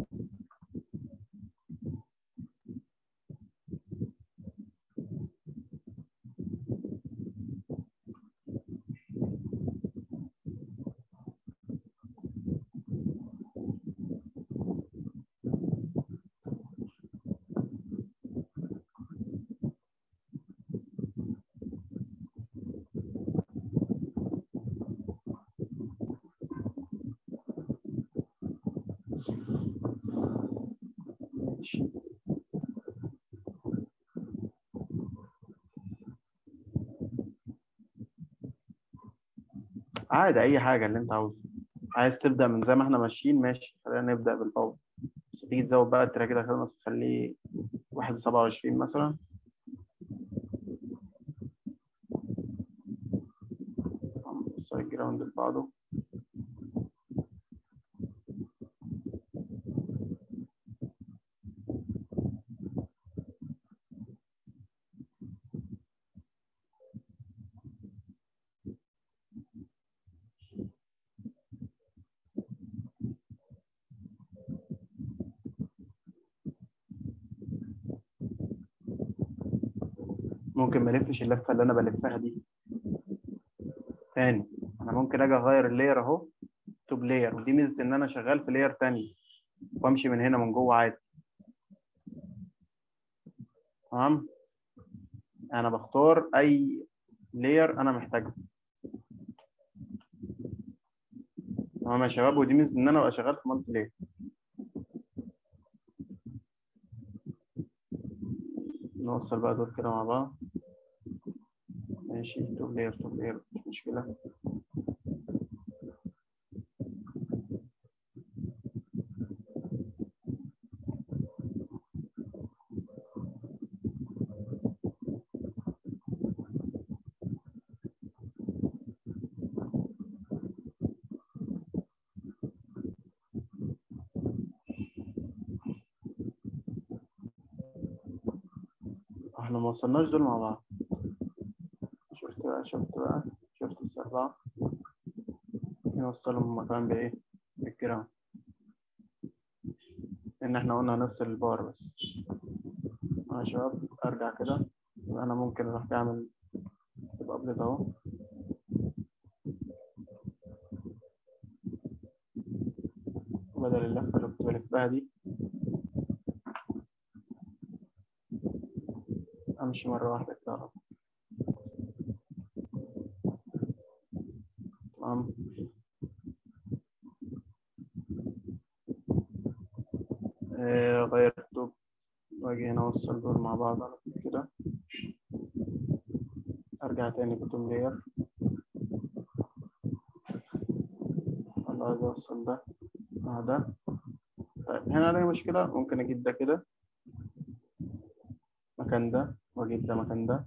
ماشي عادي اي حاجه اللي انت عاوزه عايز تبدا من زي ما احنا ماشيين ماشي خلينا نبدا بالباور بس تيجي تزود بقى التراك كده خلينا نخليه واحد سبعة وعشرين مثلا السايد جراوند اللي بعده ممكن ما الفش اللفه اللي انا بلفها دي تاني انا ممكن اجي اغير اللاير اهو توب لاير ودي ميزه ان انا شغال في لاير تاني وامشي من هنا من جوه عادي تمام انا بختار اي لاير انا محتاجها تمام يا شباب ودي ميزه ان انا ابقى شغال في مالتي لاير نوصل بقى دول كده مع بعض ماشي توب لاير توب لاير مش مشكله احنا ما وصلناش دول مع بعض شفت بقى شفت بقى شفت السبعة نوصلهم مكان بإيه؟ بالجرام إن إحنا قلنا هنفصل البار بس يا شباب أرجع كده يبقى أنا ممكن أروح أعمل الأبيض أهو بدل اللفة اللي كنت بلفها دي امشي مره واحده كده على طول. تمام آه، غير التوب واجي هنا اوصل دول مع بعض على طول كده ارجع تاني بوتوم لاير انا عايز اوصل ده مع ده طيب هنا الاقي مشكله ممكن اجيب ده كده مكان ده واجيب ده مكان ده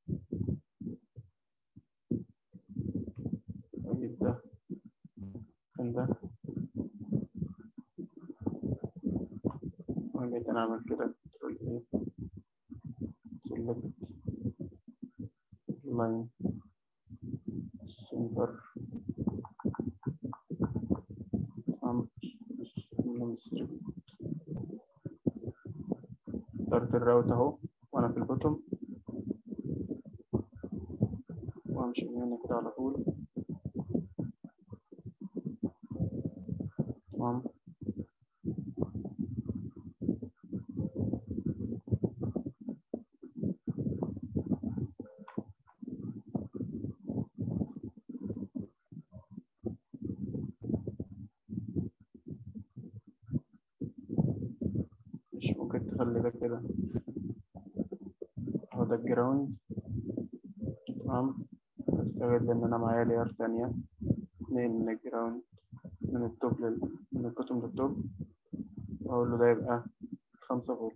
واجيب ده مكان ده وجيت انا اعمل كده كنترول ايه سيلكت لاين سنتر تمام اخترت الراوت اهو وانا في البوتوم وامشي من هنا كده على طول تمام مش ممكن تخلي ده كده هو ده الجراوند تمام استغل ان انا معايا لير تانية اتنين من الجراوند من التوب لل من البوتوم للتوب واقول له ده يبقى خمسة فولت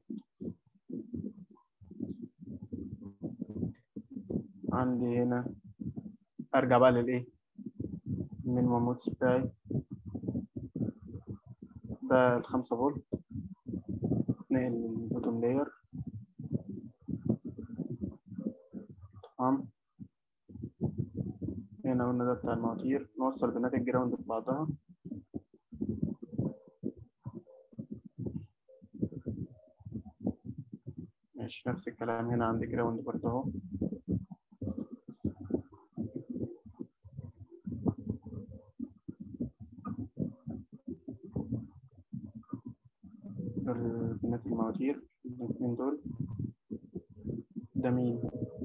عندي هنا ارجع بقى للايه المينيمم مودز بتاعي ده الخمسة فولت نقل البوتوم لاير تمام هنا قلنا ده بتاع المواتير نوصل بنات الجراوند ببعضها ماشي نفس الكلام هنا عندي جراوند برضه اهو دول بنات المواتير الاتنين دول ده مين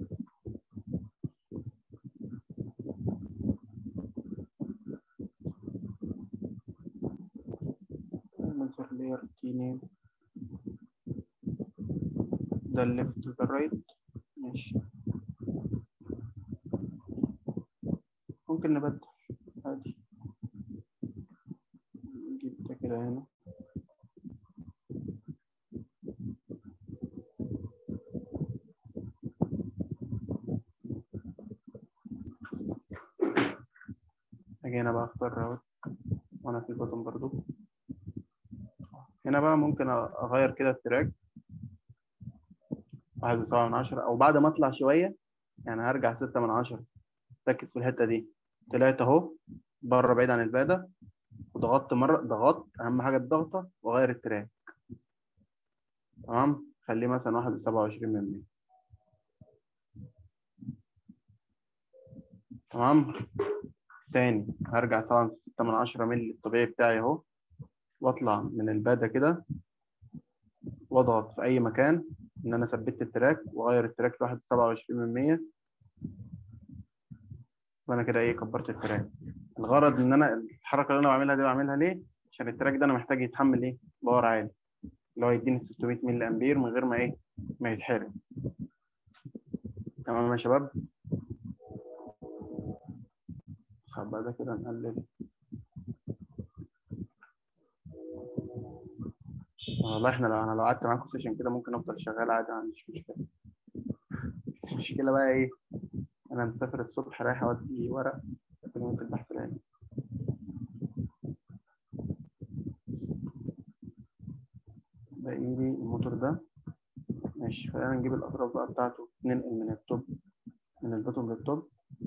منظر لير تينين ده الليفت وده الرايت ماشي ممكن نبدل عادي نجيب ده كده هنا اجي هنا بقى اختار راوت وانا في البوتوم برضو هنا بقى ممكن اغير كده التراك واحد وسبعة من عشرة او بعد ما اطلع شوية يعني هرجع ستة من عشرة ركز في الحتة دي طلعت اهو بره بعيد عن البادة وضغطت مرة ضغطت اهم حاجة الضغطة واغير التراك تمام خليه مثلا واحد وسبعة وعشرين من مية تمام تاني هرجع طبعا في 6 من 10 مللي الطبيعي بتاعي اهو واطلع من البادة كده واضغط في اي مكان ان انا ثبت التراك واغير التراك لواحد 27 من 100 وانا كده ايه كبرت التراك الغرض ان انا الحركه اللي انا بعملها دي بعملها ليه عشان التراك ده انا محتاج يتحمل ايه باور عالي اللي هو يديني 600 ملي امبير من غير ما ايه ما يتحرق تمام يا شباب طب بعد كده نقلل والله احنا لو انا لو قعدت معاكم سيشن كده ممكن افضل شغال عادي ما عنديش مشكله بس المشكله بقى ايه انا مسافر الصبح رايح اودي ورق لكن ممكن تحصل يعني باقي لي الموتور ده ماشي خلينا نجيب الاطراف بقى بتاعته ننقل من التوب من البوتوم للتوب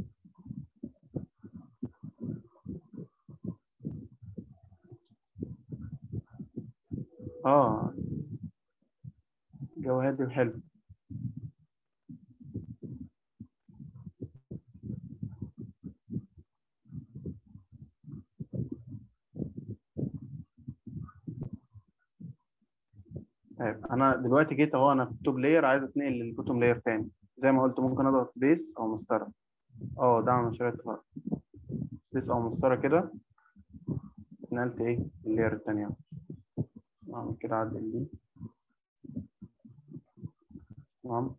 اه جو هادي وحلو طيب انا دلوقتي جيت اهو انا في التوب لاير عايز اتنقل للبوتوم لاير تاني زي ما قلت ممكن اضغط بيس او مسطره اه ده عمل مشاريع اتفاق بيس او مسطره كده اتنقلت ايه اللاير التانية اعمل كده اعدل دي تمام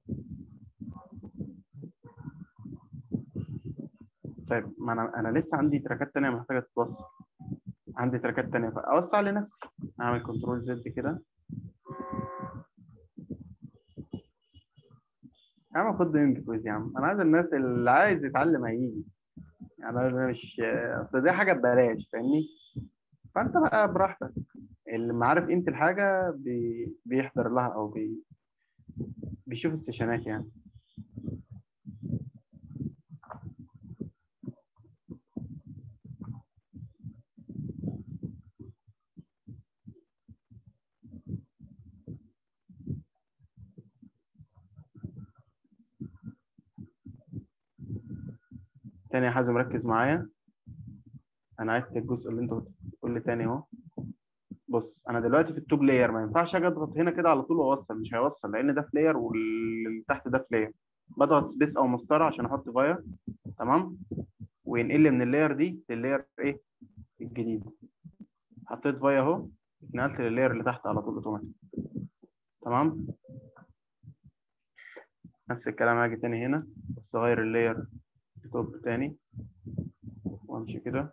طيب ما انا انا لسه عندي تراكات تانية محتاجة تتوصل عندي تراكات تانية فاوسع لنفسي اعمل كنترول زد كده يا عم خد مني كويس يا عم انا عايز الناس اللي عايز يتعلم هيجي يعني انا مش اصل دي حاجه ببلاش فاهمني فانت بقى براحتك اللي ما عارف قيمه الحاجه بي... بيحضر لها او بي... بيشوف السيشنات يعني تاني يا حازم ركز معايا انا عايز الجزء اللي انت بتقول لي تاني اهو بص انا دلوقتي في التوب لاير ما ينفعش اجي اضغط هنا كده على طول واوصل مش هيوصل لان ده فلاير واللي تحت ده فلاير بضغط سبيس او مسطره عشان احط فاير تمام وينقل لي من اللاير دي لللاير ايه الجديد حطيت فاير اهو اتنقلت لللاير اللي تحت على طول اوتوماتيك تمام نفس الكلام هاجي تاني هنا بس اغير اللاير توب تاني وامشي كده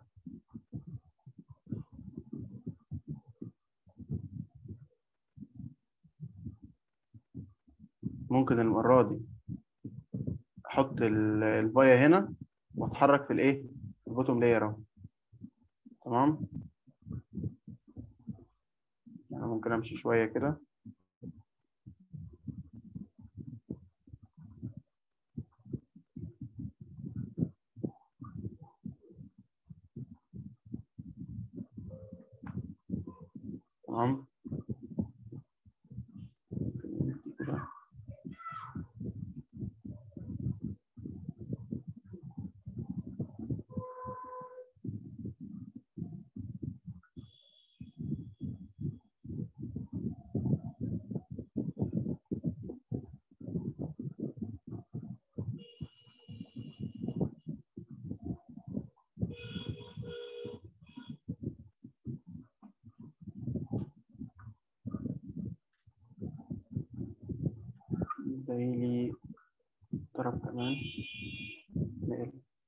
ممكن المرة دي احط ال- الفايا هنا واتحرك في الايه في البوتوم لاير اهو تمام يعني ممكن امشي شوية كده تمام كده. باقيلي طرف كمان نقل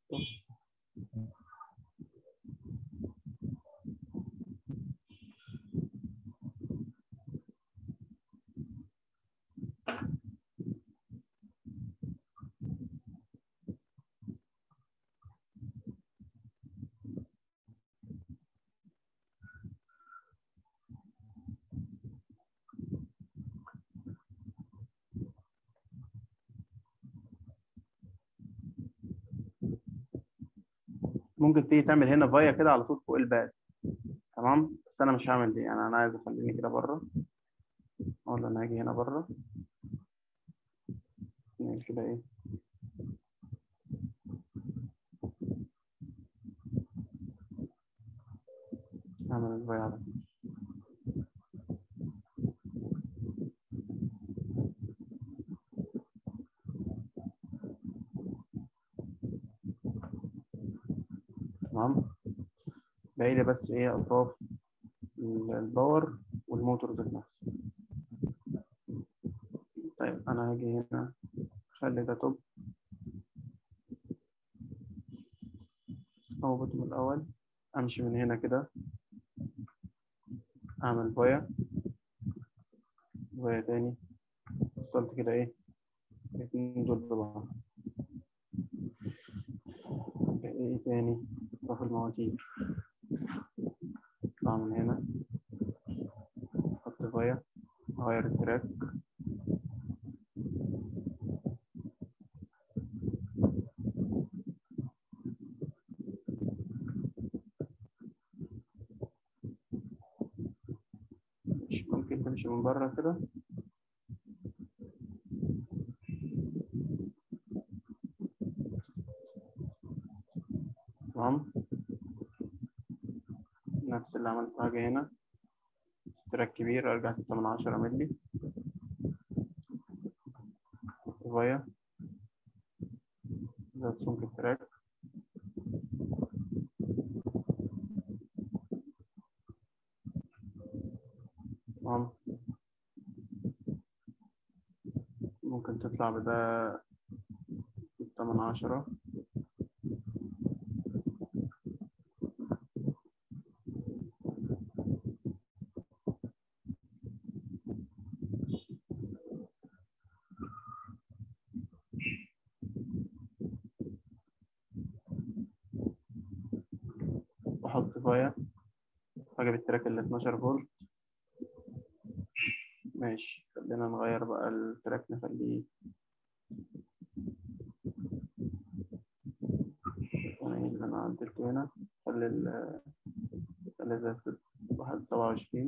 ممكن تيجي تعمل هنا فايا كده على طول فوق الباد تمام بس انا مش هعمل دي يعني انا عايز اخليني كده بره اقول انا هاجي هنا بره نعمل كده ايه نعمل الفاي على طول. تمام باقي لي بس ايه اطراف ال- الباور والموتور ذات نفسه طيب انا هاجي هنا اخلي ده توب اوبط من الاول امشي من هنا كده اعمل فايا فايا تاني وصلت كده ايه الاتنين دول ببعض ايه تاني اطراف المواتير اطلع من هنا احط فايا اغير التراك مش ممكن تمشي من بره كده تمام نفس اللي عملته حاجة هنا اشتراك كبير ارجع ستة من عشرة ملي فايا زود سمك التراك تمام ممكن تطلع بده ستة من عشرة واحط فايا حاجة بالتراك ال 12 فولت ماشي خلينا نغير بقى التراك نخليه أنا إيه اللي أنا عدلته هنا خلي ال خلي ده ست- واحد سبعة وعشرين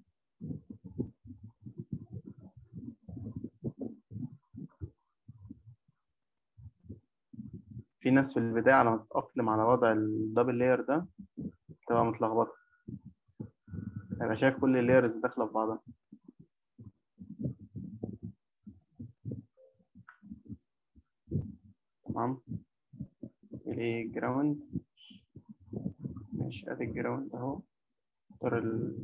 في ناس في البداية على ما تتأقلم على وضع الدبل لاير ده تبقى متلخبطة هيبقى شايف كل اللايرز داخلة في بعضها تمام الايه جراوند ماشي ادي الجراوند اهو اختار ال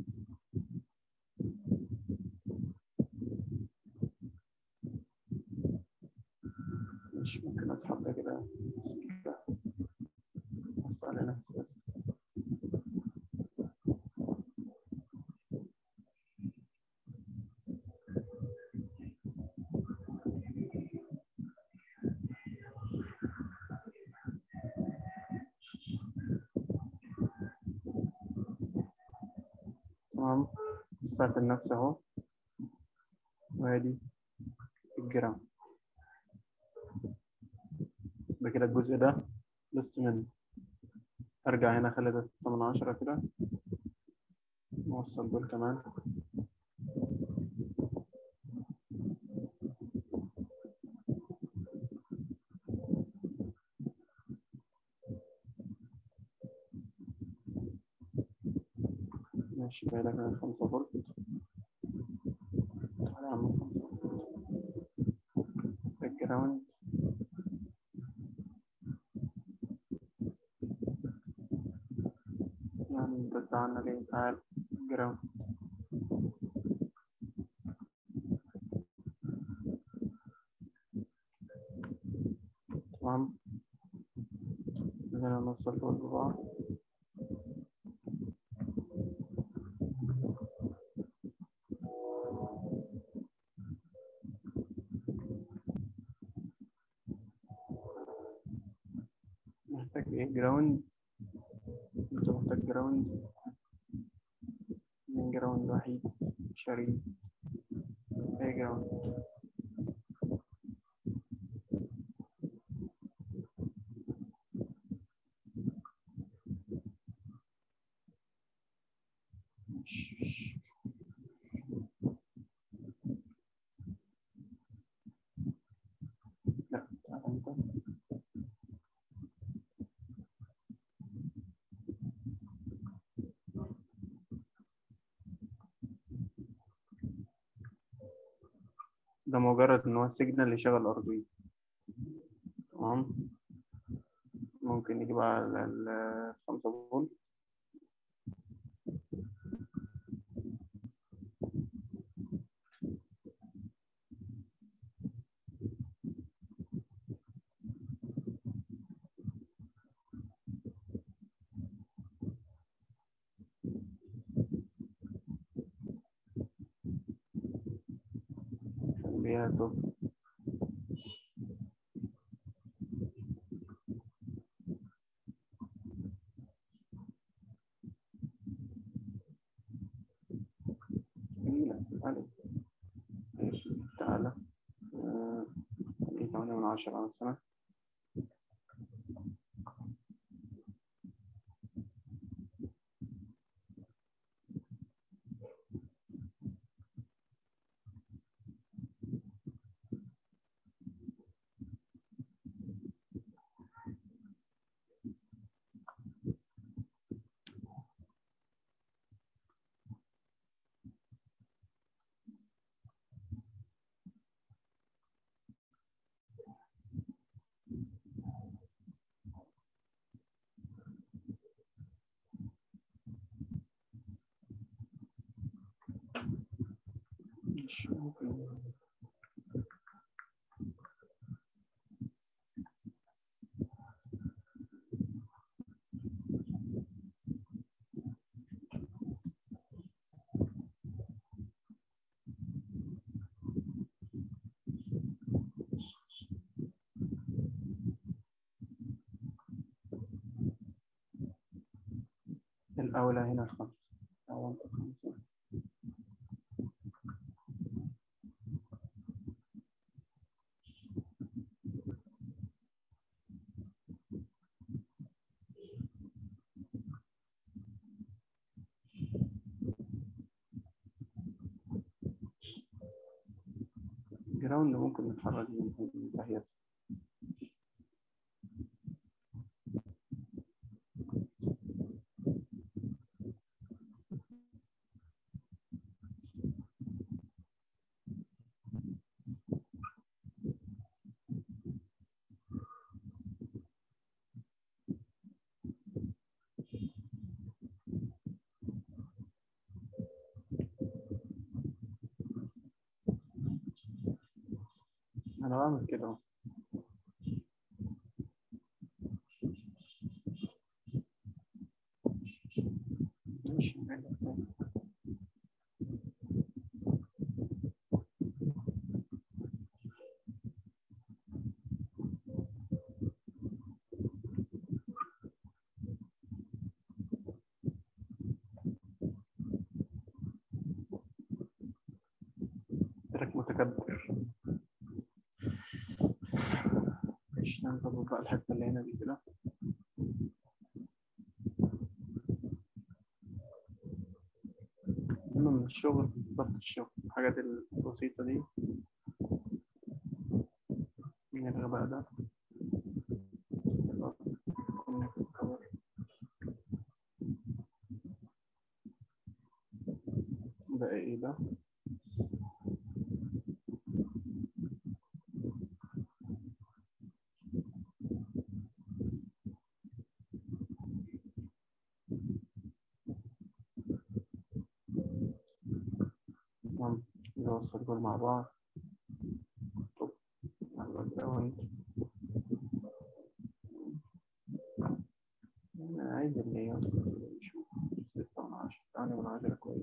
مش ممكن اسحب ده كده بص على نفسي بس تمام وسعت النفس اهو وادي الجرام يبقى كده الجزء ده لست منه ارجع هنا اخلي ده ستة من عشرة كده نوصل دول كمان ماشي بقى ده كده خمسة فولت تعالى يا عم خمسة فولت الجراوند يعني ده بتاعنا ليه تعال جراوند تمام بدنا نوصل دول ببعض محتاج ايه جراوند انت محتاج جراوند من جراوند وحيد شريط ايه جراوند لا تعال انت ده مجرد ان هو السيجنال اللي شغل الاردوين تمام ممكن نيجي بقى على ال 5 فولت خليها توب جميلة تعالى ماشي تعالى آه، خليه تمانية من عشرة مثلا مش ممكن الأولى هنا الخمسة أول خمسة جراوند ممكن نتحرك من الناحية أنا بعمل كده أهو. ماشي تراك متكبر ماشي نظبط بقى الحتة اللي هنا دي كده المهم من الشغل ضغط الشغل الحاجات البسيطة دي من الغباء ده connect cover. ده ايه ده تمام نوصل دول مع بعض طب على الجراوند أنا عايز اللي يوصل يشوف ستة من عشرة تمانية من عشرة كويس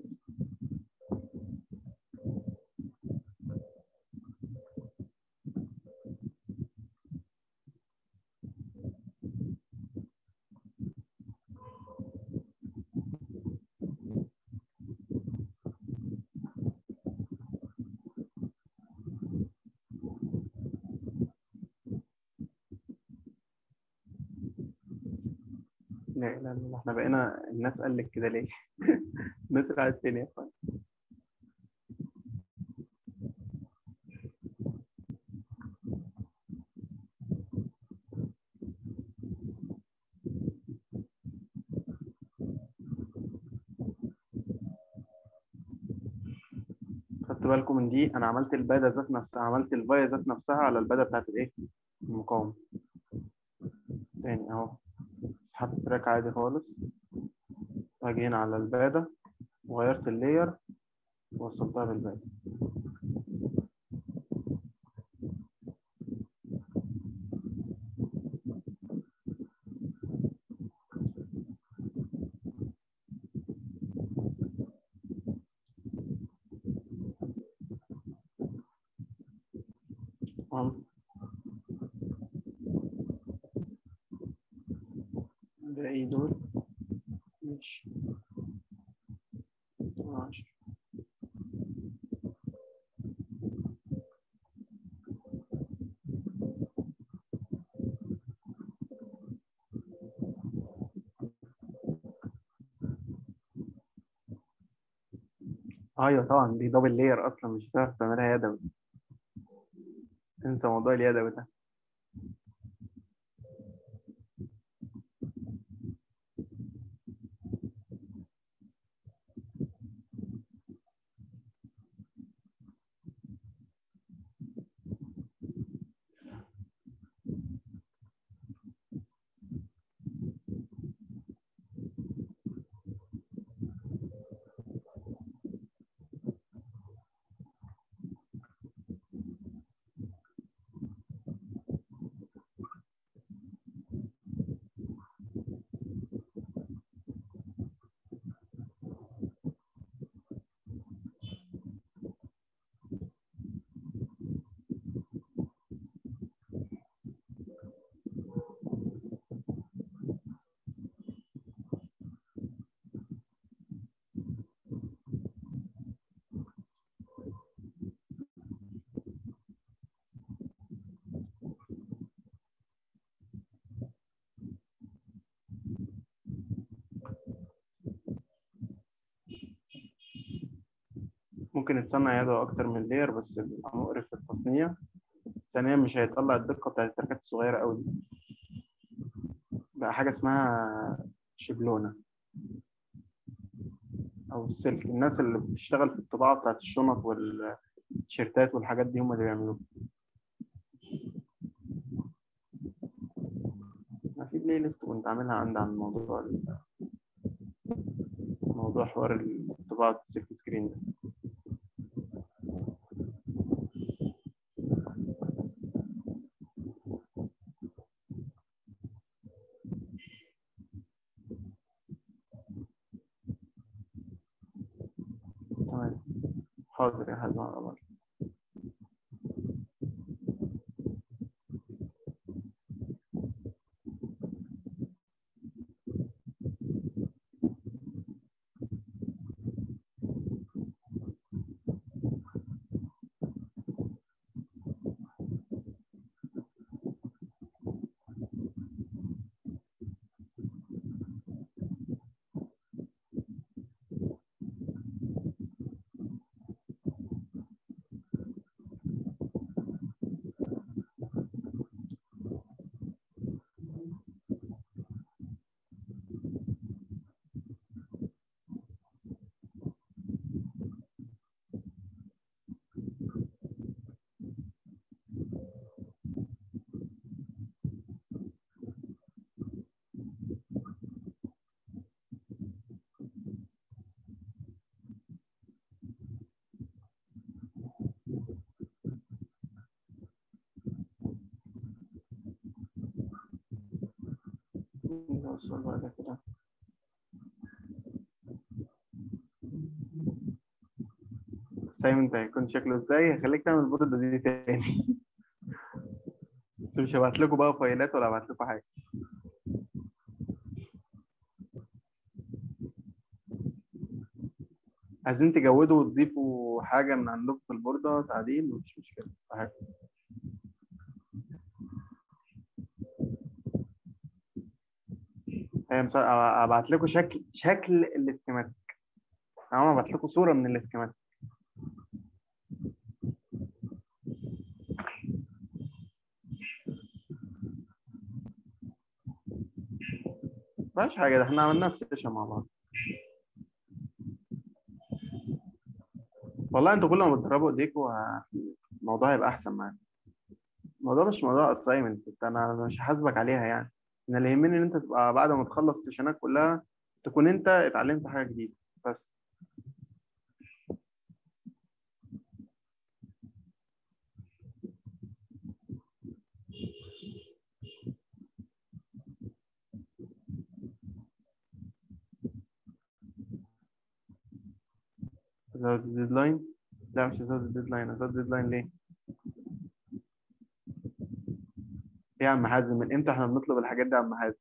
لا لا لا احنا بقينا الناس قال لك كده ليه؟ نسرع الدنيا خالص خدت خدتوا بالكم من دي انا عملت الباده ذات نفسها عملت الفايا ذات نفسها على الباده بتاعت الايه المقاومه تاني اهو سحبت التراك عادي خالص واجي هنا على الباده وغيرت اللاير ووصلتها بالباده تمام باقي دول ماشي عشرة ايوه طبعا دي دبل لاير اصلا مش هتعرف تعملها يدوي انسى موضوع اليدوي ده ممكن يتصنع يدوي اكتر من لاير بس بيبقى مقرف في التصنيع ثانيا مش هيطلع الدقة بتاعت التركات الصغيرة أوي دي بقى حاجة اسمها شبلونة أو السلك الناس اللي بتشتغل في الطباعة بتاعت الشنط والتيشيرتات والحاجات دي هم اللي بيعملوها أنا في بلاي ليست كنت عاملها عندي عن موضوع ال- موضوع حوار الطباعة السلك سكرين ده تمام حاضر يا حلو على بعض نوصل بعد كده سايمون ده هيكون شكله ازاي هخليك تعمل البورد دي تاني بس مش هبعت لكم بقى فايلات ولا هبعت لكم حاجه عايزين تجودوا وتضيفوا حاجه من عندكم في البورده تعديل مفيش مشكله عادي. هي مش ابعت لكم شكل شكل الاسكيماتيك انا ابعت لكم صوره من الاسكيماتيك مفيش حاجه ده احنا عملناها في سيشن مع بعض والله انتوا كل ما بتدربوا ايديكوا ه- الموضوع هيبقى احسن معاك الموضوع مش موضوع اسايمنت انا مش هحاسبك عليها يعني انا اللي يهمني ان انت تبقى بعد ما تخلص السيشنات كلها تكون انت اتعلمت حاجه جديده بس ازود الديدلاين لا مش ازود الديدلاين ازود الديدلاين ليه ايه يا عم حازم من امتى احنا بنطلب الحاجات دي يا عم حازم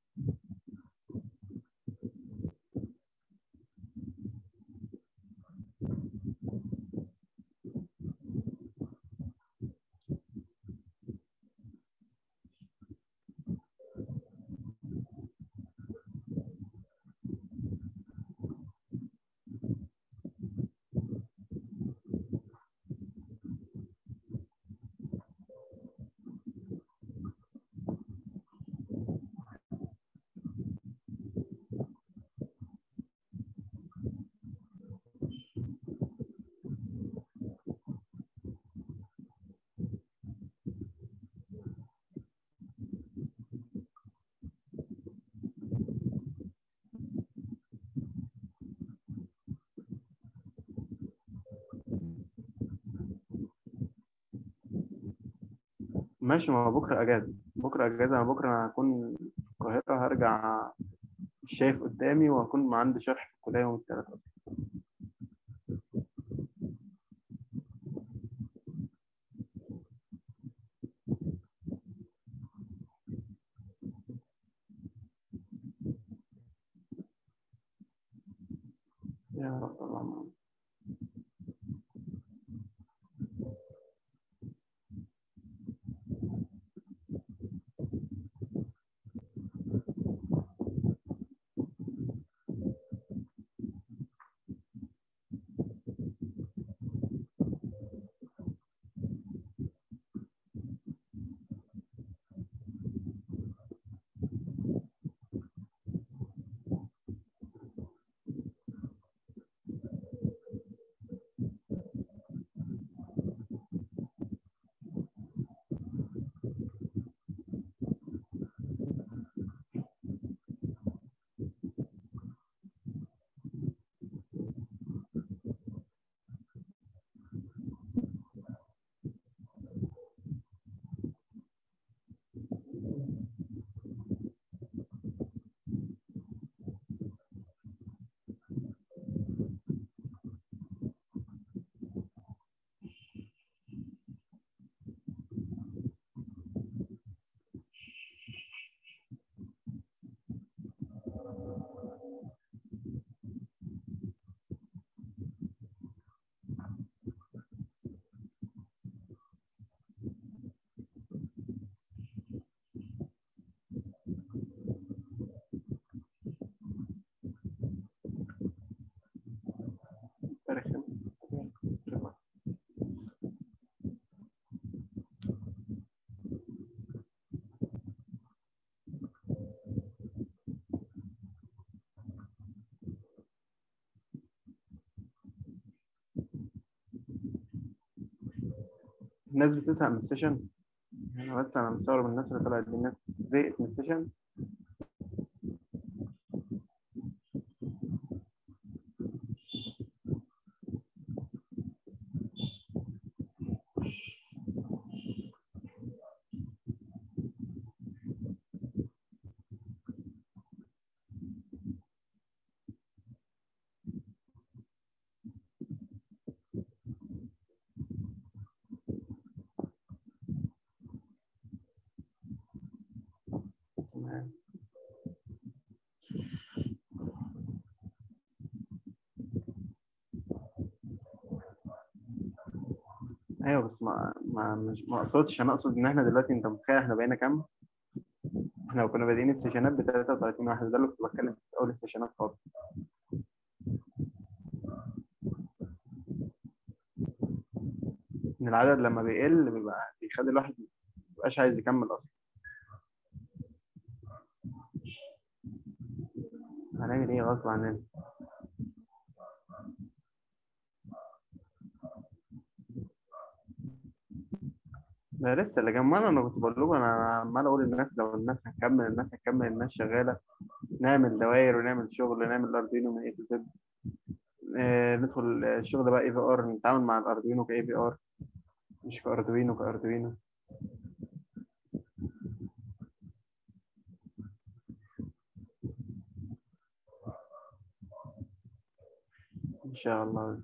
ماشي ما هو بكره اجازه بكره اجازه انا بكره انا هكون في القاهره هرجع مش شايف قدامي وهكون عندي شرح في الكليه يوم الثلاثاء يا رب اللهم رخم. الناس بتزهق من السيشن انا بس انا مستغرب الناس اللي طلعت دي الناس زهقت من السيشن تمام ايوه بس ما ما مش ما اقصدش انا اقصد ان احنا دلوقتي انت متخيل احنا بقينا كام؟ احنا لو كنا بادئين السيشنات ب 33 واحد ده اللي كنت بتكلم في اول السيشنات خالص ان العدد لما بيقل بيبقى بيخلي الواحد ميبقاش عايز يكمل اصلا هنعمل ايه غصب عننا لا لسه اللي جمعنا انا كنت بقول لكم انا عمال اقول للناس لو الناس هتكمل الناس هتكمل الناس شغاله نعمل دوائر ونعمل شغل نعمل الاردوينو من اي تو زد ندخل الشغل بقى اي في ار نتعامل مع الاردوينو كاي في ار مش كاردوينو كاردوينو ان شاء الله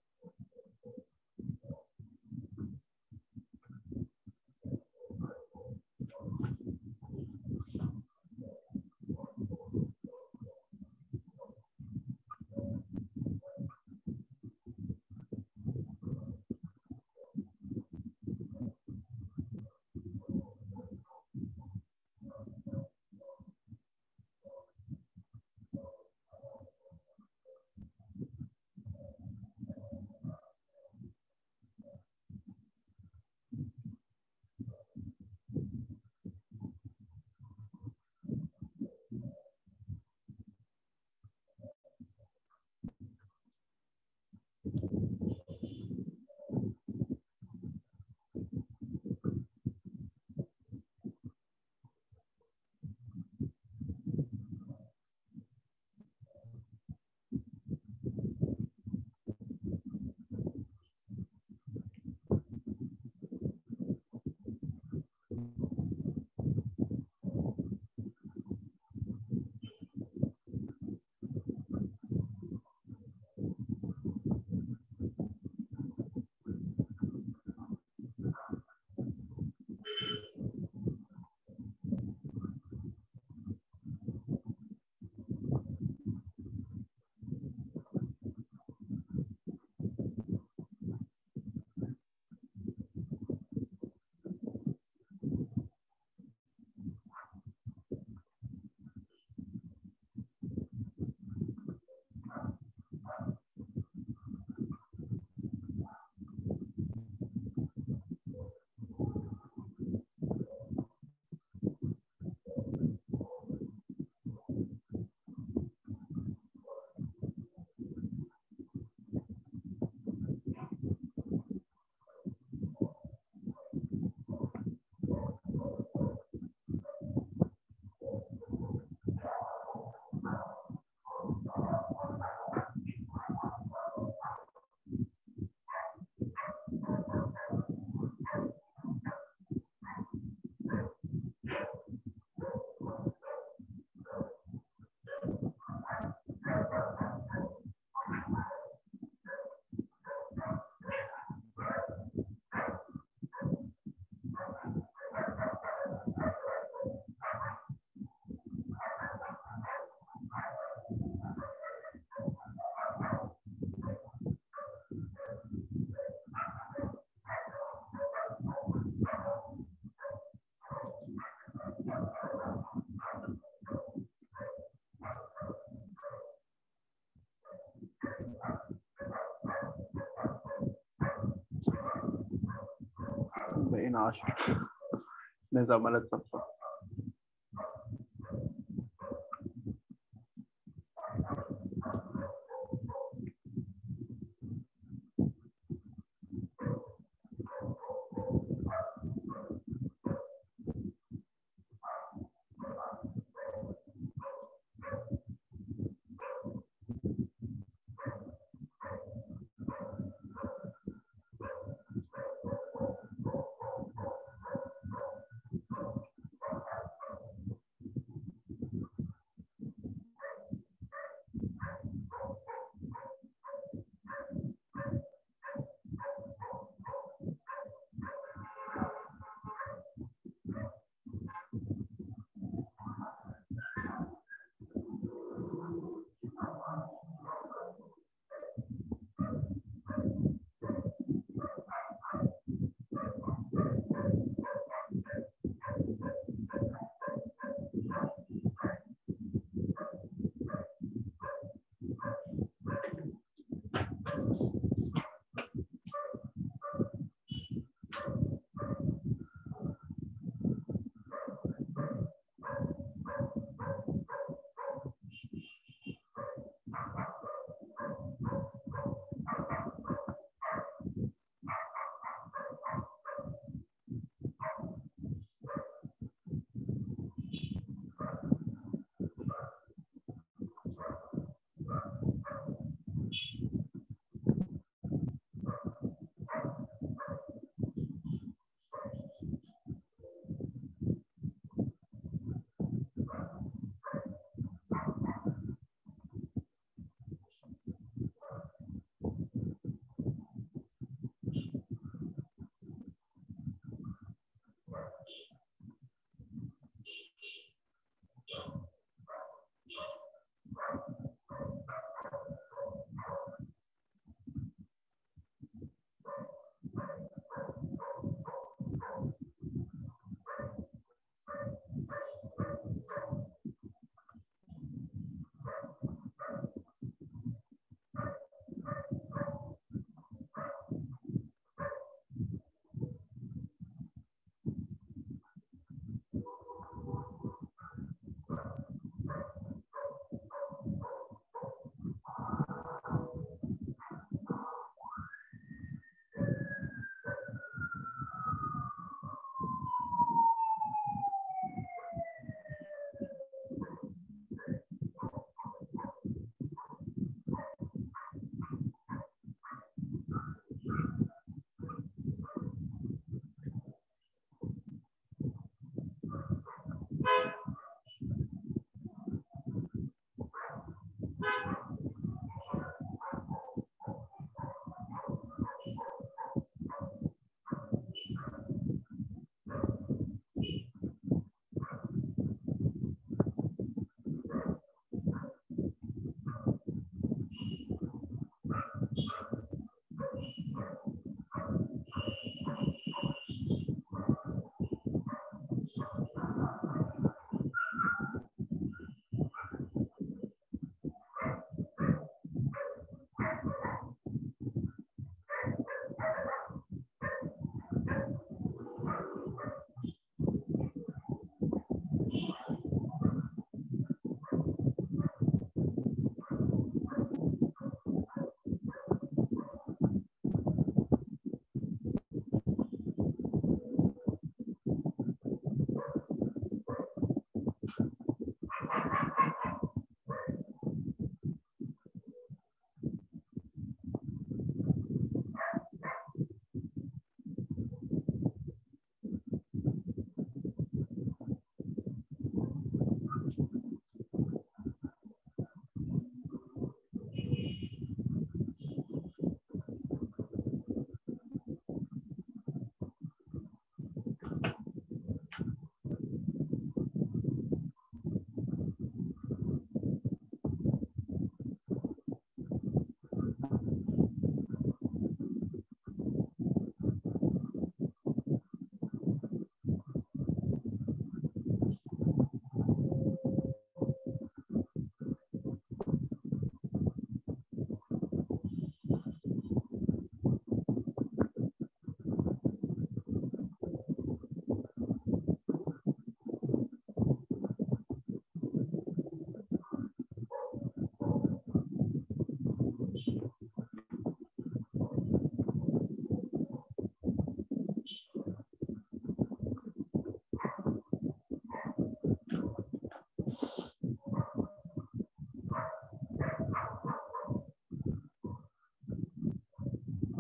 بقينا عشرة ناس عمالة تصفر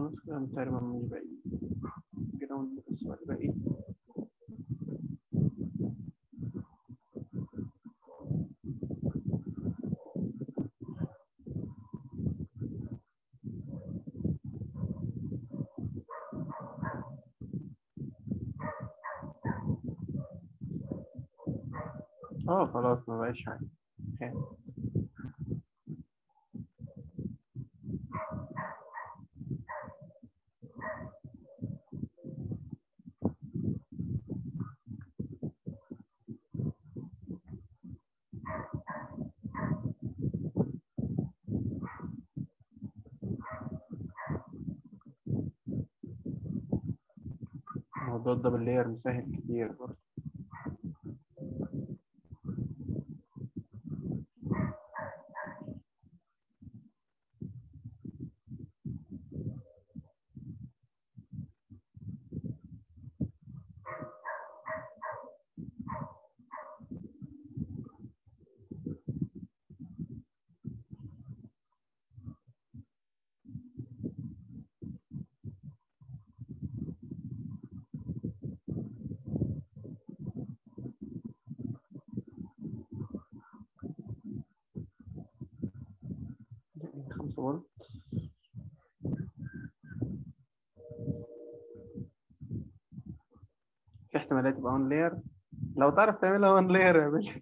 خلاص كده تقريبا مش باقي جراوند بس ولا باقي اه خلاص ما بقاش حاجة خير. الموضوع ده باللاير مسهل كتير برضه خمسة برضه في احتمالية تبقى اون لاير لو تعرف تعملها اون لاير يا باشا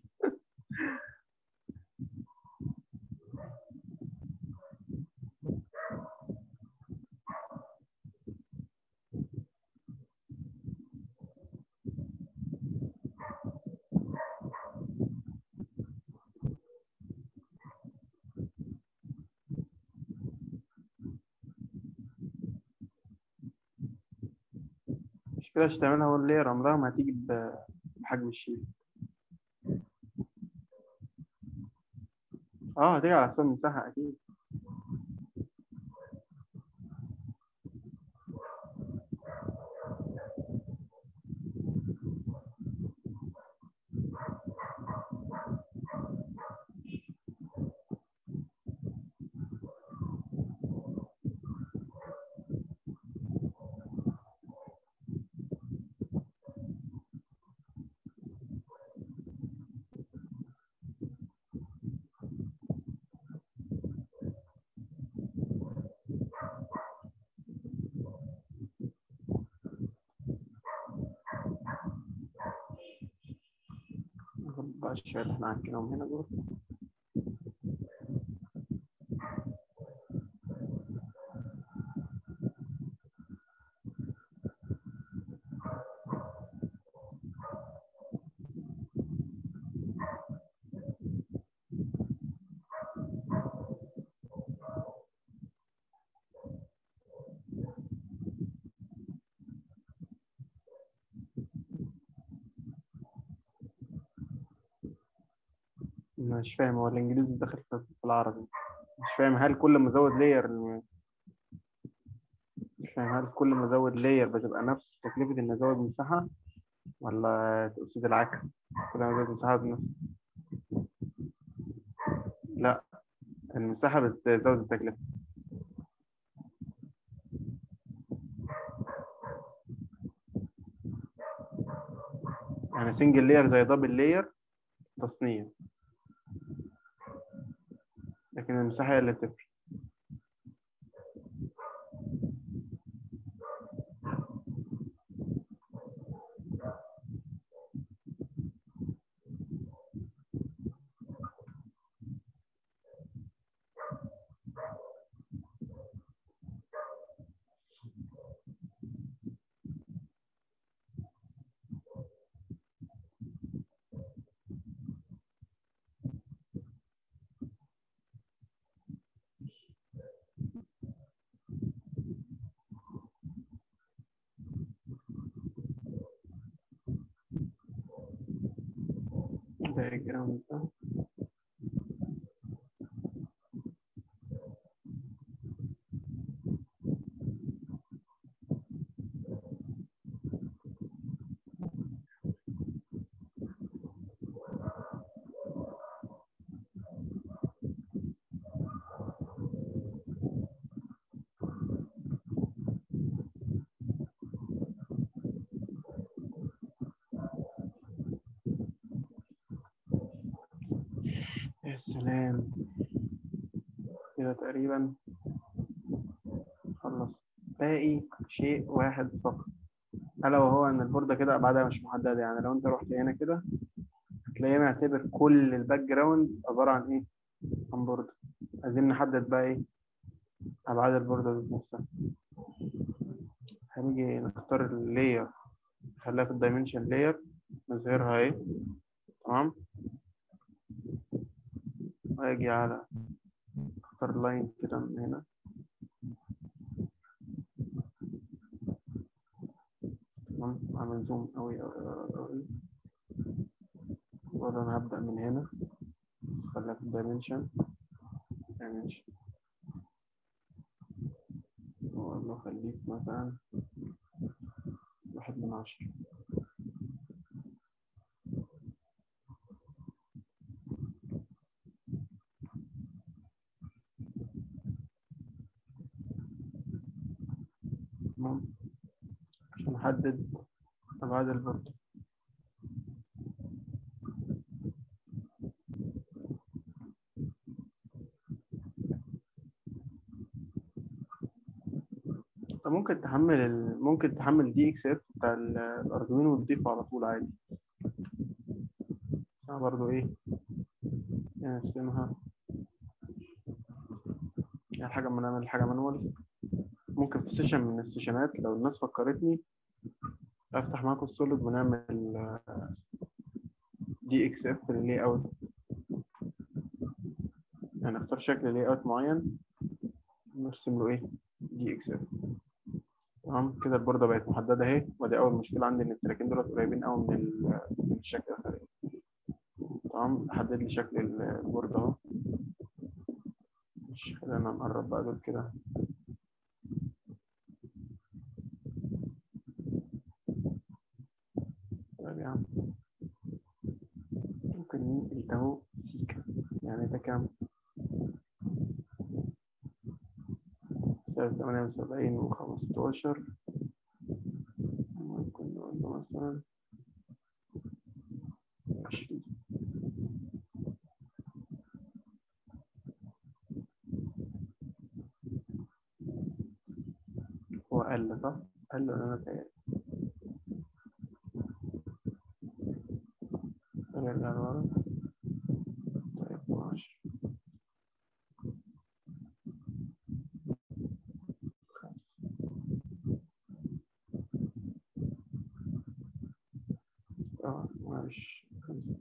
مش كده عشان تعملها اون لاير عمرها ما هتيجي ب- بحجم الشيل اه هتيجي على حسب المساحة أكيد ناخد بقى الشوية اللي احنا عارفينهم هنا دول مش فاهم هو الإنجليزي داخل في في العربي مش فاهم هل كل ما أزود لاير مش فاهم هل كل ما أزود لاير بتبقى نفس تكلفة إن أزود مساحة ولا تقصد العكس كل ما أزود مساحة بنفس لا المساحة بتزود التكلفة يعني سنجل لاير زي دبل لاير تصنيع لكن المساحة هي اللي بتفرق diagram ده يا سلام كده تقريبا خلص باقي شيء واحد فقط ألا وهو إن البوردة كده أبعادها مش محددة يعني لو أنت رحت هنا كده هتلاقيه معتبر كل الباك جراوند عبارة عن إيه؟ عن بوردة عايزين نحدد بقى إيه؟ أبعاد البوردة ذات نفسها هنيجي نختار اللاير نخليها في الدايمنشن لاير نظهرها اهي تمام واجي على اختار لاين كده من هنا تمام اعمل زوم قوي قوي قوي وده انا هبدأ من هنا خليها في الدايمنشن دايمنشن واقول له خليك مثلا واحد من عشرة تمام عشان أحدد أبعاد البرد انت ممكن تحمل ال... ممكن تحمل دي اكس اف بتاع ال- الاردوينو وتضيفه على طول عادي انا برضو ايه يعني اسمها يعني حاجة ما نعمل حاجة مانوال ممكن في سيشن من السيشنات لو الناس فكرتني افتح معاكم السوليد ونعمل دي اكس اف لللاي اوت يعني اختار شكل لاي اوت معين نرسم له ايه دي اكس اف تمام كده البوردة بقت محددة اهي ودي أول مشكلة عندي إن التراكين دول قريبين أوي من ال- من الشكل الخارجي تمام حدد لي شكل ال- البوردة أهو مش خلينا نقرب بقى دول كده طيب يا عم ممكن ننقل ده أهو سيكا يعني ده كام؟ سالب تمانية وسبعين وخمستاشر ممكن نقول له مثلا عشرين هو قل صح؟ قل ولا أنا تهيألي؟ نرجع لورا طيب عشرة خمسة اه معلش خمسة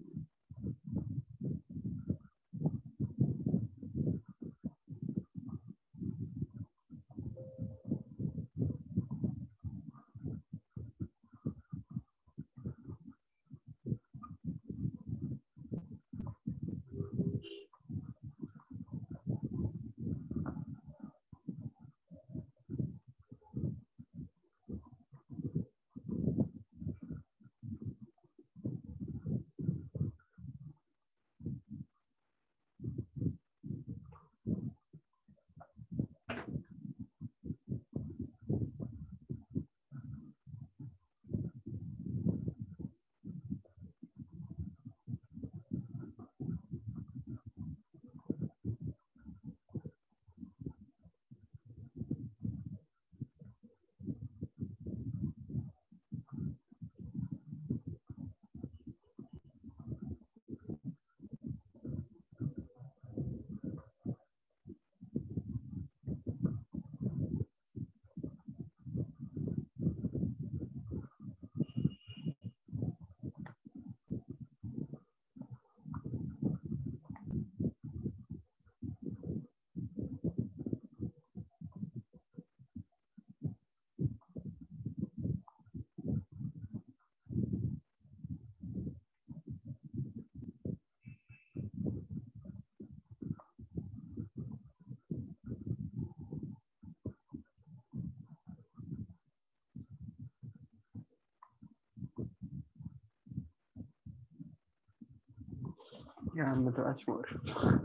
يا عم ما تبقاش مقرف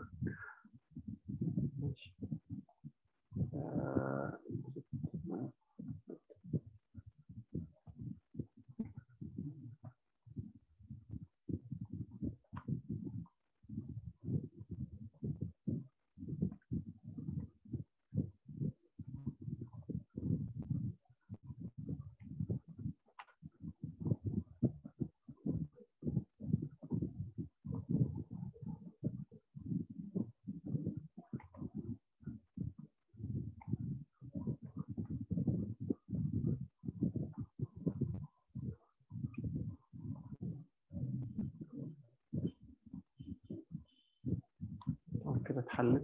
ماشي. آه، كده اتحلت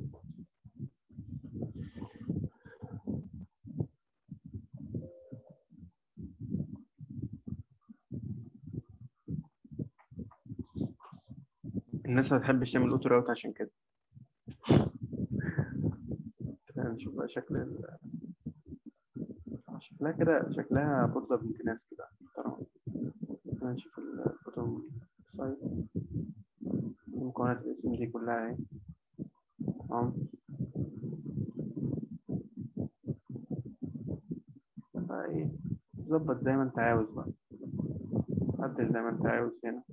الناس ما بتحبش تعمل اوتو راوت عشان كده نشوف بقى شكل ال شكلها كده شكلها بوردة بنت ناس كده محترمة نشوف البوتوم سايت مكونات الاسم دي كلها اهي تمام بقى ايه ظبط زي ما انت عاوز بقى عدل زي ما انت عاوز هنا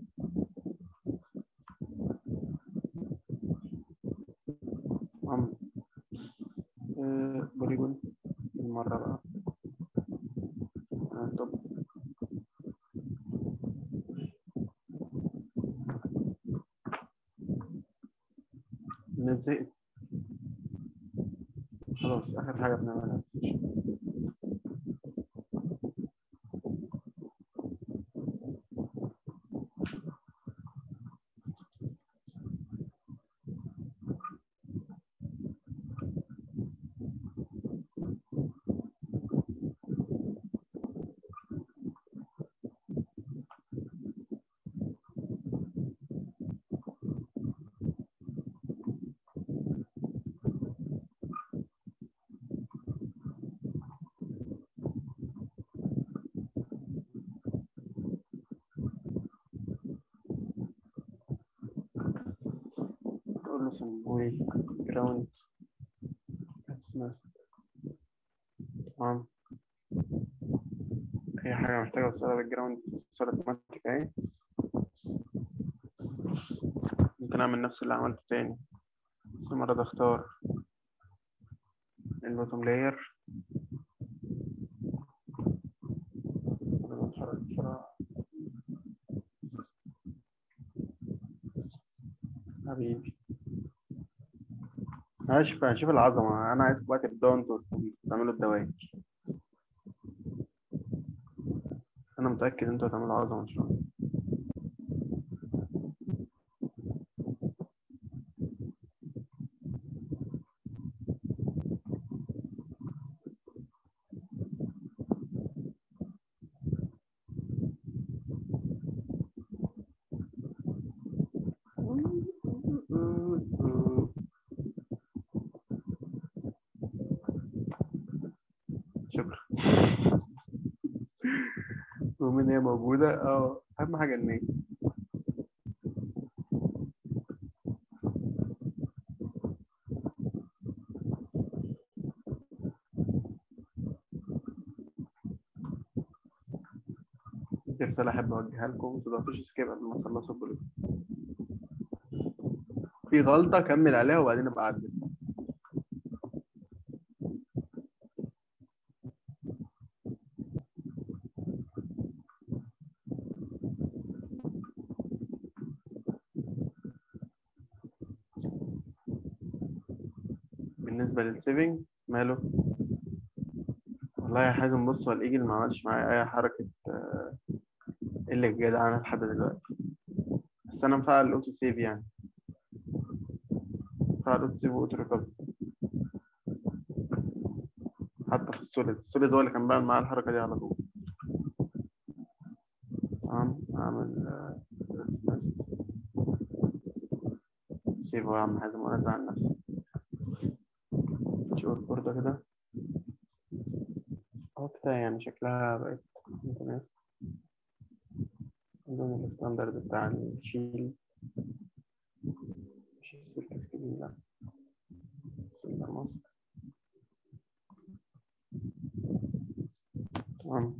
تمام آه، بوليجون المرة بقى آه، طب الناس زهقت خلاص آخر حاجة بنعملها تقول له سموه جراوند تمام أي حاجة محتاجة أوصلها بالجراوند توصلها اوتوماتيك أهي ممكن أعمل نفس اللي عملته تاني بس المرة دي أختار البوتوم لاير نتحرك بسرعة حبيبي هشوف هشوف العظمة أنا عايز بقى تبدأوا انتوا تعملوا الدواير أنا متأكد انتوا هتعملوا عظمة إن شاء الله شكرا ومن هي موجودة اه أهم حاجة إن هي دي رسالة أحب أوجهها لكم ما تضغطوش سكيب قبل ما تخلصوا البلوك في غلطة كمل عليها وبعدين ابقى عدل بالنسبة للسيفنج ماله والله يا حازم بص هو الإيجل ما عملش معايا أي حركة آه، اللي جدعانة لحد دلوقتي بس أنا مفعل الأوتو سيف يعني مفعل الأوتو سيف وأوتو ريكفري حتى في السوليد السوليد هو اللي كان بيعمل معايا الحركة دي على طول تمام أعمل سيف هو يا عم حازم وأنا أزعل نفسي شوف البوردة كده اهو كده يعني شكلها بقت متناسب اللون الستاندرد بتاع الشيل مش السلك سكرين لا سيلفر ماسك تمام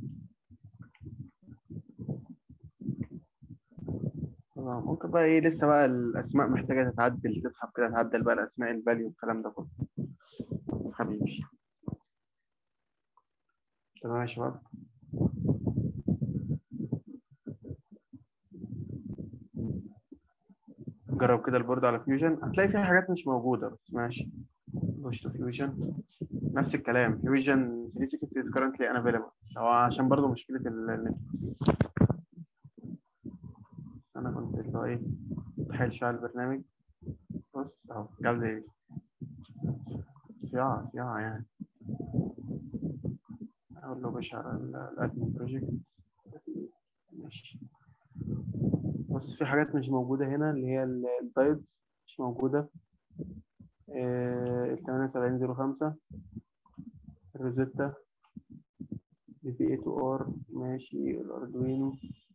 تمام ممكن بقى ايه لسه بقى الاسماء محتاجة تتعدل تسحب كده تعدل بقى الاسماء الفاليو والكلام ده كله حبيبي تمام يا شباب جرب كده البورد على فيوجن هتلاقي فيها حاجات مش موجودة بس ماشي خش تو فيوجن نفس الكلام فيوجن 360 is currently unavailable هو عشان برضه مشكلة ال- النت أنا كنت اللي هو إيه متحايل شوية على البرنامج بص اهو جاب لي صياعة صياعة يعني اقول له باشا على الادمن بروجكت ماشي بص في حاجات مش موجودة هنا اللي هي ال- الدايتس مش موجودة ال 7805 الروزيتا ال في 8 ار ماشي الاردوينو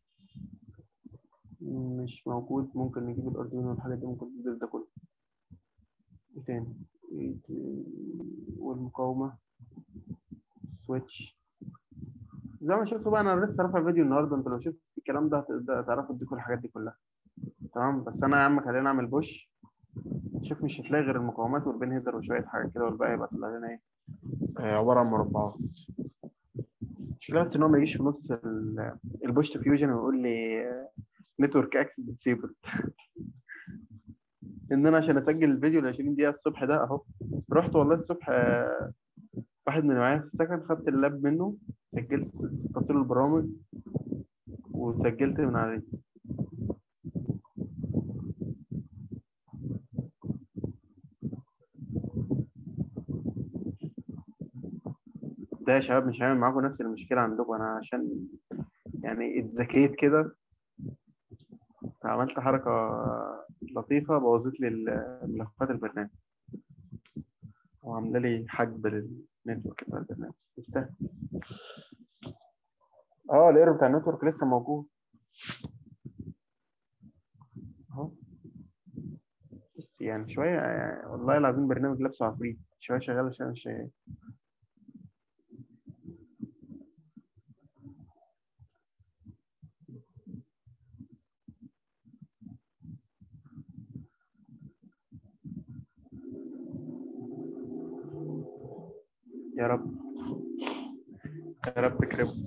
مش موجود ممكن نجيب الاردوينو والحاجات دي ممكن نضيف ده كله ايه تاني إيه تاني؟ والمقاومة سويتش زي ما شفتوا بقى انا لسه رافع فيديو النهارده انتوا لو شفتوا الكلام ده هتقدروا تعرفوا تديكوا الحاجات دي كلها تمام بس انا يا عم خلينا نعمل بوش شوف مش هتلاقي غير المقاومات والبين هيدر وشويه حاجات كده والباقي يبقى طلع لنا ايه آه، عباره عن مربعات المشكله بس ان هو ما يجيش في نص ال- البوش تو فيوجن ويقول لي نتورك اكسس ديسيبل ان انا عشان اسجل الفيديو ال 20 دقيقه الصبح ده اهو رحت والله الصبح آه، واحد من معايا في السكن خدت اللاب منه سجلت حطيت له البرامج وسجلت من عليه ده يا شباب مش هعمل معاكم نفس المشكلة عندكم أنا عشان يعني اتذكيت كده عملت حركة لطيفة بوظت لي ال- ملفات البرنامج وعاملة لي حجب للنتورك بتاع البرنامج يستاهل اه الايرور بتاع النتورك لسه موجود اهو بس يعني شوية يعني والله العظيم برنامج لابسه عفريت شوية شغال شوية مش شغال يا رب يا رب تكرمه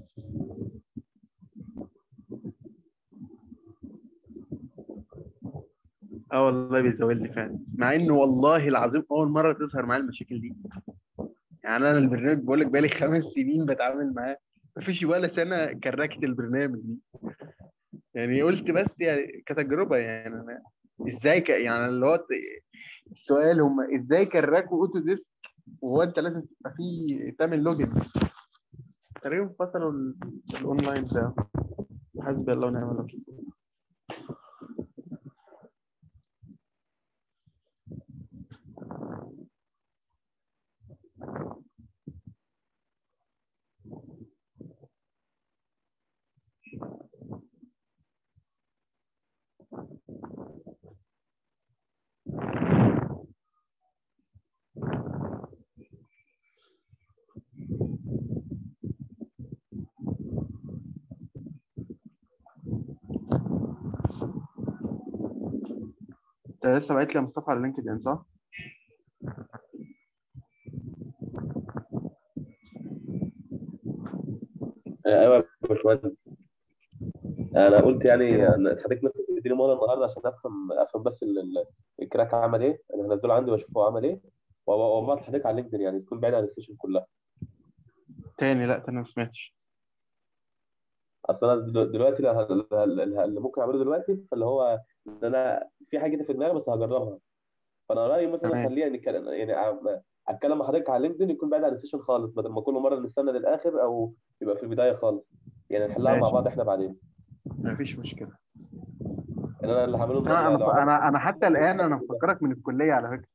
اه والله بيزود لي فعلا مع انه والله العظيم اول مره تظهر معايا المشاكل دي يعني انا البرنامج بقول لك بقالي خمس سنين بتعامل معاه مفيش ولا سنه كركت البرنامج دي يعني قلت بس يعني كتجربه يعني انا ازاي ك... يعني اللي هو السؤال هم ازاي كركوا اوتو ديسك وهو انت لازم تبقى فيه تعمل لوجن تقريبا فصلوا ال- الاونلاين ده حسبي الله ونعم الوكيل انت لسه بعت لي يا مصطفى على لينكد ان صح؟ ايوه يا باشمهندس انا قلت يعني كده. أنا خليك بس تديني مره النهارده عشان افهم افهم بس ال- ال- الكراك عمل ايه انا هنزله عندي واشوف هو عمل ايه وابعت لحضرتك على لينكدين يعني تكون بعيد عن السيشن كلها تاني لا تاني ما سمعتش اصل انا دل- دلوقتي اللي- اللي اللي ممكن اعمله دلوقتي اللي هو ان انا في حاجه كده في دماغي بس هجربها فانا رايي مثلا تمام. اخليها نتكلم يعني أ- اتكلم مع حضرتك على لينكدين يكون بعيد عن السيشن خالص بدل ما كل مره نستنى للاخر او يبقى في البدايه خالص يعني نحلها مع ماشي. بعض احنا بعدين مفيش مشكله ان انا اللي هعمله انا النهارده لو انا عملت- انا انا حتى الان انا مفكرك من الكليه على فكره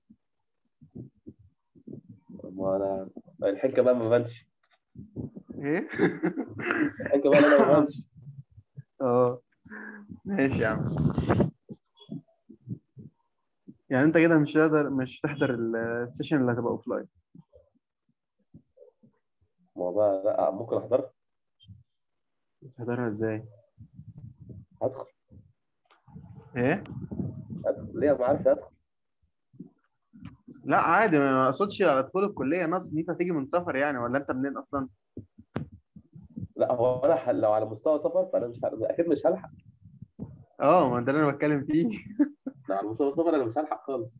ما انا الحنكه بقى ما بانش ايه الحنكه بقى اللي انا ما بانش اه ماشي يا عم يعني انت كده مش هتقدر مش تحضر السيشن اللي هتبقى اوف لاين ما هو بقى لا ممكن احضرها تحضرها ازاي هدخل ايه هدخل ليه ما عارف ادخل لا عادي ما اقصدش على دخول الكليه ناقص ان انت هتيجي من سفر يعني ولا انت منين اصلا لا هو انا ح- لو على مستوى سفر فانا مش ه- اكيد مش هلحق اه ما ده اللي انا بتكلم فيه لو على مستوى سفر انا مش هلحق خالص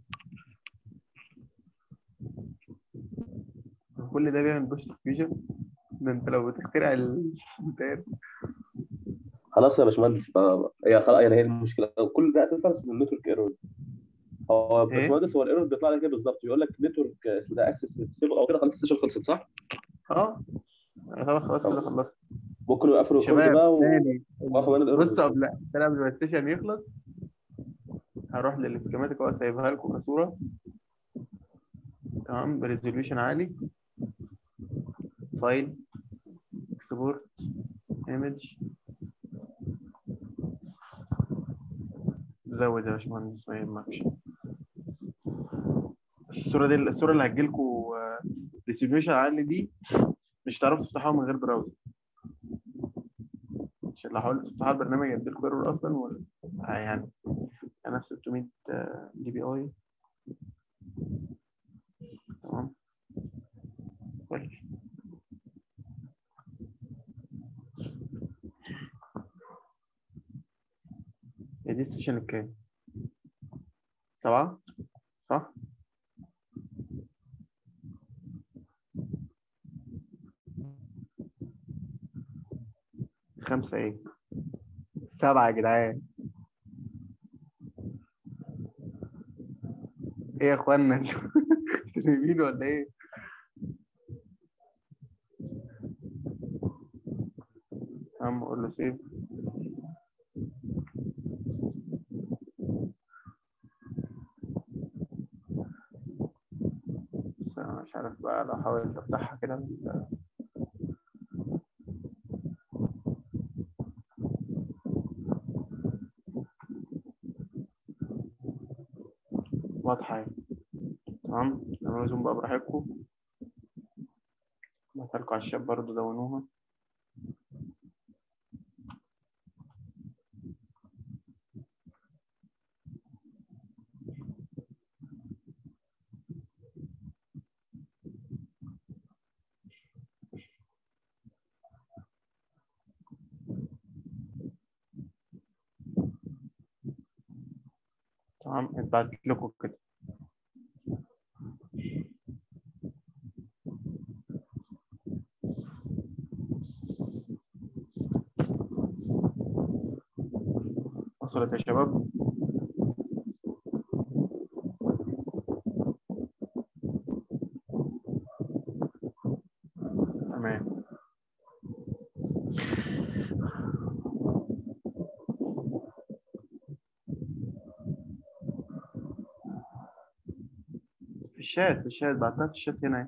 كل ده بيعمل بوش فيوجن ده انت لو بتخترع ال خلاص يا باشمهندس ف- هي خلاص يعني هي المشكله كل ده اساسا عشان النتورك ايرور هو إيه؟ باشمهندس هو الايرور بيطلع لك كده بالظبط يقول لك نتورك اسمه ده اكسس ديسيبل او كده خلاص السيشن خلصت صح؟ اه خلاص خلاص كده خلصت ممكن يقفلوا الكورس شباب بقى و- تاني وقفوا بين الايرور بص قبل تاني قبل ما السيشن يخلص هروح للسكيماتيك اهو سايبها لكم كصوره تمام بريزوليوشن عالي فايل اكسبورت ايمج زود يا باشمهندس ما يهمكش الصوره دي الصوره اللي هتجيلكم ريزوليوشن عالي دي مش هتعرفوا تفتحوها من غير براوزر عشان لو حاولت تفتحوا البرنامج هيديلكوا ايرور اصلا و... آه يعني انا في 600 دي بي اي تمام كويس هي دي السيشن الكام؟ سبعة؟ صح؟ خمسة ايه؟ سبعة يا جدعان ايه يا اخوانا انتوا نايمين ولا ايه؟ عم اقول له سيف بس انا مش عارف بقى لو حاولت افتحها كده ال- واضحة يعني تمام اعملوا زوم بقى براحتكم بعتلكوا على الشات برضه دونوها تمام اتبعت لكم كده وصلت يا شباب تمام في الشات في الشات بعتها في الشات هنا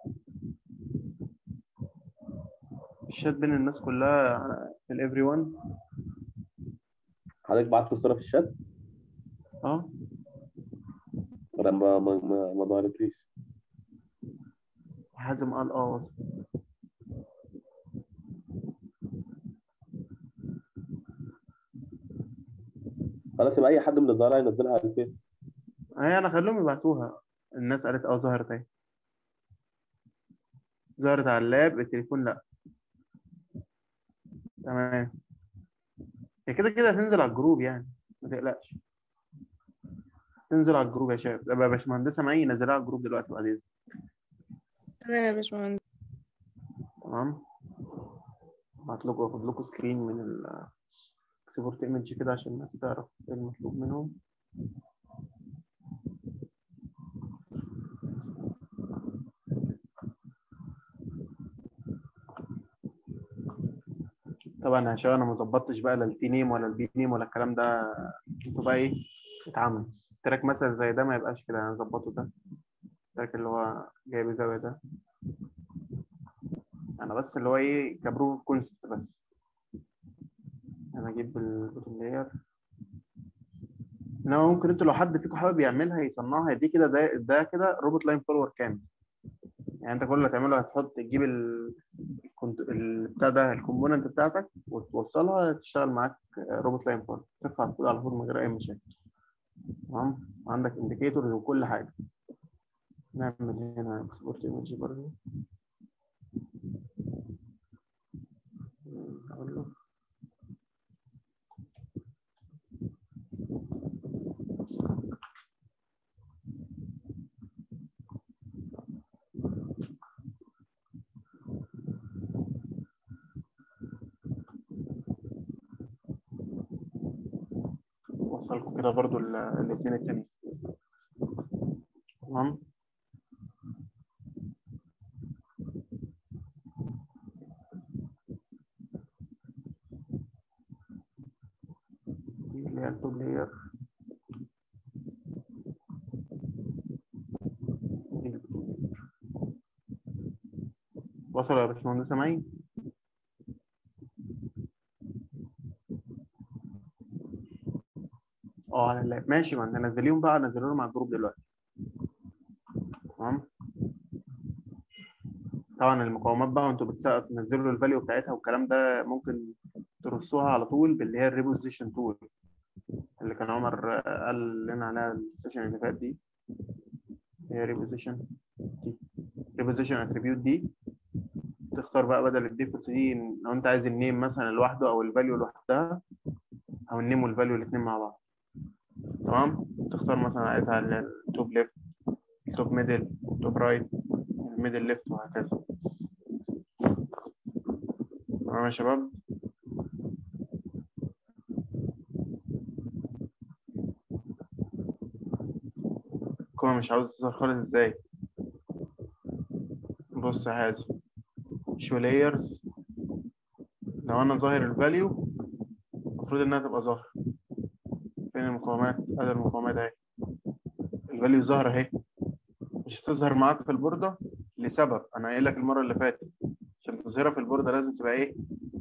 في الشات بين الناس كلها في الافري ون حضرتك بعت الصوره في الشات اه ولا ما ما ما, ما ظهرتليش حازم قال اه وصل خلاص يبقى اي حد من الزهراء ينزلها على الفيس هي انا خليهم يبعتوها الناس قالت اه ظهرت اهي ظهرت على اللاب التليفون لا تمام هي كده كده هتنزل على الجروب يعني ما تقلقش تنزل على الجروب يا شباب يبقى باشمهندسه معي نزلها على الجروب دلوقتي بعد اذنك تمام يا باشمهندس تمام هبعت لكم واخد لكم سكرين من ال اكسبورت ايمج كده عشان الناس تعرف ايه المطلوب منهم طبعا عشان انا ما ظبطتش بقى لا التي نيم ولا البي نيم ولا الكلام ده انتوا بقى ايه اتعمل تراك مثلا زي ده ما يبقاش كده انا ظبطه ده التراك اللي هو جايب زاويه ده انا بس اللي هو ايه كبروف كونسبت بس انا اجيب البوتن لاير انما ممكن انتوا لو حد فيكم حابب يعملها يصنعها دي كده ده ده كده روبوت لاين فولور كامل يعني انت كل اللي هتعمله هتحط تجيب ال الكونت- ال- بتاع ده الكومبوننت بتاعتك وتوصلها تشتغل معاك روبوت لاين فولور ترفع الكود على طول من غير اي مشاكل تمام عندك انديكيتورز وكل حاجه نعمل هنا اكسبورت ايمج برضه اقول له وصلكم كده برضو ال- الاثنين التانيين تمام دي اللي هي التوب لاير وصل يا باشمهندس معين اه على اللاب ماشي ما انت نزليهم بقى نزلهم على الجروب دلوقتي تمام طبعا المقاومات بقى وانتوا بتسا- بتنزلوا الفاليو بتاعتها والكلام ده ممكن ترصوها على طول باللي هي الريبوزيشن تول اللي كان عمر آه، قال لنا عليها السيشن اللي فات دي هي ريبوزيشن دي ريبوزيشن اتريبيوت دي تختار بقى بدل الديفولت دي لو انت عايز النيم مثلا لوحده او الفاليو لوحدها او النيم والفاليو الاثنين مع بعض تمام تختار مثلا عايزها التوب ليفت التوب ميدل التوب رايت الميدل ليفت وهكذا تمام يا شباب كوما مش عاوز تظهر خالص ازاي بص يا حازم شو لايرز لو انا ظاهر الفاليو المفروض انها تبقى ظاهرة فين المقاومات ادي المقاومات اهي الفاليو ظاهرة اهي مش هتظهر معاك في البوردة لسبب انا قايل لك المرة اللي فاتت عشان تظهرها في البوردة لازم تبقى ايه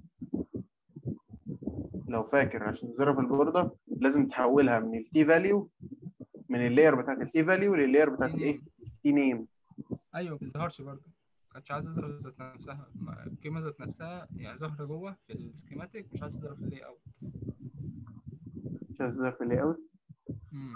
لو فاكر عشان تظهرها في البوردة لازم تحولها من التي فاليو من اللاير بتاعت التي فاليو لللاير بتاعت الايه تي نيم ايوه ما بتظهرش برضه ما كانتش عايزه تظهر ذات نفسها ما- القيمه ذات نفسها يعني ظاهره جوه في السكيماتيك مش عايزه تظهر في اللاي اوت مش عايز تظهر في اللاي اوت مم.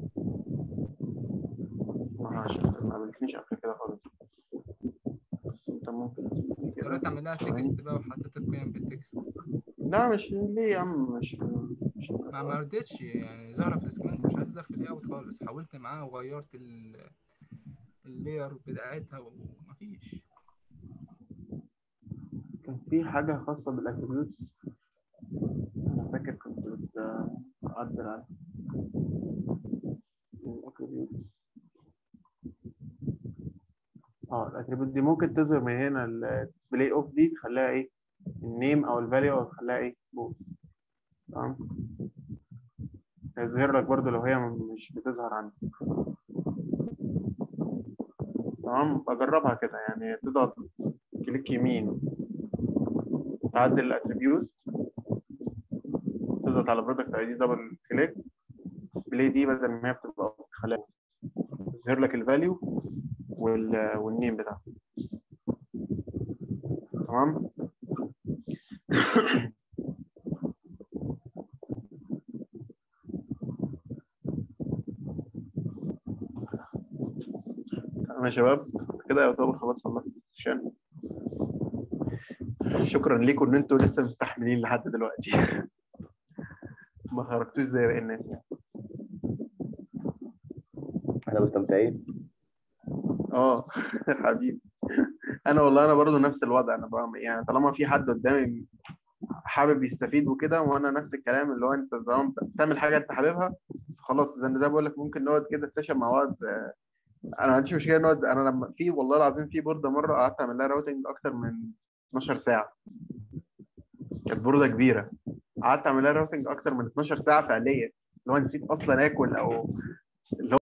ما عشان ما قابلتنيش قبل كده خالص بس انت ممكن تيجي كده. قررت اعمل لها ثواني. تكست بقى وحطيت القيم بالتكست لا مش ليه يا عم مش مش ما ما رضيتش يعني ظاهره في السكيماتيك مش عايزه تظهر في اللاي اوت خالص حاولت معاها وغيرت ال اللاير بتاعتها ومفيش كان في حاجة خاصة بالاتريبيوتس أنا فاكر كنت بتعدل على الاتريبيوتس اه الاتريبيوت دي ممكن تظهر من هنا الديسبلاي اوف دي تخليها ايه النيم او الفاليو او تخليها ايه بوث تمام هيظهر لك برضو لو هي مش بتظهر عندك تمام بجربها كده يعني تضغط كليك يمين تعدل الاتريبيوت تضغط على برودكت اي دي دبل كليك ديسبلاي دي بدل ما هي بتبقى خلاص تظهر لك الفاليو وال والنيم بتاعها تمام تمام يا شباب كده يعتبر خلاص خلصت السيشن شكرا ليكم ان انتوا لسه مستحملين لحد دلوقتي ما خرجتوش زي باقي الناس يعني احنا مستمتعين اه حبيبي انا والله انا برضو نفس الوضع انا بعمل يعني طالما في حد قدامي حابب يستفيد وكده وانا نفس الكلام اللي هو انت طالما بتعمل حاجه انت حاببها خلاص زي ما بقول لك ممكن نقعد كده السيشن مع بعض آه، انا ما عنديش مشكله نقعد انا لما في والله العظيم في بورده مره قعدت اعمل لها راوتنج اكتر من 12 ساعه كانت بورده كبيره قعدت اعمل لها راوتنج اكتر من 12 ساعه فعليا اللي هو نسيت اصلا اكل او